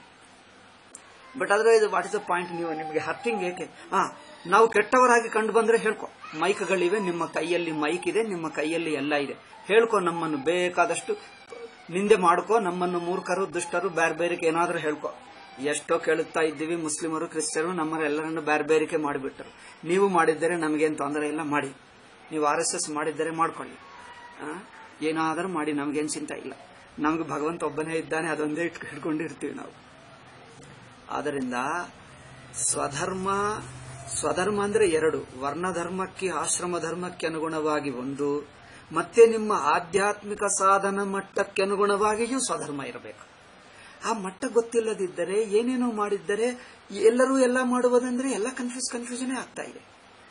but ಅದರ what is the point ನೀವು ನಿಮಗೆ hurting ಏಕೆ ಹಾ ನಾವು ಕೆಟ್ಟವರಾಗಿ ಕಂಡು ಬಂದ್ರೆ ಹೇಳ್ಕೊ ಮೈಕ್ಗಳಿವೆ ನಿಮ್ಮ ಕೈಯಲ್ಲಿ ಮೈಕ್ ಇದೆ ನಿಮ್ಮ ಕೈಯಲ್ಲಿ ಎಲ್ಲ ಇದೆ ಹೇಳ್ಕೊ ನಮ್ಮನ್ನು ಬೇಕಾದಷ್ಟು ನಿಂದೆ ಮಾಡ್ಕೋ ನಮ್ಮನ್ನು ಮೂರ್ಖರು ದುಷ್ಟರು ಬೇರೆ ಬೇರೆಗೆ ಏನಾದರೂ ಹೇಳ್ಕೊ ಎಷ್ಟೋ ಕೇಳುತ್ತಾ ಇದ್ದೀವಿ ಮುಸ್ಲಿಮರು ಕ್ರಿಶ್ಚಿಯರು ನಮ್ಮರೆಲ್ಲರನ್ನು ಬೇರೆ ಬೇರಿಕೆ ಮಾಡಿಬಿಟ್ಟರು ನೀವು ಮಾಡಿದ್ದರೆ ನಮಗೇನು ತೊಂದರೆ ಇಲ್ಲ ಮಾಡಿ ನೀವು ಆರ್ ಎಸ್ ಎಸ್ ಮಾಡಿದ್ದರೆ ಮಾಡ್ಕೊಳ್ಳಿ ಆ, ಏನಾದರೂ ಮಾಡಿ ನಮಗೇನು ಚಿಂತೆ ಇಲ್ಲ ನಮ್ಗೆ ಭಗವಂತ ಒಬ್ಬನೇ ಇದ್ದಾನೆ ಅದೊಂದೇ ಇಟ್ಕೊಂಡು ಹಿಡ್ಕೊಂಡಿರ್ತೀವಿ ನಾವು ಆದ್ದರಿಂದ ಸ್ವಧರ್ಮ ಸ್ವಧರ್ಮ ಅಂದ್ರೆ ಎರಡು ವರ್ಣಧರ್ಮಕ್ಕೆ ಆಶ್ರಮ ಧರ್ಮಕ್ಕೆ ಅನುಗುಣವಾಗಿ ಒಂದು ಮತ್ತೆ ನಿಮ್ಮ ಆಧ್ಯಾತ್ಮಿಕ ಸಾಧನ ಮಟ್ಟಕ್ಕೆ ಅನುಗುಣವಾಗಿಯೂ ಸ್ವಧರ್ಮ ಇರಬೇಕು ಆ ಮಟ್ಟ ಗೊತ್ತಿಲ್ಲದಿದ್ದರೆ ಏನೇನೋ ಮಾಡಿದ್ದರೆ ಎಲ್ಲರೂ ಎಲ್ಲ ಮಾಡುವುದಂದ್ರೆ ಎಲ್ಲ ಕನ್ಫ್ಯೂಸ್ ಕನ್ಫ್ಯೂಷನೇ ಆಗ್ತಾ ಇದೆ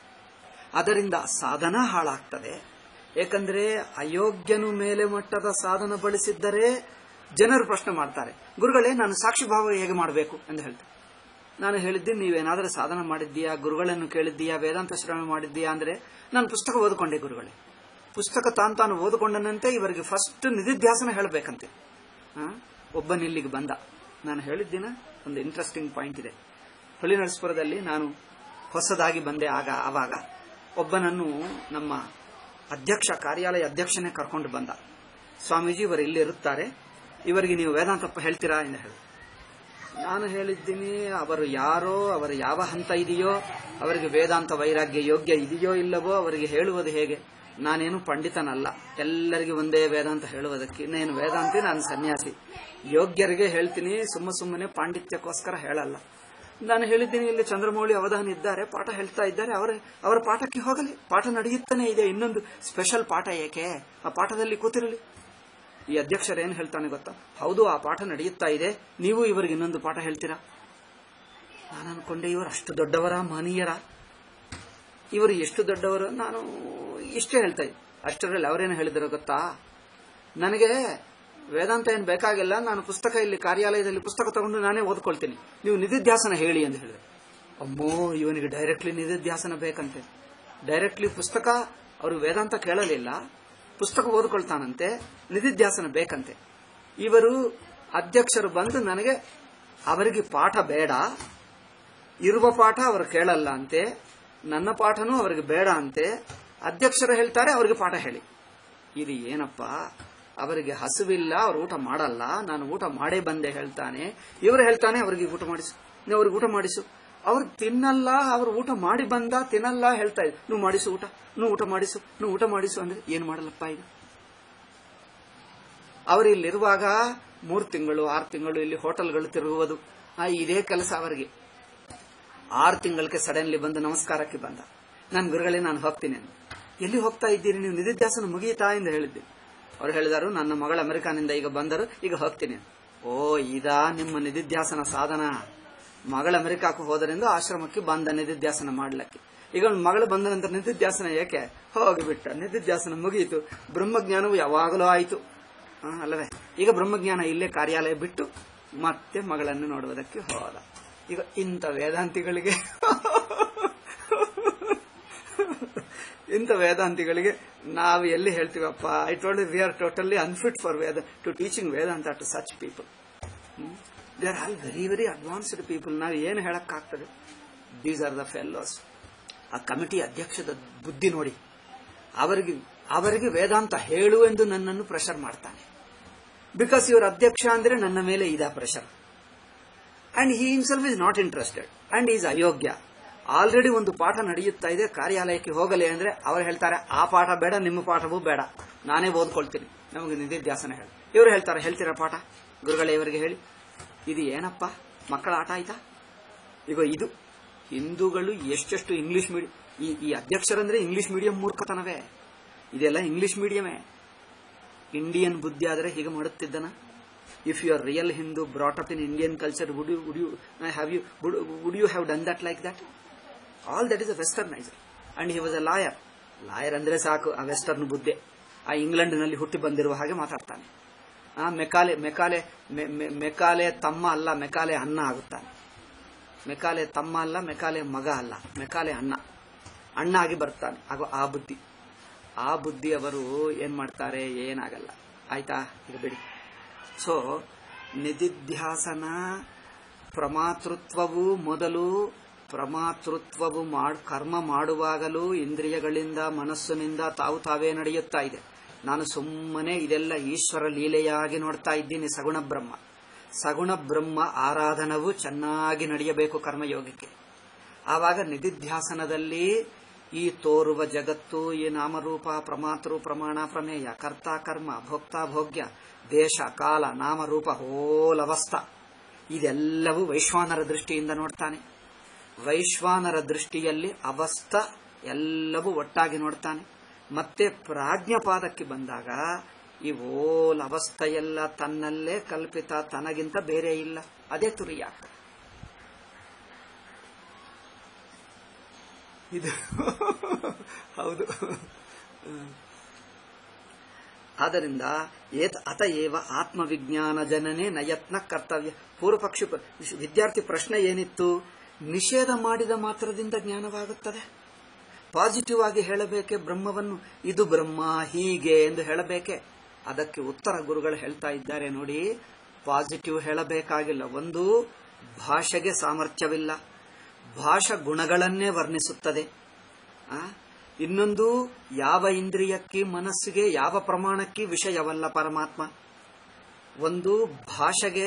ಅದರಿಂದ ಸಾಧನ ಹಾಳಾಗ್ತದೆ ಏಕೆಂದ್ರೆ ಅಯೋಗ್ಯನು ಮೇಲೆ ಮಟ್ಟದ ಸಾಧನ ಬಳಸಿದ್ದರೆ ಜನರು ಪ್ರಶ್ನೆ ಮಾಡ್ತಾರೆ ಗುರುಗಳೇ ನಾನು ಸಾಕ್ಷಿ ಭಾವ ಹೇಗೆ ಮಾಡಬೇಕು ಎಂದು ಹೇಳ್ತಾರೆ ನಾನು ಹೇಳಿದ್ದೀನಿ ನೀವೇನಾದರೂ ಸಾಧನ ಮಾಡಿದ್ದೀಯಾ ಗುರುಗಳನ್ನು ಕೇಳಿದ್ದೀಯಾ ವೇದಾಂತ ಶ್ರವಣ ಮಾಡಿದ್ದೀಯಾ ಅಂದ್ರೆ ನಾನು ಪುಸ್ತಕ ಓದಿಕೊಂಡೆ ಗುರುಗಳೇ ಪುಸ್ತಕ ತಾನು ತಾನು ಓದಿಕೊಂಡನಂತೆ ಇವರಿಗೆ ಫಸ್ಟ್ ನಿಧಿಧ್ಯಾಸನ ಹೇಳಬೇಕಂತೆ ಆ? ಒಬ್ಬನಿಲ್ಲಿಗೆ ಬಂದ ನಾನು ಹೇಳಿದ್ದೀನ ಒಂದು ಇಂಟ್ರೆಸ್ಟಿಂಗ್ ಪಾಯಿಂಟ್ ಇದೆ ಹೊಳಿನರಸಪುರದಲ್ಲಿ ನಾನು ಹೊಸದಾಗಿ ಬಂದೆ ಆಗ ಆವಾಗ ಒಬ್ಬನನ್ನು ನಮ್ಮ ಅಧ್ಯಕ್ಷ ಕಾರ್ಯಾಲಯ ಅಧ್ಯಕ್ಷನೇ ಕರ್ಕೊಂಡು ಬಂದ ಸ್ವಾಮೀಜಿ ಇವರು ಇಲ್ಲಿ ಇರುತ್ತಾರೆ ಇವರಿಗೆ ನೀವು ವೇದಾಂತಪ್ಪ ಹೇಳ್ತೀರಾ ಎಂದು ಹೇಳಿ ನಾನು ಹೇಳಿದ್ದೀನಿ ಅವರು ಯಾರೋ ಅವರ ಯಾವ ಹಂತ ಇದೆಯೋ ಅವರಿಗೆ ವೇದಾಂತ ವೈರಾಗ್ಯ ಯೋಗ್ಯ ಇದೆಯೋ ಇಲ್ಲವೋ ಅವರಿಗೆ ಹೇಳುವುದು ಹೇಗೆ ನಾನೇನು ಪಂಡಿತನಲ್ಲ ಎಲ್ಲರಿಗೂ ಒಂದೇ ವೇದಾಂತ ಹೇಳುವುದಕ್ಕೆ నేను ವೇದಾಂತಿ ನಾನು ಸನ್ಯಾಸಿ ಯೋಗ್ಯರಿಗೆ ಹೇಳ್ತೀನಿ ಸುಮ್ಮ ಸುಮ್ಮನೆ ಪಾಂಡಿತ್ಯಕ್ಕೋಸ್ಕರ ಹೇಳಲ್ಲ ನಾನು ಹೇಳಿದ್ದೀನಿ ಇಲ್ಲಿ ಚಂದ್ರಮೌಳಿ ಅವಧಾನ ಇದ್ದಾರೆ ಪಾಠ ಹೇಳ್ತಾ ಇದ್ದಾರೆ ಅವರ ಅವರ ಪಾಠಕ್ಕೆ ಹೋಗಲಿ ಪಾಠ ನಡೆಯುತ್ತಾನೆ ಇದೆ ಇನ್ನೊಂದು ಸ್ಪೆಷಲ್ ಪಾಠ ಏಕೆ ಆ ಪಾಠದಲ್ಲಿ ಕೂತಿರಲಿ ಈ ಅಧ್ಯಕ್ಷರು ಏನ್ ಹೇಳ್ತಾನೆ ಗೊತ್ತಾ ಹೌದು ಆ ಪಾಠ ನಡೆಯುತ್ತಾ ಇದೆ ನೀವು ಇವರಿಗೆ ಇನ್ನೊಂದು ಪಾಠ ಹೇಳ್ತೀರಾ ನಾನು ಅನ್ಕೊಂಡೆ ಇವರು ಅಷ್ಟು ದೊಡ್ಡವರ ಮಹನೀಯರ ಇವರು ಎಷ್ಟು ದೊಡ್ಡವರು ನಾನು ಇಷ್ಟೇ ಹೇಳ್ತಾ ಇದ್ದೆ ಅಷ್ಟರಲ್ಲಿ ಅವರೇನು ಹೇಳಿದ್ರು ಗೊತ್ತಾ ನನಗೆ ವೇದಾಂತ ಏನು ಬೇಕಾಗಿಲ್ಲ ನಾನು ಪುಸ್ತಕ ಇಲ್ಲಿ ಕಾರ್ಯಾಲಯದಲ್ಲಿ ಪುಸ್ತಕ ತಗೊಂಡು ನಾನೇ ಓದ್ಕೊಳ್ತೀನಿ ನೀವು ನಿಧಿಧ್ಯಾಸನ ಹೇಳಿ ಅಂತ ಹೇಳಿದೆ ಅಮ್ಮೋ ಇವನಿಗೆ ಡೈರೆಕ್ಟ್ಲಿ ನಿಧಿಧ್ಯಾಸನ ಬೇಕಂತೆ ಡೈರೆಕ್ಟ್ಲಿ ಪುಸ್ತಕ ಅವರು ವೇದಾಂತ ಕೇಳಲಿಲ್ಲ ಪುಸ್ತಕ ಓದ್ಕೊಳ್ತಾನಂತೆ ನಿಧಿಧ್ಯಾಸನ ಬೇಕಂತೆ ಇವರು ಅಧ್ಯಕ್ಷರು ಬಂದು ನನಗೆ ಅವರಿಗೆ ಪಾಠ ಬೇಡ ಇರುವ ಪಾಠ ಅವರು ಕೇಳಲ್ಲ ಅಂತೆ ನನ್ನ ಪಾಠನೂ ಅವರಿಗೆ ಬೇಡ ಅಂತೆ ಅಧ್ಯಕ್ಷರು ಹೇಳ್ತಾರೆ ಅವರಿಗೆ ಪಾಠ ಹೇಳಿ ಇದು ಏನಪ್ಪ ಅವರಿಗೆ ಹಸುವಿಲ್ಲ ಅವ್ರು ಊಟ ಮಾಡಲ್ಲ ನಾನು ಊಟ ಮಾಡೇ ಬಂದೆ ಹೇಳ್ತಾನೆ ಇವರು ಹೇಳ್ತಾನೆ ಅವರಿಗೆ ಊಟ ಮಾಡಿಸು ನೀವು ಅವ್ರಿಗೆ ಊಟ ಮಾಡಿಸು ಅವ್ರು ತಿನ್ನಲ್ಲ ಅವ್ರು ಊಟ ಮಾಡಿ ಬಂದ ತಿನ್ನಲ್ಲ ಹೇಳ್ತಾ ಇದ್ರು ನೀವು ಮಾಡಿಸು ಊಟ ನೀವು ಊಟ ಮಾಡಿಸು ನೀವು ಊಟ ಮಾಡಿಸು ಅಂದ್ರೆ ಏನ್ ಮಾಡಲ್ಲಪ್ಪ ಇದು ಅವರು ಇಲ್ಲಿರುವಾಗ ಮೂರು ತಿಂಗಳು ಆರು ತಿಂಗಳು ಇಲ್ಲಿ ಹೋಟೆಲ್ಗಳು ತಿರುಗುವುದು ಆ, ಇದೇ ಕೆಲಸ ಅವರಿಗೆ ಆರು ತಿಂಗಳಿಗೆ ಸಡನ್ಲಿ ಬಂದು ನಮಸ್ಕಾರಕ್ಕೆ ಬಂದ ನಾನು ಗುರುಗಳೇ ನಾನು ಹೋಗ್ತೀನಿ ಅಂದ. ಎಲ್ಲಿ ಹೋಗ್ತಾ ಇದ್ದೀರಿ ನೀವು ನಿಧಿಧ್ಯಾಸನ ಮುಗಿಯಿತಾ ಎಂದು ಹೇಳಿದ್ದೆ ಅವ್ರು ಹೇಳಿದರು ನನ್ನ ಮಗಳು ಅಮೆರಿಕಾನಿಂದ ಈಗ ಬಂದರು ಈಗ ಹೋಗ್ತೀನಿ ಅಂದ. ಓ ಇದಾ ನಿಮ್ಮ ನಿಧಿಧ್ಯಾಸನ ಸಾಧನ ಮಗಳ ಅಮೆರಿಕಾಕ್ಕೆ ಹೋದರಿಂದ ಆಶ್ರಮಕ್ಕೆ ಬಂದ ನಿಧಿಧ್ಯಾಸನ ಮಾಡ್ಲಿಕ್ಕೆ ಈಗ ಅವ್ನ್ ಮಗಳು ಬಂದ ನಂತರ ನಿಧಿಧ್ಯಾಸನ ಏಕೆ ಹೋಗಿಬಿಟ್ಟ ನಿಧಿಧ್ಯಾಸನ ಮುಗಿಯಿತು ಬ್ರಹ್ಮಜ್ಞಾನವು ಯಾವಾಗಲೂ ಆಯಿತು ಆ, ಅಲ್ಲವೇ ಈಗ ಬ್ರಹ್ಮಜ್ಞಾನ ಇಲ್ಲೇ ಕಾರ್ಯಾಲಯ ಬಿಟ್ಟು ಮತ್ತೆ ಮಗಳನ್ನು ನೋಡುವುದಕ್ಕೆ ಹೋದ ಈಗ ಇಂಥ ವೇದಾಂತಿಗಳಿಗೆ ಇಂಥ ವೇದಾಂತಿಗಳಿಗೆ ನಾವು ಎಲ್ಲಿ ಹೇಳ್ತೀವಪ್ಪ I told we are totally unfit for Veda to teaching Vedanta to such people they are all very very advanced people ನಾವು ಏನು ಹೇಳಕ್ಕಾಗ್ತದೆ ದೀಸ್ ಆರ್ ದ ಫೆಲ್ಲೋಸ್ ಆ ಕಮಿಟಿ ಅಧ್ಯಕ್ಷದ ಬುದ್ಧಿ ನೋಡಿ ಅವರಿಗೆ ಅವರಿಗೆ ವೇದಾಂತ ಹೇಳು ಎಂದು ನನ್ನನ್ನು ಪ್ರೆಷರ್ ಮಾಡ್ತಾನೆ ಬಿಕಾಸ್ ಇವರು ಅಧ್ಯಕ್ಷ ಅಂದ್ರೆ ನನ್ನ ಮೇಲೆ ಇದೆ pressure and he himself is not interested and is ಅಯೋಗ್ಯ ಆಲ್ರೆಡಿ ಒಂದು ಪಾಠ ನಡೆಯುತ್ತಾ ಇದೆ ಕಾರ್ಯಾಲಯಕ್ಕೆ ಹೋಗಲಿ ಅಂದ್ರೆ ಅವರು ಹೇಳ್ತಾರೆ ಆ ಪಾಠ ಬೇಡ ನಿಮ್ಮ ಪಾಠವೂ ಬೇಡ ನಾನೇ ಓದ್ಕೊಳ್ತೀನಿ ನಮಗೆ ನಿಧಿಧ್ಯಾಸನ ಹೇಳಿ ಇವರು ಹೇಳ್ತಾರೆ ಹೇಳ್ತೀರಾ ಪಾಠ ಗುರುಗಳೇ ಇವರಿಗೆ ಹೇಳಿ ಇದು ಏನಪ್ಪ ಮಕ್ಕಳ ಆಟ ಆಯ್ತಾ ಈಗ ಇದು ಹಿಂದೂಗಳು ಎಷ್ಟೆಷ್ಟು ಇಂಗ್ಲಿಷ್ ಮೀಡಿಯಂ ಈ ಈ ಅಧ್ಯಕ್ಷರಂದ್ರೆ ಇಂಗ್ಲಿಷ್ ಮೀಡಿಯಂ ಮೂರ್ಖತನವೇ ಇದೆಲ್ಲ ಇಂಗ್ಲಿಷ್ ಮೀಡಿಯಮೇ ಇಂಡಿಯನ್ ಬುದ್ಧಿ ಆದರೆ ಹೀಗೆ ಮಾಡುತ್ತಿದ್ದನ if you are real Hindu brought up in Indian culture would you would you have you would you have done that like that all that is a westerniser and he was a lawyer lawyer ಅಂದ್ರೆ ಸಾಕು ಆ western ಬುದ್ಧಿ ಆ ಇಂಗ್ಲೆಂಡ್ನಲ್ಲಿ ಹುಟ್ಟಿ ಬಂದಿರುವ ಹಾಗೆ ಮಾತಾಡ್ತಾನೆ ಆ ಮೆಕಾಲೆ ಮೆಕಾಲೆ ಮೆ- ಮೆ- ಮೆಕಾಲೆ ತಮ್ಮ ಅಲ್ಲ ಮೆಕಾಲೆ ಅನ್ನ ಆಗುತ್ತಾನೆ ಮೆಕಾಲೆ ತಮ್ಮ ಅಲ್ಲ ಮೆಕಾಲೆ ಮಗ ಅಲ್ಲ ಮೆಕಾಲೆ ಅಣ್ಣ ಅಣ್ಣ ಆಗಿ ಬರ್ತಾನೆ ಆಗ ಆ ಬುದ್ಧಿ ಆ ಬುದ್ಧಿ ಅವರು ಏನ್ ಮಾಡ್ತಾರೆ ಏನಾಗಲ್ಲ ಆಯ್ತಾ ಈಗ ಬಿಡಿ ಸೊ ನಿಧಿಧ್ಯಾಸನ ಪ್ರಮಾತೃತ್ವವು ಮೊದಲು ಪ್ರಮಾತೃತ್ವವು ಮಾಡ್ ಕರ್ಮ ಮಾಡುವಾಗಲೂ ಇಂದ್ರಿಯಗಳಿಂದ ಮನಸ್ಸಿನಿಂದ ತಾವು ತಾವೇ ನಡೆಯುತ್ತಾ ಇದೆ ನಾನು ಸುಮ್ಮನೆ ಇದೆಲ್ಲ ಈಶ್ವರ ಲೀಲೆಯಾಗಿ ನೋಡ್ತಾ ಇದ್ದೀನಿ ಸಗುಣ ಬ್ರಹ್ಮ ಸಗುಣ ಬ್ರಹ್ಮ ಆರಾಧನವು ಚೆನ್ನಾಗಿ ನಡೆಯಬೇಕು ಕರ್ಮಯೋಗಕ್ಕೆ ಆವಾಗ ನಿಧಿಧ್ಯಾಸನದಲ್ಲಿ ಈ ತೋರುವ ಜಗತ್ತು ಈ ನಾಮರೂಪ ಪ್ರಮಾತೃ ಪ್ರಮಾಣ ಪ್ರಮೇಯ ಕರ್ತ ಕರ್ಮ ಭೋಕ್ತ ಭೋಗ್ಯ ದೇಶ ಕಾಲ ನಾಮರೂಪ ಹೋಲವಸ್ಥ ಇದೆಲ್ಲವೂ ವೈಶ್ವಾನರ ದೃಷ್ಟಿಯಿಂದ ನೋಡ್ತಾನೆ ವೈಶ್ವಾನರ ದೃಷ್ಟಿಯಲ್ಲಿ ಅವಸ್ಥ ಎಲ್ಲವೂ ಒಟ್ಟಾಗಿ ನೋಡ್ತಾನೆ ಮತ್ತೆ ಪ್ರಾಜ್ಞಪಾದಕ್ಕೆ ಬಂದಾಗ ಈ ಓಲ್ ಅವಸ್ಥೆಯೆಲ್ಲ ತನ್ನಲ್ಲೇ ಕಲ್ಪಿತ ತನಗಿಂತ ಬೇರೆ ಇಲ್ಲ ಅದೇ ತುರಿಯಾಕ ಇದು ಹೌದು ಆದ್ದರಿಂದ ಏತ್ ಅತ ಏವ ಆತ್ಮವಿಜ್ಞಾನ ಜನನೇ ನಯತ್ನ ಕರ್ತವ್ಯ ಪೂರ್ವ ಪಕ್ಷಿ ವಿದ್ಯಾರ್ಥಿ ಪ್ರಶ್ನೆ ಏನಿತ್ತು ನಿಷೇಧ ಮಾಡಿದ ಮಾತ್ರದಿಂದ ಜ್ಞಾನವಾಗುತ್ತದೆ ಪಾಸಿಟಿವ್ ಆಗಿ ಹೇಳಬೇಕೆ ಬ್ರಹ್ಮವನ್ನು ಇದು ಬ್ರಹ್ಮ ಹೀಗೆ ಎಂದು ಹೇಳಬೇಕೆ ಅದಕ್ಕೆ ಉತ್ತರ ಗುರುಗಳು ಹೇಳ್ತಾ ಇದ್ದಾರೆ ನೋಡಿ ಪಾಸಿಟಿವ್ ಹೇಳಬೇಕಾಗಿಲ್ಲ ಒಂದು ಭಾಷೆಗೆ ಸಾಮರ್ಥ್ಯವಿಲ್ಲ ಭಾಷಾ ಗುಣಗಳನ್ನೇ ವರ್ಣಿಸುತ್ತದೆ ಆ? ಇನ್ನೊಂದು ಯಾವ ಇಂದ್ರಿಯಕ್ಕೆ ಮನಸ್ಸಿಗೆ ಯಾವ ಪ್ರಮಾಣಕ್ಕೆ ವಿಷಯವಲ್ಲ ಪರಮಾತ್ಮ ಒಂದು ಭಾಷೆಗೆ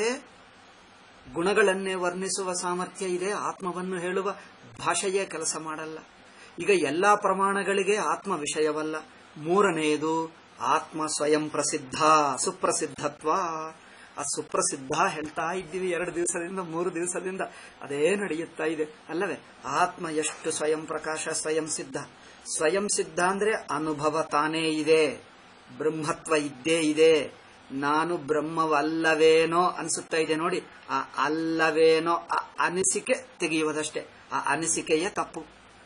ಗುಣಗಳನ್ನೇ ವರ್ಣಿಸುವ ಸಾಮರ್ಥ್ಯ ಇದೆ ಆತ್ಮವನ್ನು ಹೇಳುವ ಭಾಷೆಯೇ ಕೆಲಸ ಮಾಡಲ್ಲ ಈಗ ಎಲ್ಲಾ ಪ್ರಮಾಣಗಳಿಗೆ ಆತ್ಮ ವಿಷಯವಲ್ಲ ಮೂರನೆಯದು ಆತ್ಮ ಸ್ವಯಂ ಪ್ರಸಿದ್ಧ ಸುಪ್ರಸಿದ್ಧತ್ವ ಆ ಸುಪ್ರಸಿದ್ಧ ಹೇಳ್ತಾ ಇದ್ದೀವಿ ಎರಡು ದಿವಸದಿಂದ ಮೂರು ದಿವಸದಿಂದ ಅದೇ ನಡೆಯುತ್ತಾ ಇದೆ ಅಲ್ಲವೇ ಆತ್ಮ ಎಷ್ಟು ಸ್ವಯಂ ಪ್ರಕಾಶ ಸ್ವಯಂ ಸಿದ್ಧ ಸ್ವಯಂ ಸಿದ್ಧ ಅಂದ್ರೆ ಅನುಭವ ತಾನೇ ಇದೆ ಬ್ರಹ್ಮತ್ವ ಇದ್ದೇ ಇದೆ ನಾನು ಬ್ರಹ್ಮವಲ್ಲವೇನೋ ಅನಿಸುತ್ತಾ ಇದೆ ನೋಡಿ ಆ ಅಲ್ಲವೇನೋ ಆ ಅನಿಸಿಕೆ ತೆಗೆಯುವುದಷ್ಟೇ ಆ ಅನಿಸಿಕೆಯೇ ತಪ್ಪು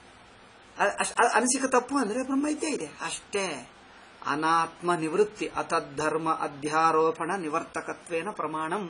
ಅ- ಅಶ್- ಅ- ಅನಿಸಿಕೆ ತಪ್ಪು ಅಂದ್ರೆ ಬ್ರಹ್ಮ ಇದ್ದೇ ಇದೆ ಅಷ್ಟೇ ಅನಾತ್ಮ ನಿವೃತ್ತಿ ಅತದ್ಧರ್ಮ ಅಧ್ಯಾರೋಪಣ ನಿವರ್ತಕತ್ವೇನ ಪ್ರಮಾಣಂ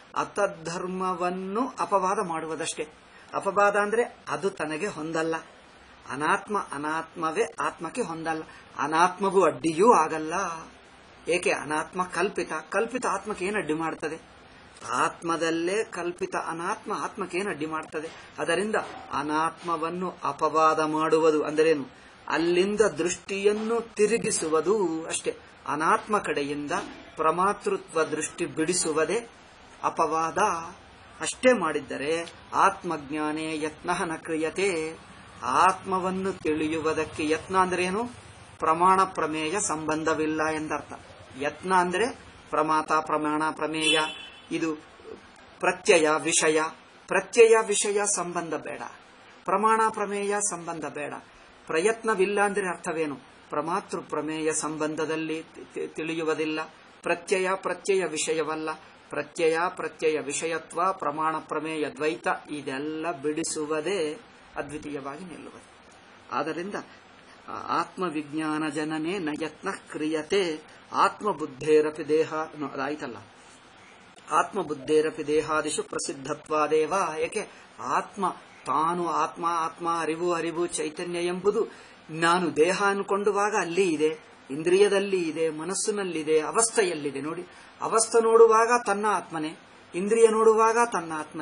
ಅತದ್ಧರ್ಮವನ್ನು ಅಪವಾದ ಮಾಡುವುದಷ್ಟೇ ಅಪವಾದ ಅಂದ್ರೆ ಅದು ತನಗೆ ಹೊಂದಲ್ಲ ಅನಾತ್ಮ ಅನಾತ್ಮವೇ ಆತ್ಮಕ್ಕೆ ಹೊಂದಲ್ಲ ಅನಾತ್ಮಗೂ ಅಡ್ಡಿಯೂ ಆಗಲ್ಲ ಏಕೆ ಅನಾತ್ಮ ಕಲ್ಪಿತ ಕಲ್ಪಿತ ಆತ್ಮಕ್ಕೆ ಏನು ಅಡ್ಡಿ ಮಾಡ್ತದೆ ಆತ್ಮದಲ್ಲೇ ಕಲ್ಪಿತ ಅನಾತ್ಮ ಆತ್ಮಕ್ಕೆ ಏನು ಅಡ್ಡಿ ಮಾಡ್ತದೆ ಅದರಿಂದ ಅನಾತ್ಮವನ್ನು ಅಪವಾದ ಮಾಡುವುದು ಅಂದರೇನು ಅಲ್ಲಿಂದ ದೃಷ್ಟಿಯನ್ನು ತಿರುಗಿಸುವುದು ಅಷ್ಟೇ ಅನಾತ್ಮ ಕಡೆಯಿಂದ ಪ್ರಮಾತೃತ್ವ ದೃಷ್ಟಿ ಬಿಡಿಸುವುದೇ ಅಪವಾದ ಅಷ್ಟೇ ಮಾಡಿದ್ದರೆ ಆತ್ಮಜ್ಞಾನೇ ಯತ್ನ ನ ಕ್ರಿಯತೆ ಆತ್ಮವನ್ನು ತಿಳಿಯುವುದಕ್ಕೆ ಯತ್ನ ಅಂದ್ರೇನು ಪ್ರಮಾಣ ಪ್ರಮೇಯ ಸಂಬಂಧವಿಲ್ಲ ಎಂದರ್ಥ ಯತ್ನ ಅಂದ್ರೆ ಪ್ರಮಾತ ಪ್ರಮಾಣ ಪ್ರಮೇಯ ಇದು ಪ್ರತ್ಯಯ ವಿಷಯ ಪ್ರತ್ಯಯ ವಿಷಯ ಸಂಬಂಧ ಬೇಡ ಪ್ರಮಾಣ ಪ್ರಮೇಯ ಸಂಬಂಧ ಬೇಡ ಪ್ರಯತ್ನವಿಲ್ಲ ಅಂದ್ರೆ ಅರ್ಥವೇನು ಪ್ರಮಾತೃ ಪ್ರಮೇಯ ಸಂಬಂಧದಲ್ಲಿ ತಿ- ತಿ- ತಿಳಿಯುವುದಿಲ್ಲ ಪ್ರತ್ಯಯ ಪ್ರತ್ಯಯ ವಿಷಯವಲ್ಲ ಪ್ರತ್ಯಯ ಪ್ರತ್ಯಯ ವಿಷಯತ್ವ ಪ್ರಮಾಣ ಪ್ರಮೇಯ ದ್ವೈತ ಇದೆಲ್ಲ ಬಿಡಿಸುವುದೇ ಅದ್ವಿತೀಯವಾಗಿ ನಿಲ್ಲುವುದು ಆದ್ದರಿಂದ ಆ, ಆತ್ಮವಿಜ್ಞಾನ ಜನನೇ ನ ಯತ್ನ ಕ್ರಿಯತೆ ಆತ್ಮಬುದ್ಧೇರಪಿ ದೇಹ ನೋ, ಅದಾಯ್ತಲ್ಲ ಆತ್ಮಬುದ್ಧೇರಪಿ ದೇಹಾದಿಶು ಪ್ರಸಿದ್ಧತ್ವಾದೇವ ಏಕೆ ಆತ್ಮ ತಾನು ಆತ್ಮ ಆತ್ಮ ಅರಿವು ಅರಿವು ಚೈತನ್ಯ ಎಂಬುದು ನಾನು ದೇಹ ಅನ್ಕೊಂಡುವಾಗ ಅಲ್ಲಿ ಇದೆ ಇಂದ್ರಿಯದಲ್ಲಿ ಇದೆ ಮನಸ್ಸಿನಲ್ಲಿದೆ ಅವಸ್ಥೆಯಲ್ಲಿದೆ ನೋಡಿ ಅವಸ್ಥೆ ನೋಡುವಾಗ ತನ್ನ ಆತ್ಮನೆ ಇಂದ್ರಿಯ ನೋಡುವಾಗ ತನ್ನ ಆತ್ಮನೆ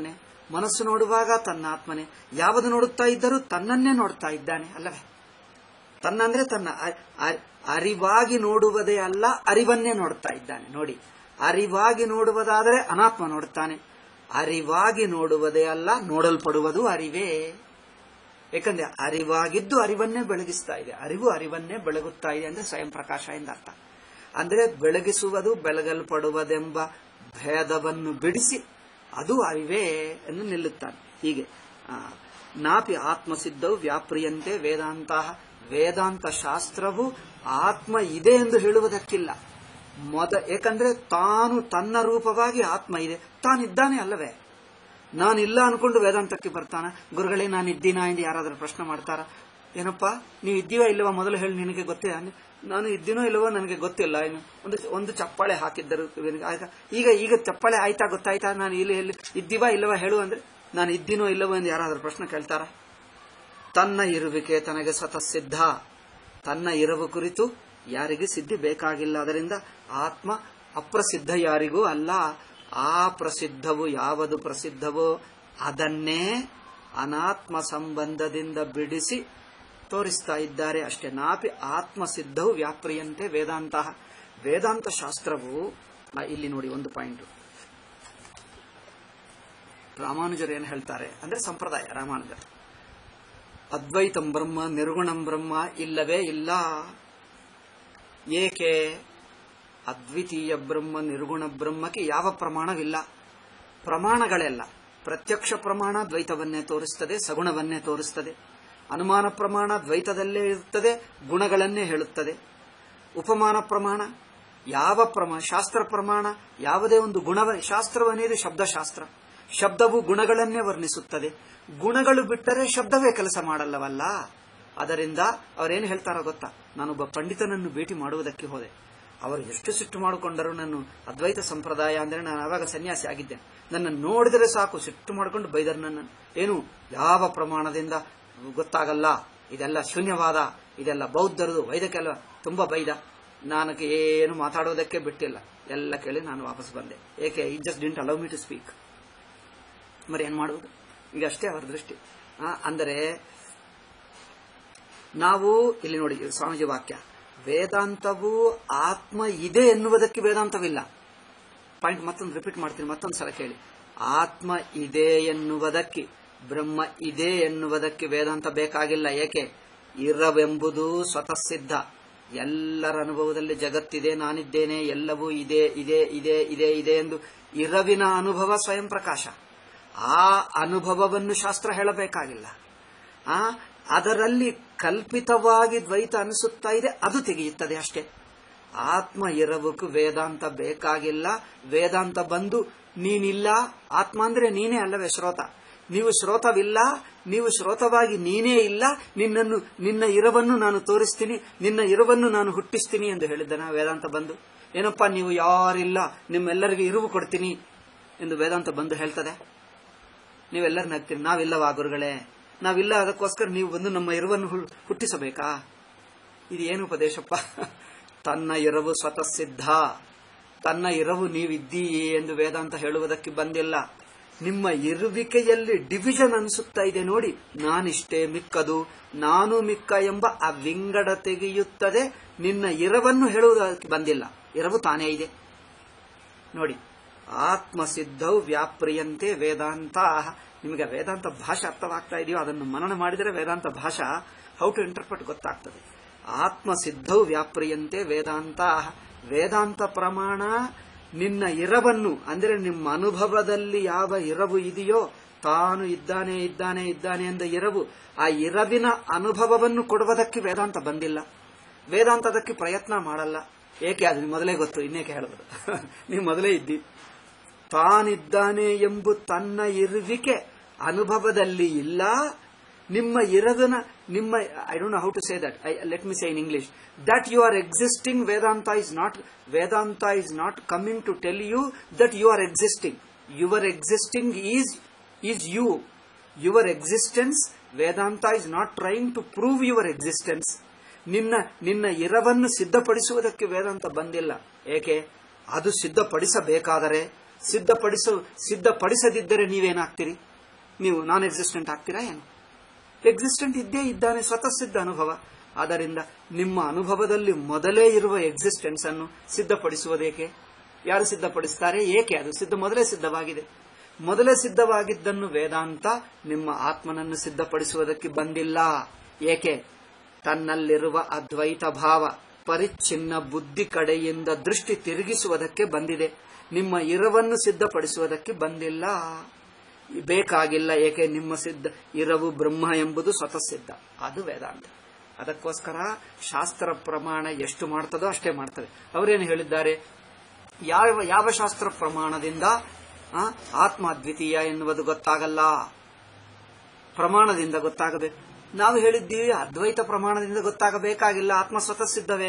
ಮನಸ್ಸು ನೋಡುವಾಗ ತನ್ನ ಆತ್ಮನೇ ಯಾವುದು ನೋಡುತ್ತಾ ಇದ್ದರೂ ತನ್ನನ್ನೇ ನೋಡ್ತಾ ಇದ್ದಾನೆ ಅಲ್ಲವೇ ತನ್ನಂದ್ರೆ ತನ್ನ ಅ- ಅ- ಅರಿವಾಗಿ ನೋಡುವುದೇ ಅಲ್ಲ ಅರಿವನ್ನೇ ನೋಡ್ತಾ ಇದ್ದಾನೆ ನೋಡಿ ಅರಿವಾಗಿ ನೋಡುವುದಾದರೆ ಅನಾತ್ಮ ನೋಡುತ್ತಾನೆ ಅರಿವಾಗಿ ನೋಡುವುದೇ ಅಲ್ಲ ನೋಡಲ್ಪಡುವುದು ಅರಿವೇ ಯಾಕಂದ್ರೆ ಅರಿವಾಗಿದ್ದು ಅರಿವನ್ನೇ ಬೆಳಗಿಸ್ತಾ ಇದೆ ಅರಿವು ಅರಿವನ್ನೇ ಬೆಳಗುತ್ತಾ ಇದೆ ಅಂದ್ರೆ ಸ್ವಯಂ ಪ್ರಕಾಶ ಎಂದ ಅರ್ಥ ಅಂದ್ರೆ ಬೆಳಗಿಸುವುದು ಬೆಳಗಲ್ಪಡುವುದೆಂಬ ಭೇದವನ್ನು ಬಿಡಿಸಿ ಅದು ಅರಿವೇ ಎಂದು ನಿಲ್ಲುತ್ತಾನೆ ಹೀಗೆ ಆ, ನಾಪಿ ಆತ್ಮಸಿದ್ಧವು ವ್ಯಾಪ್ರಿಯಂತೆ ವೇದಾಂತ ವೇದಾಂತ ಶಾಸ್ತ್ರವು ಆತ್ಮ ಇದೆ ಎಂದು ಹೇಳುವುದಕ್ಕಿಲ್ಲ ಮೊದ ಏಕಂದ್ರೆ ತಾನು ತನ್ನ ರೂಪವಾಗಿ ಆತ್ಮ ಇದೆ ತಾನಿದ್ದಾನೆ ಅಲ್ಲವೇ ನಾನಿಲ್ಲ ಅನ್ಕೊಂಡು ವೇದಾಂತಕ್ಕೆ ಬರ್ತಾನ ಗುರುಗಳೇ ನಾನು ಇದ್ದೀನಾ ಎಂದು ಯಾರಾದರೂ ಪ್ರಶ್ನೆ ಮಾಡ್ತಾರ ಏನಪ್ಪಾ ನೀವು ಇದ್ದೀವಾ ಇಲ್ಲವಾ ಮೊದಲು ಹೇಳಿ ನಿನಗೆ ಗೊತ್ತೇ ನಾನು ಇದ್ದೀನೋ ಇಲ್ಲವೋ ನನಗೆ ಗೊತ್ತಿಲ್ಲ ಇನ್ನು ಒಂದು ಒಂದು ಚಪ್ಪಾಳೆ ಹಾಕಿದ್ದರು ಇವನಿಗೆ ಆಯ್ತಾ ಈಗ ಈಗ ಚಪ್ಪಾಳೆ ಆಯ್ತಾ ಗೊತ್ತಾಯ್ತಾ ನಾನು ಇಲ್ಲಿ ಎಲ್ಲಿ ಇದ್ದೀವಾ ಇಲ್ಲವಾ ಹೇಳು ಅಂದ್ರೆ ನಾನು ಇದ್ದೀನೋ ಇಲ್ಲವೋ ಎಂದು ಯಾರಾದರೂ ಪ್ರಶ್ನೆ ಕೇಳ್ತಾರ ತನ್ನ ಇರುವಿಕೆ ತನಗೆ ಸ್ವತಃ ಸಿದ್ಧ ತನ್ನ ಇರವು ಕುರಿತು ಯಾರಿಗೆ ಸಿದ್ಧಿ ಬೇಕಾಗಿಲ್ಲ ಅದರಿಂದ ಆತ್ಮ ಅಪ್ರಸಿದ್ಧ ಯಾರಿಗೂ ಅಲ್ಲ ಆ ಪ್ರಸಿದ್ಧವು ಯಾವುದು ಪ್ರಸಿದ್ಧವೋ ಅದನ್ನೇ ಅನಾತ್ಮ ಸಂಬಂಧದಿಂದ ಬಿಡಿಸಿ ತೋರಿಸ್ತಾ ಇದ್ದಾರೆ ಅಷ್ಟೇ ನಾಪಿ ಆತ್ಮ ಸಿದ್ಧವು ವ್ಯಾಪ್ರಿಯಂತೆ ವೇದಾಂತ ವೇದಾಂತ ಶಾಸ್ತ್ರವು ಆ, ಇಲ್ಲಿ ನೋಡಿ ಒಂದು ಪಾಯಿಂಟ್ ರಾಮಾನುಜರು ಏನು ಹೇಳ್ತಾರೆ ಅಂದ್ರೆ ಸಂಪ್ರದಾಯ ರಾಮಾನುಜರು ಅದ್ವೈತಂ ಬ್ರಹ್ಮ ನಿರ್ಗುಣಂ ಬ್ರಹ್ಮ ಇಲ್ಲವೇ ಇಲ್ಲ ಏಕೆ ಅದ್ವಿತೀಯ ಬ್ರಹ್ಮ ನಿರ್ಗುಣ ಬ್ರಹ್ಮಕ್ಕೆ ಯಾವ ಪ್ರಮಾಣವಿಲ್ಲ ಪ್ರಮಾಣಗಳೆಲ್ಲ ಪ್ರತ್ಯಕ್ಷ ಪ್ರಮಾಣ ದ್ವೈತವನ್ನೇ ತೋರಿಸುತ್ತದೆ ಸಗುಣವನ್ನೇ ತೋರಿಸುತ್ತದೆ ಅನುಮಾನ ಪ್ರಮಾಣ ದ್ವೈತದಲ್ಲೇ ಇರುತ್ತದೆ ಗುಣಗಳನ್ನೇ ಹೇಳುತ್ತದೆ ಉಪಮಾನ ಪ್ರಮಾಣ ಯಾವ ಪ್ರಮಾಣ ಶಾಸ್ತ್ರ ಪ್ರಮಾಣ ಯಾವುದೇ ಒಂದು ಗುಣವ ಶಾಸ್ತ್ರವನೇದು ಶಬ್ದಶಾಸ್ತ್ರ ಶಬ್ದವು ಗುಣಗಳನ್ನೇ ವರ್ಣಿಸುತ್ತದೆ ಗುಣಗಳು ಬಿಟ್ಟರೆ ಶಬ್ದವೇ ಕೆಲಸ ಮಾಡಲ್ಲವಲ್ಲ ಅದರಿಂದ ಅವರೇನು ಹೇಳ್ತಾರೋ ಗೊತ್ತಾ ನಾನೊಬ್ಬ ಪಂಡಿತನನ್ನು ಭೇಟಿ ಮಾಡುವುದಕ್ಕೆ ಹೋದೆ ಅವರು ಎಷ್ಟು ಸಿಟ್ಟು ಮಾಡಿಕೊಂಡರು ನಾನು ಅದ್ವೈತ ಸಂಪ್ರದಾಯ ಅಂದ್ರೆ ನಾನು ಆವಾಗ ಸನ್ಯಾಸಿ ಆಗಿದ್ದೆ ನನ್ನ ನೋಡಿದರೆ ಸಾಕು ಸಿಟ್ಟು ಮಾಡಿಕೊಂಡು ಬೈದರು ನನ್ನ ಏನು ಯಾವ ಪ್ರಮಾಣದಿಂದ ಗೊತ್ತಾಗಲ್ಲ ಇದೆಲ್ಲ ಶೂನ್ಯವಾದ ಇದೆಲ್ಲ ಬೌದ್ಧರದು ವೈದ್ಯಕ್ಕೆಲ್ಲ ತುಂಬಾ ಬೈದ ನನಗೆ ಏನು ಮಾತಾಡೋದಕ್ಕೆ ಬಿಟ್ಟಿಲ್ಲ ಎಲ್ಲ ಕೇಳಿ ನಾನು ವಾಪಸ್ ಬಂದೆ ಏಕೆ ಈ just didn't allow me to speak మరి ಏನ್ ಮಾಡುವುದು ಈಗ ಅಷ್ಟೇ ಅವರ ದೃಷ್ಟಿ ಆ, ಅಂದರೆ ನಾವು ಇಲ್ಲಿ ನೋಡಿ ಸ್ವಾಮೀಜಿ ವಾಕ್ಯ ವೇದಾಂತವು ಆತ್ಮ ಇದೆ ಎನ್ನುವುದಕ್ಕೆ ವೇದಾಂತವಿಲ್ಲ ಪಾಯಿಂಟ್ ಮತ್ತೊಂದು ರಿಪೀಟ್ ಮಾಡ್ತೀನಿ ಮತ್ತೊಂದು ಸಲ ಕೇಳಿ ಆತ್ಮ ಇದೆ ಎನ್ನುವುದಕ್ಕೆ ಬ್ರಹ್ಮ ಇದೆ ಎನ್ನುವುದಕ್ಕೆ ವೇದಾಂತ ಬೇಕಾಗಿಲ್ಲ ಏಕೆ ಇರವೆಂಬುದು ಸ್ವತಃ ಸಿದ್ಧ ಎಲ್ಲರ ಅನುಭವದಲ್ಲಿ ಜಗತ್ತಿದೆ ನಾನಿದ್ದೇನೆ ಎಲ್ಲವೂ ಇದೆ ಇದೆ ಇದೆ ಇದೆ ಇದೆ ಎಂದು ಇರವಿನ ಅನುಭವ ಸ್ವಯಂ ಪ್ರಕಾಶ ಆ ಅನುಭವವನ್ನು ಶಾಸ್ತ್ರ ಹೇಳಬೇಕಾಗಿಲ್ಲ ಆ ಅದರಲ್ಲಿ ಕಲ್ಪಿತವಾಗಿ ದ್ವೈತ ಅನಿಸುತ್ತಾ ಇದೆ ಅದು ತೆಗೆಯುತ್ತದೆ ಅಷ್ಟೇ ಆತ್ಮ ಇರಬೇಕು ವೇದಾಂತ ಬೇಕಾಗಿಲ್ಲ ವೇದಾಂತ ಬಂದು ನೀನಿಲ್ಲ ಆತ್ಮ ಅಂದ್ರೆ ನೀನೇ ಅಲ್ಲವೇ ಶ್ರೋತ ನೀವು ಶ್ರೋತವಿಲ್ಲ ನೀವು ಶ್ರೋತವಾಗಿ ನೀನೇ ಇಲ್ಲ ನಿನ್ನನ್ನು ನಿನ್ನ ಇರವನ್ನು ನಾನು ತೋರಿಸ್ತೀನಿ ನಿನ್ನ ಇರವನ್ನು ನಾನು ಹುಟ್ಟಿಸ್ತೀನಿ ಎಂದು ಹೇಳಿದ್ದನ ವೇದಾಂತ ಬಂದು ಏನಪ್ಪಾ ನೀವು ಯಾರಿಲ್ಲ ನಿಮ್ಮೆಲ್ಲರಿಗೂ ಇರುವು ಕೊಡ್ತೀನಿ ಎಂದು ವೇದಾಂತ ಬಂದು ಹೇಳ್ತದೆ ನೀವೆಲ್ಲರೂ ನಗ್ತೀರಿ ನಾವಿಲ್ಲವಾ ಗುರುಗಳೇ ನಾವಿಲ್ಲ ಅದಕ್ಕೋಸ್ಕರ ನೀವು ಬಂದು ನಮ್ಮ ಇರುವನ್ನು ಹು- ಹುಟ್ಟಿಸಬೇಕಾ ಇದು ಏನು ಉಪದೇಶಪ್ಪ ತನ್ನ ಇರವು ಸ್ವತಃ ಸಿದ್ಧ ತನ್ನ ಇರವು ನೀವಿದ್ದೀಯೇ ಎಂದು ವೇದಾಂತ ಹೇಳುವುದಕ್ಕೆ ಬಂದಿಲ್ಲ ನಿಮ್ಮ ಇರುವಿಕೆಯಲ್ಲಿ ಡಿವಿಷನ್ ಅನಿಸುತ್ತಾ ಇದೆ ನೋಡಿ ನಾನಿಷ್ಟೇ ಮಿಕ್ಕದು ನಾನು ಮಿಕ್ಕ ಎಂಬ ಆ ವಿಂಗಡ ತೆಗೆಯುತ್ತದೆ ನಿನ್ನ ಇರವನ್ನು ಹೇಳುವುದಕ್ಕೆ ಬಂದಿಲ್ಲ ಇರವು ತಾನೇ ಇದೆ ನೋಡಿ ಆತ್ಮಸಿದ್ಧವು ವ್ಯಾಪ್ರಿಯಂತೆ ವೇದಾಂತ ನಿಮಗೆ ವೇದಾಂತ ಭಾಷೆ ಅರ್ಥವಾಗ್ತಾ ಇದೆಯೋ ಅದನ್ನು ಮನನ ಮಾಡಿದರೆ ವೇದಾಂತ ಭಾಷಾ ಹೌ ಟು ಇಂಟರ್ಪ್ರೆಟ್ ಗೊತ್ತಾಗ್ತದೆ ಆತ್ಮಸಿದ್ಧವು ವ್ಯಾಪ್ರಿಯಂತೆ ವೇದಾಂತ ವೇದಾಂತ ಪ್ರಮಾಣ ನಿನ್ನ ಇರವನ್ನು ಅಂದರೆ ನಿಮ್ಮ ಅನುಭವದಲ್ಲಿ ಯಾವ ಇರವು ಇದೆಯೋ ತಾನು ಇದ್ದಾನೆ ಇದ್ದಾನೆ ಇದ್ದಾನೆ ಎಂದ ಇರವು ಆ ಇರವಿನ ಅನುಭವವನ್ನು ಕೊಡುವುದಕ್ಕೆ ವೇದಾಂತ ಬಂದಿಲ್ಲ ವೇದಾಂತ ಅದಕ್ಕೆ ಪ್ರಯತ್ನ ಮಾಡಲ್ಲ ಏಕೆ ಅದು ಮೊದಲೇ ಗೊತ್ತು ಇನ್ನೇಕೆ ಹೇಳಬಹುದು ನೀವು ಮೊದಲೇ ಇದ್ದಿ ತಾನಿದ್ದಾನೆ ಎಂಬು ತನ್ನ ಇರುವಿಕೆ ಅನುಭವದಲ್ಲಿ ಇಲ್ಲ ನಿಮ್ಮ ಇರದನ ನಿಮ್ಮ I don't know how to say that let me say in English that you are existing Vedanta is not Vedanta is not coming to tell you that you are existing your existing is is you your existence Vedanta is not trying to prove your existence ನಿನ್ನ ನಿನ್ನ ಇರವನ್ನು ಸಿದ್ಧಪಡಿಸುವುದಕ್ಕೆ ವೇದಾಂತ ಬಂದಿಲ್ಲ ಏಕೆ ಅದು ಸಿದ್ಧಪಡಿಸಬೇಕಾದರೆ ಸಿದ್ಧಪಡಿಸ ಸಿದ್ಧಪಡಿಸದಿದ್ದರೆ ನೀವೇನಾಗ್ತೀರಿ ನೀವು ನಾನ್ existent ಆಗ್ತೀರಾ ಏನು existent ಇದ್ದೇ ಇದ್ದಾನೆ ಸ್ವತಃ ಸಿದ್ಧ ಅನುಭವ ಆದ್ದರಿಂದ ನಿಮ್ಮ ಅನುಭವದಲ್ಲಿ ಮೊದಲೇ ಇರುವ ಎಕ್ಸಿಸ್ಟೆನ್ಸ್ ಅನ್ನು ಸಿದ್ಧಪಡಿಸುವುದೇಕೆ ಯಾರು ಸಿದ್ಧಪಡಿಸ್ತಾರೆ ಏಕೆ ಅದು ಸಿದ್ಧ ಮೊದಲೇ ಸಿದ್ಧವಾಗಿದೆ ಮೊದಲೇ ಸಿದ್ಧವಾಗಿದ್ದನ್ನು ವೇದಾಂತ ನಿಮ್ಮ ಆತ್ಮನನ್ನು ಸಿದ್ಧಪಡಿಸುವುದಕ್ಕೆ ಬಂದಿಲ್ಲ ಏಕೆ ತನ್ನಲ್ಲಿರುವ ಅದ್ವೈತ ಭಾವ ಪರಿಚ್ಛಿನ್ನ ಬುದ್ಧಿ ಕಡೆಯಿಂದ ದೃಷ್ಟಿ ತಿರುಗಿಸುವುದಕ್ಕೆ ಬಂದಿದೆ ನಿಮ್ಮ ಇರವನ್ನು ಸಿದ್ಧಪಡಿಸುವುದಕ್ಕೆ ಬಂದಿಲ್ಲ ಬೇಕಾಗಿಲ್ಲ ಏಕೆ ನಿಮ್ಮ ಸಿದ್ಧ ಇರವು ಬ್ರಹ್ಮ ಎಂಬುದು ಸ್ವತಃ ಸಿದ್ಧ ಅದು ವೇದಾಂತ ಅದಕ್ಕೋಸ್ಕರ ಶಾಸ್ತ್ರ ಪ್ರಮಾಣ ಎಷ್ಟು ಮಾಡ್ತದೋ ಅಷ್ಟೇ ಮಾಡ್ತದೆ ಅವರೇನು ಹೇಳಿದ್ದಾರೆ ಯಾವ ಯಾವ ಶಾಸ್ತ್ರ ಪ್ರಮಾಣದಿಂದ ಆ, ಆತ್ಮ ಅದ್ವಿತೀಯ ಎನ್ನುವುದು ಗೊತ್ತಾಗಲ್ಲ ಪ್ರಮಾಣದಿಂದ ಗೊತ್ತಾಗಬೇಕು ನಾವು ಹೇಳಿದ್ದೀವಿ ಅದ್ವೈತ ಪ್ರಮಾಣದಿಂದ ಗೊತ್ತಾಗಬೇಕಾಗಿಲ್ಲ ಆತ್ಮ ಸ್ವತಃ ಸಿದ್ಧವೇ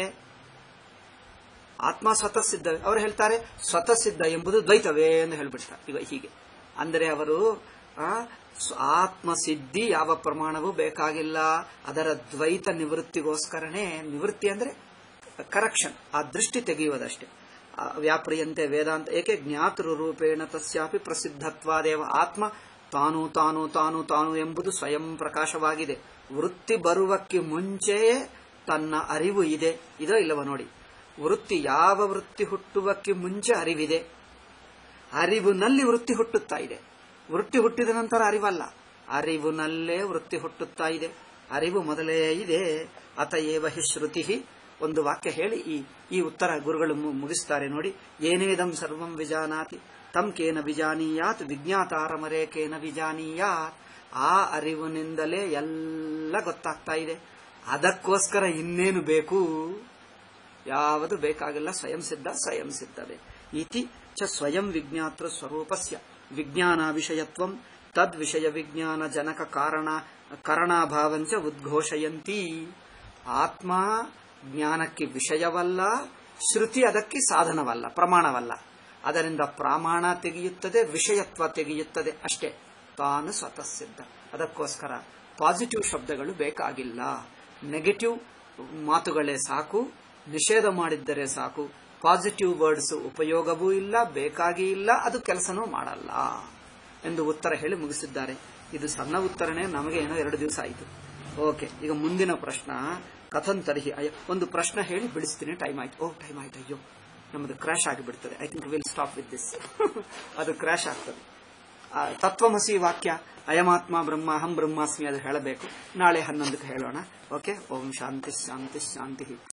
ಆತ್ಮ ಸ್ವತಃ ಸಿದ್ಧವೇ ಅವರು ಹೇಳ್ತಾರೆ ಸ್ವತಃ ಸಿದ್ಧ ಎಂಬುದು ದ್ವೈತವೇ ಎಂದು ಹೇಳ್ಬಿಡ್ತಾರೆ ಈಗ ಹೀಗೆ ಅಂದರೆ ಅವರು ಆ, ಸ್ವ- ಆತ್ಮ ಸಿದ್ಧಿ ಯಾವ ಪ್ರಮಾಣವೂ ಬೇಕಾಗಿಲ್ಲ ಅದರ ದ್ವೈತ ನಿವೃತ್ತಿಗೋಸ್ಕರನೇ ನಿವೃತ್ತಿ ಅಂದ್ರೆ ಕರೆಕ್ಷನ್ ಆ ದೃಷ್ಟಿ ತೆಗೆಯುವುದಷ್ಟೇ ಆ, ವ್ಯಾಪ್ರಿಯಂತೆ ವೇದಾಂತ ಏಕೆ ಜ್ಞಾತೃ ರೂಪೇಣ ತಸ್ಯಾಪಿ ಪ್ರಸಿದ್ಧತ್ವಾದೇವ ಆತ್ಮ ತಾನು ತಾನು ತಾನು ತಾನು ಎಂಬುದು ಸ್ವಯಂ ಪ್ರಕಾಶವಾಗಿದೆ ವೃತ್ತಿ ಬರುವಕ್ಕೆ ಮುಂಚೆಯೇ ತನ್ನ ಅರಿವು ಇದೆ ಇದೋ ಇಲ್ಲವ ನೋಡಿ ವೃತ್ತಿ ಯಾವ ವೃತ್ತಿ ಹುಟ್ಟುವಕ್ಕೆ ಮುಂಚೆ ಅರಿವಿದೆ ಅರಿವಿನಲ್ಲಿ ವೃತ್ತಿ ಹುಟ್ಟುತ್ತಾ ಇದೆ ವೃತ್ತಿ ಹುಟ್ಟಿದ ನಂತರ ಅರಿವಲ್ಲ ಅರಿವಿನಲ್ಲೇ ವೃತ್ತಿ ಹುಟ್ಟುತ್ತಾ ಇದೆ ಅರಿವು ಮೊದಲೇ ಇದೆ ಅತಏವ ಹಿ ಶ್ರುತಿ ಒಂದು ವಾಕ್ಯ ಹೇಳಿ ಈ ಈ ಉತ್ತರ ಗುರುಗಳು ಮು- ಮುಗಿಸ್ತಾರೆ ನೋಡಿ ಏನೇದಂ ಸರ್ವಂ ವಿಜಾನಾತಿ ತಂ ಕೇನ ವಿಜಾನೀಯಾತ್ ವಿಜ್ಞಾತಾರಮರೇ ಕೇನ ವಿಜಾನೀಯಾತ್ ಆ ಅರಿವಿನಿಂದಲೇ ಎಲ್ಲ ಗೊತ್ತಾಗ್ತಾ ಇದೆ ಅದಕ್ಕೋಸ್ಕರ ಇನ್ನೇನು ಬೇಕು ಯಾವುದು ಬೇಕಾಗಿಲ್ಲ ಸ್ವಯಂ ಸಿದ್ಧ ಸ್ವಯಂ ಸಿದ್ಧವೇ ಇತಿ ಚ ಸ್ವಯಂ ವಿಜ್ಞಾತೃ ಸ್ವರೂಪಸ್ಯ ವಿಜ್ಞಾನ ವಿಷಯತ್ವಂ ತದ್ ವಿಷಯ ವಿಜ್ಞಾನ ಜನಕ ಕಾರಣ ಕರಣಾಭಾವಂಚ ಉದ್ಘೋಷಯಂತಿ ಆತ್ಮ ಜ್ಞಾನಕ್ಕೆ ವಿಷಯವಲ್ಲ ಶ್ರುತಿ ಅದಕ್ಕೆ ಸಾಧನವಲ್ಲ ಪ್ರಮಾಣವಲ್ಲ ಅದರಿಂದ ಪ್ರಮಾಣ ತೆಗೆಯುತ್ತದೆ ವಿಷಯತ್ವ ತೆಗೆಯುತ್ತದೆ ಅಷ್ಟೇ ತಾನು ಸ್ವತಃ ಸಿದ್ಧ ಅದಕ್ಕೋಸ್ಕರ ಪಾಸಿಟಿವ್ ಶಬ್ದಗಳು ಬೇಕಾಗಿಲ್ಲ ನೆಗೆಟಿವ್ ಮಾತುಗಳೇ ಸಾಕು ನಿಷೇಧ ಮಾಡಿದ್ದರೆ ಸಾಕು ಪಾಸಿಟಿವ್ ವರ್ಡ್ಸ್ ಉಪಯೋಗವೂ ಇಲ್ಲ ಬೇಕಾಗಿ ಇಲ್ಲ ಅದು ಕೆಲಸನೂ ಮಾಡಲ್ಲ ಎಂದು ಉತ್ತರ ಹೇಳಿ ಮುಗಿಸಿದ್ದಾರೆ ಇದು ಸಣ್ಣ ಉತ್ತರನೇ ನಮಗೆ ಏನೋ ಎರಡು ದಿವಸ ಆಯಿತು ಓಕೆ ಈಗ ಮುಂದಿನ ಪ್ರಶ್ನ ಕಥನ್ ತರ್ಹಿ ಅಯ್ಯೋ ಒಂದು ಪ್ರಶ್ನೆ ಹೇಳಿ ಬಿಡಿಸ್ತೀನಿ ಟೈಮ್ ಆಯ್ತು ಓ ಟೈಮ್ ಆಯ್ತು ಅಯ್ಯೋ ನಮ್ಮದು ಕ್ರಾಶ್ ಆಗಿಬಿಡ್ತದೆ I think will stop with this ಅದು ಕ್ರಾಶ್ ಆಗ್ತದೆ ಆ, ತತ್ವಮಸಿ ವಾಕ್ಯ ಅಯಮಾತ್ಮ ಬ್ರಹ್ಮ ಅಹಂ ಬ್ರಹ್ಮಾಸ್ಮಿ ಅದು ಹೇಳಬೇಕು ನಾಳೆ ಹನ್ನೊಂದಕ್ಕೆ ಹೇಳೋಣ ಓಕೆ ಓಂ ಶಾಂತಿ ಶಾಂತಿ ಶಾಂತಿ